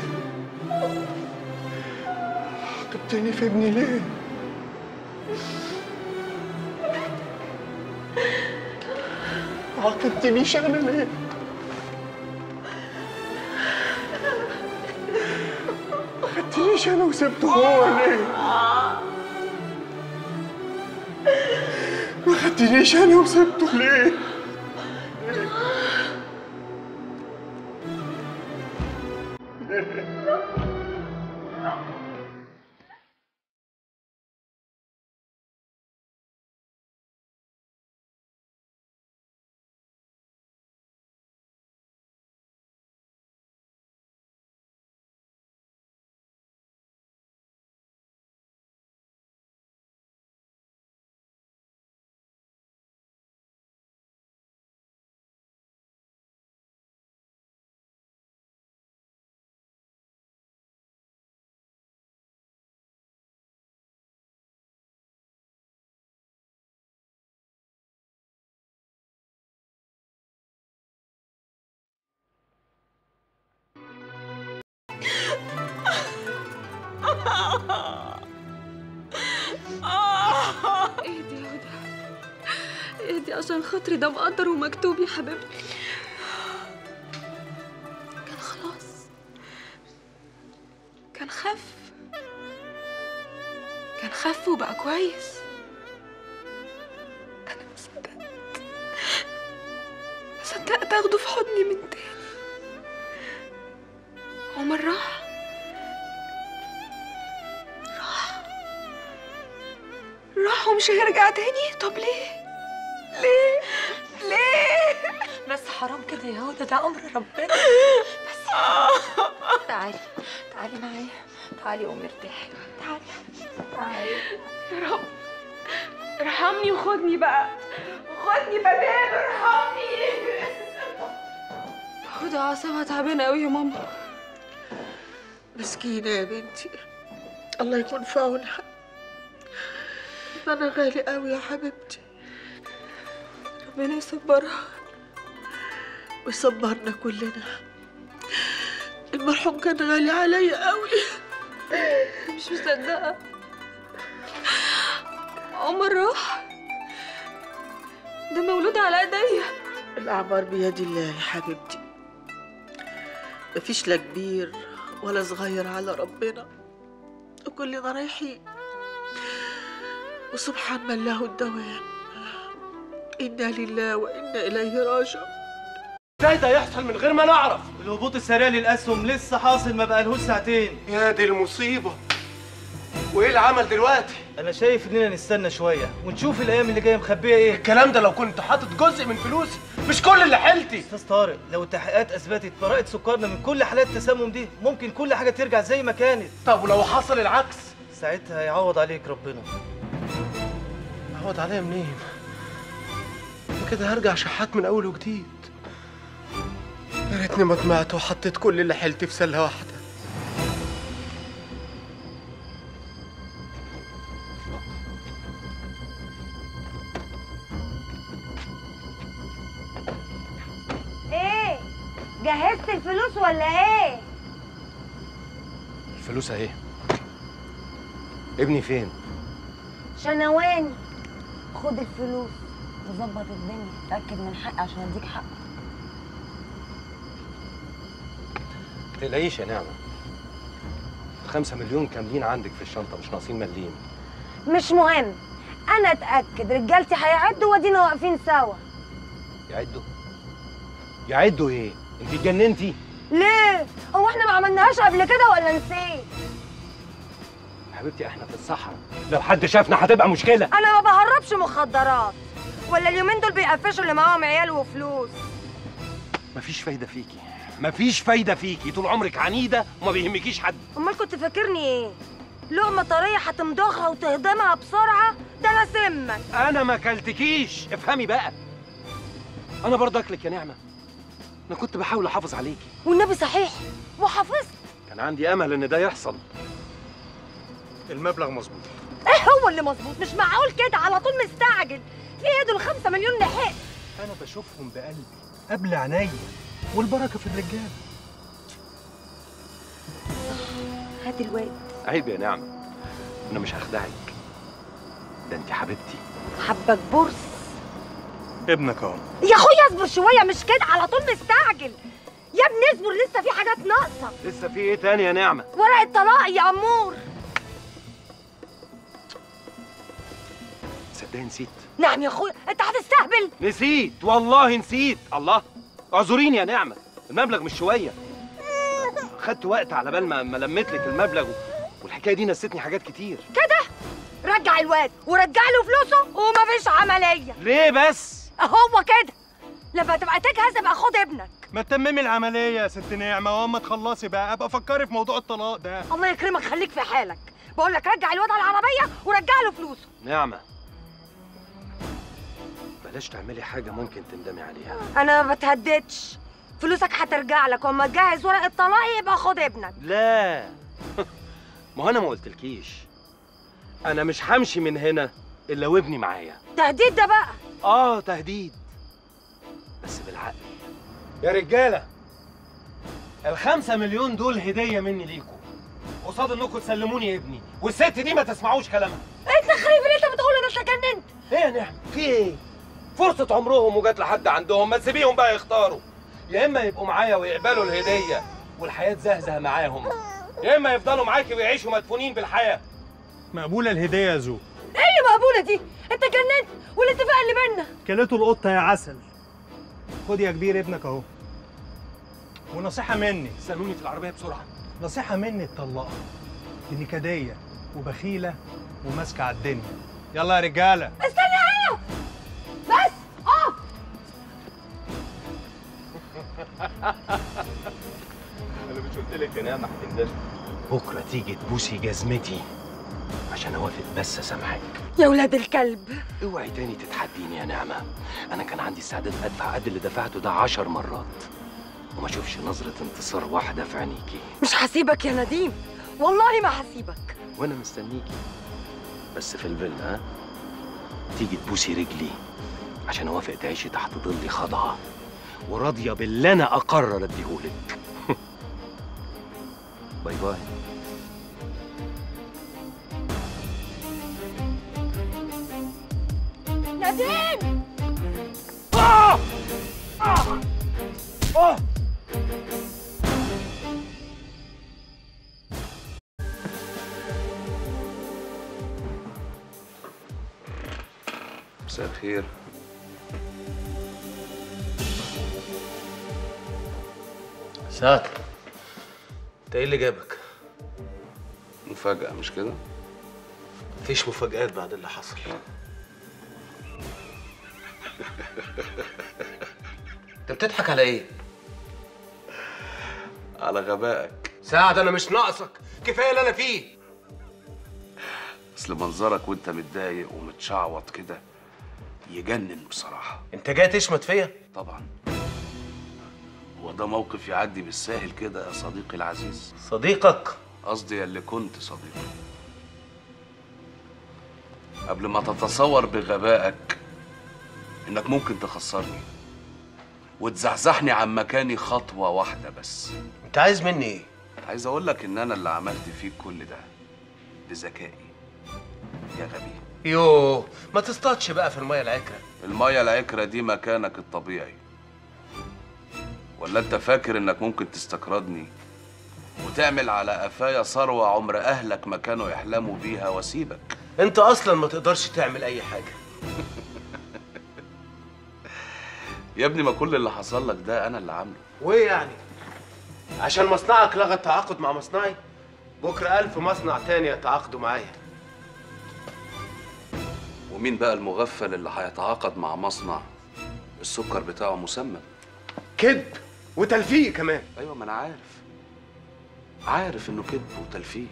S16: عاقبتني في ابني ليه؟ عاقبتنيش انا ليه؟ ما خدتنيش انا وسبته هو ليه؟ ما خدتنيش انا وسبته ليه؟
S21: اهدي يا هدى اهدي عشان خاطري ده مقدر ومكتوب يا حبيبتي كان خلاص كان خف كان خف وبقى كويس انا ما صدقت ما صدقت اخده في حضني من تاني عمر راح راح راح ومش هيرجع تاني طب ليه ليه ليه
S1: بس حرام كده يا هدى ده امر ربنا بس تعالي تعالي معايا تعالي قومي ارتاحي تعالي تعالي
S21: يا رب ارحمني وخدني بقى وخدني بدال ارحمني هدى اعصابها تعبانه قوي يا ماما
S6: مسكينة يا بنتي الله يكون في عونها ده انا غالي قوي يا حبيبتي
S21: ربنا يصبرها
S6: ويصبرنا كلنا المرحوم كان غالي عليا قوي
S21: مش مصدقه عمر راح
S14: ده مولود على ايديا
S6: الأعمار بيد الله يا حبيبتي مفيش لا كبير ولا صغير على ربنا وكلنا رايحين وسبحان من له الدوام إنا لله وإنا إليه راجعون
S17: ازاي ده يحصل من غير ما نعرف الهبوط السريع للاسهم لسه حاصل ما بقالهوش ساعتين
S16: يا دي المصيبة وايه العمل دلوقتي؟
S17: انا شايف اننا نستنى شويه ونشوف الايام اللي جايه مخبيه ايه الكلام ده لو كنت حاطط جزء من فلوسي مش كل اللي حيلتي استاذ طارق لو التحقيقات اثبتت براءه سكرنا من كل حالات التسمم دي ممكن كل حاجه ترجع زي ما كانت طب ولو حصل العكس ساعتها هيعوض عليك ربنا
S16: عوض عليا منين؟ وكده هرجع شحات من اول وجديد يا ريتني ما طمعت وحطيت كل اللي حيلتي في سله واحده
S7: ايه جهزت الفلوس ولا ايه
S16: الفلوس اهي ابني فين؟
S7: شنواني خد الفلوس وظبط الدنيا اتاكد من حقي عشان اديك حقك
S8: تقلقيش يا نعمة خمسة مليون كاملين عندك في الشنطة مش ناقصين مليم
S7: مش مهم انا اتاكد رجالتي هيعدوا وادينا واقفين سوا
S8: يعدوا يعدوا ايه؟ انت اتجننتي؟
S7: ليه هو احنا ما عملناهاش قبل كده ولا نسيت
S8: حبيبتي احنا في الصحراء لو حد شافنا هتبقى مشكلة
S7: انا ما بهربش مخدرات ولا اليومين دول بيقفشوا اللي معاهم عيال وفلوس
S8: مفيش فايدة فيكي مفيش فايدة فيكي طول عمرك عنيدة وما بيهمكيش حد
S7: امال كنت فاكرني ايه لقمه طريه هتمضغها وتهضمها بسرعه ده انا سمك
S8: انا ما اكلتكيش افهمي بقى انا برضه اكلك يا نعمة انا كنت بحاول احافظ عليكي
S7: والنبي صحيح وحافظت
S8: كان عندي امل ان ده يحصل
S16: المبلغ مظبوط
S7: ايه هو اللي مظبوط مش معقول كده على طول مستعجل في ايه دول خمسة مليون لحق
S16: انا بشوفهم بقلبي قبل عينيا والبركه في الرجال
S7: هات الواد
S8: عيب يا نعمة انا مش هخدعك ده انت حبيبتي
S7: حبك بورس
S16: ابنك اهو
S7: يا اخويا اصبر شويه مش كده على طول مستعجل يا ابني اصبر لسه في حاجات ناقصه
S8: لسه في ايه تاني يا نعمة
S7: ورقه طلاق يا امور
S8: صدقني نسيت
S7: نعم يا اخويا انت هتستهبل
S8: نسيت والله نسيت الله اعذريني يا نعمة المبلغ مش شوية خدت وقت على بال ما ما لميت لك المبلغ و- والحكاية دي نسيتني حاجات كتير
S7: كده رجع الواد ورجع له فلوسه ومفيش عمليه
S8: ليه بس
S7: هو كده لما تبقى تجهز ابقى خد ابنك
S16: ما تتممي العمليه يا ست نعمه واما تخلصي بقى ابقى فكري في موضوع الطلاق ده
S7: الله يكرمك خليك في حالك بقول لك رجع الواد على العربيه ورجع له فلوسه
S8: نعمة بلاش تعملي حاجة ممكن تندمي عليها
S7: انا ما بتهددش فلوسك هترجع لك واما تجهز ورقه طلاق يبقى خد ابنك
S8: لا ما هو انا ما قلتلكيش انا مش همشي من هنا الا وابني معايا
S7: تهديد ده بقى
S8: اه تهديد بس بالعقل
S17: يا رجاله الخمسة مليون دول هدية مني ليكم قصاد انكم تسلموني ابني والست دي ما تسمعوش كلامها
S7: انت خريب اللي انت بتقوله ده تجننت
S8: ايه يا نعمة في ايه فرصة عمرهم وجات لحد عندهم ما تسيبيهم بقى يختاروا يا اما يبقوا معايا ويقبلوا الهدية والحياة تزهزه معاهم يا اما يفضلوا معاكي ويعيشوا مدفونين بالحياة
S16: مقبوله الهديه يا زو
S7: ايه اللي مقبوله دي انت جننت والاتفاق اللي بينا
S16: كلته القطه يا عسل خد يا كبير ابنك اهو ونصيحه مني
S8: استنوني في العربية بسرعة
S16: نصيحه مني تطلقها دي نكديه وبخيله وماسكه على الدنيا يلا يا رجاله
S7: استنى هنا بس اقف
S8: انا مش قلت لك يا نعمة هتندمي بكرة تيجي تبوسي جزمتي عشان اوافق بس اسامحك
S7: يا ولاد الكلب
S8: اوعي تاني تتحديني يا نعمة انا كان عندي استعداد ادفع قد اللي دفعته ده عشر مرات وما اشوفش نظرة انتصار واحدة في عينيكي
S7: مش هسيبك يا نديم والله ما هسيبك
S8: وانا مستنيكي بس في الفيلا ها تيجي تبوسي رجلي عشان اوافق تعيشي تحت ظلي خضعة وراضية باللي انا اقرر اديهولك باي باي
S7: نديم
S12: مساء الخير
S5: ساتر انت ايه اللي جابك؟
S12: مفاجأة مش كده؟
S5: مفيش مفاجآت بعد اللي حصل انت بتضحك على ايه؟
S12: على غبائك
S8: سعد انا مش ناقصك كفايه اللي انا فيه
S12: اصل منظرك وانت متضايق ومتشعوط كده يجنن بصراحة
S5: انت جاي تشمت فيا؟
S12: طبعا هو ده موقف يعدي بالساهل كده يا صديقي العزيز
S5: صديقك
S12: قصدي اللي كنت صديقي قبل ما تتصور بغبائك انك ممكن تخسرني وتزحزحني عن مكاني خطوة واحدة بس
S5: انت عايز مني ايه؟
S12: عايز اقول لك ان انا اللي عملت فيك كل ده بذكائي يا غبي
S5: يوه ما تصطادش بقى في الميه العكره
S12: المية العكرة دي مكانك الطبيعي ولا انت فاكر انك ممكن تستكردني وتعمل على قفايا ثروة عمر اهلك ما كانوا يحلموا بيها واسيبك
S5: انت اصلا ما تقدرش تعمل اي حاجه
S12: يا ابني ما كل اللي حصل لك ده انا اللي عامله
S5: وايه يعني؟ عشان مصنعك لغى التعاقد مع مصنعي بكره ألف مصنع تاني يتعاقدوا معايا
S12: ومين بقى المغفل اللي هيتعاقد مع مصنع السكر بتاعه مسمم
S5: كذب وتلفيق كمان
S12: ايوه ما انا عارف عارف انه كذب وتلفيق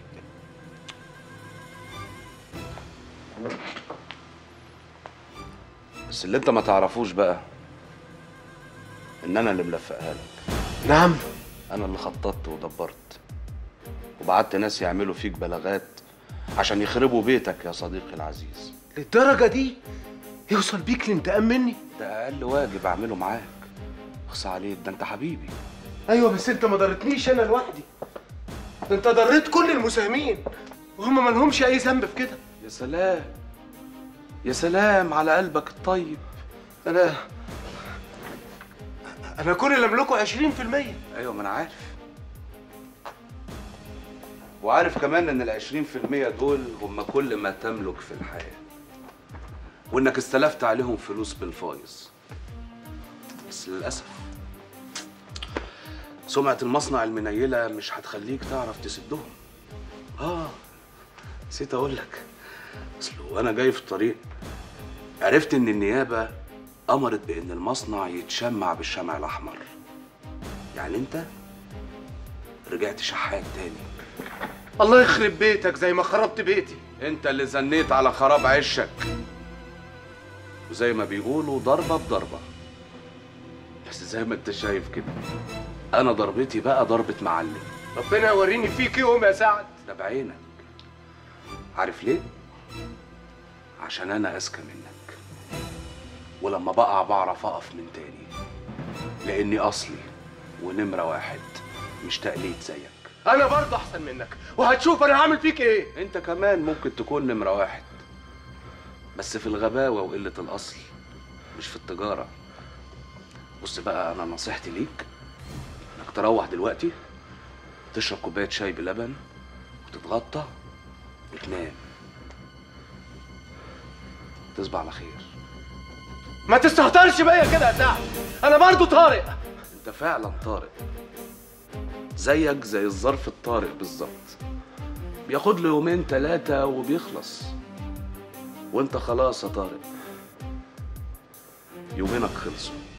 S12: بس اللي انت ما تعرفوش بقى ان انا اللي ملفقها لك
S5: نعم
S12: انا اللي خططت ودبرت وبعت ناس يعملوا فيك بلاغات عشان يخربوا بيتك يا صديقي العزيز
S5: للدرجه دي يوصل بيك الانتقام مني
S12: ده اقل واجب اعمله معاك اخصى عليك ده انت حبيبي
S5: ايوه بس انت ما ضرتنيش انا لوحدي ده انت ضريت كل المساهمين وهم ما لهمش اي ذنب في كده
S12: يا سلام يا سلام على قلبك الطيب
S5: انا انا كل اللي املكه 20%
S12: ايوه ما انا عارف وعارف كمان ان ال 20% دول هم كل ما تملك في الحياه وانك استلفت عليهم فلوس بالفايز بس للاسف سمعة المصنع المنيلة مش هتخليك تعرف تسدهم اه نسيت اقول لك اصل وانا جاي في الطريق عرفت ان النيابة امرت بان المصنع يتشمع بالشمع الاحمر يعني انت رجعت شحات تاني
S5: الله يخرب بيتك زي ما خربت بيتي
S12: انت اللي زنيت على خراب عشك وزي ما بيقولوا ضربة بضربة بس زي ما انت شايف كده انا ضربتي بقى ضربة معلم
S5: ربنا يوريني فيك يوم يا سعد
S12: ده بعينك عارف ليه؟ عشان انا اذكى منك ولما بقع بعرف اقف من تاني لاني اصلي ونمرة واحد مش تقليد زيك
S5: انا برضه احسن منك وهتشوف انا هعمل فيك ايه
S12: انت كمان ممكن تكون نمرة واحد بس في الغباوة وقلة الأصل مش في التجارة بص بقى أنا نصيحتي ليك إنك تروح دلوقتي تشرب كوباية شاي بلبن وتتغطى وتنام تصبح على خير
S5: ما تستهترش بيا كده يا سعد انا برضه طارق
S12: انت فعلا طارق زيك زي الظرف الطارق بالظبط بياخد له يومين ثلاثة وبيخلص وانت خلاص يا طارق يومينك خلصوا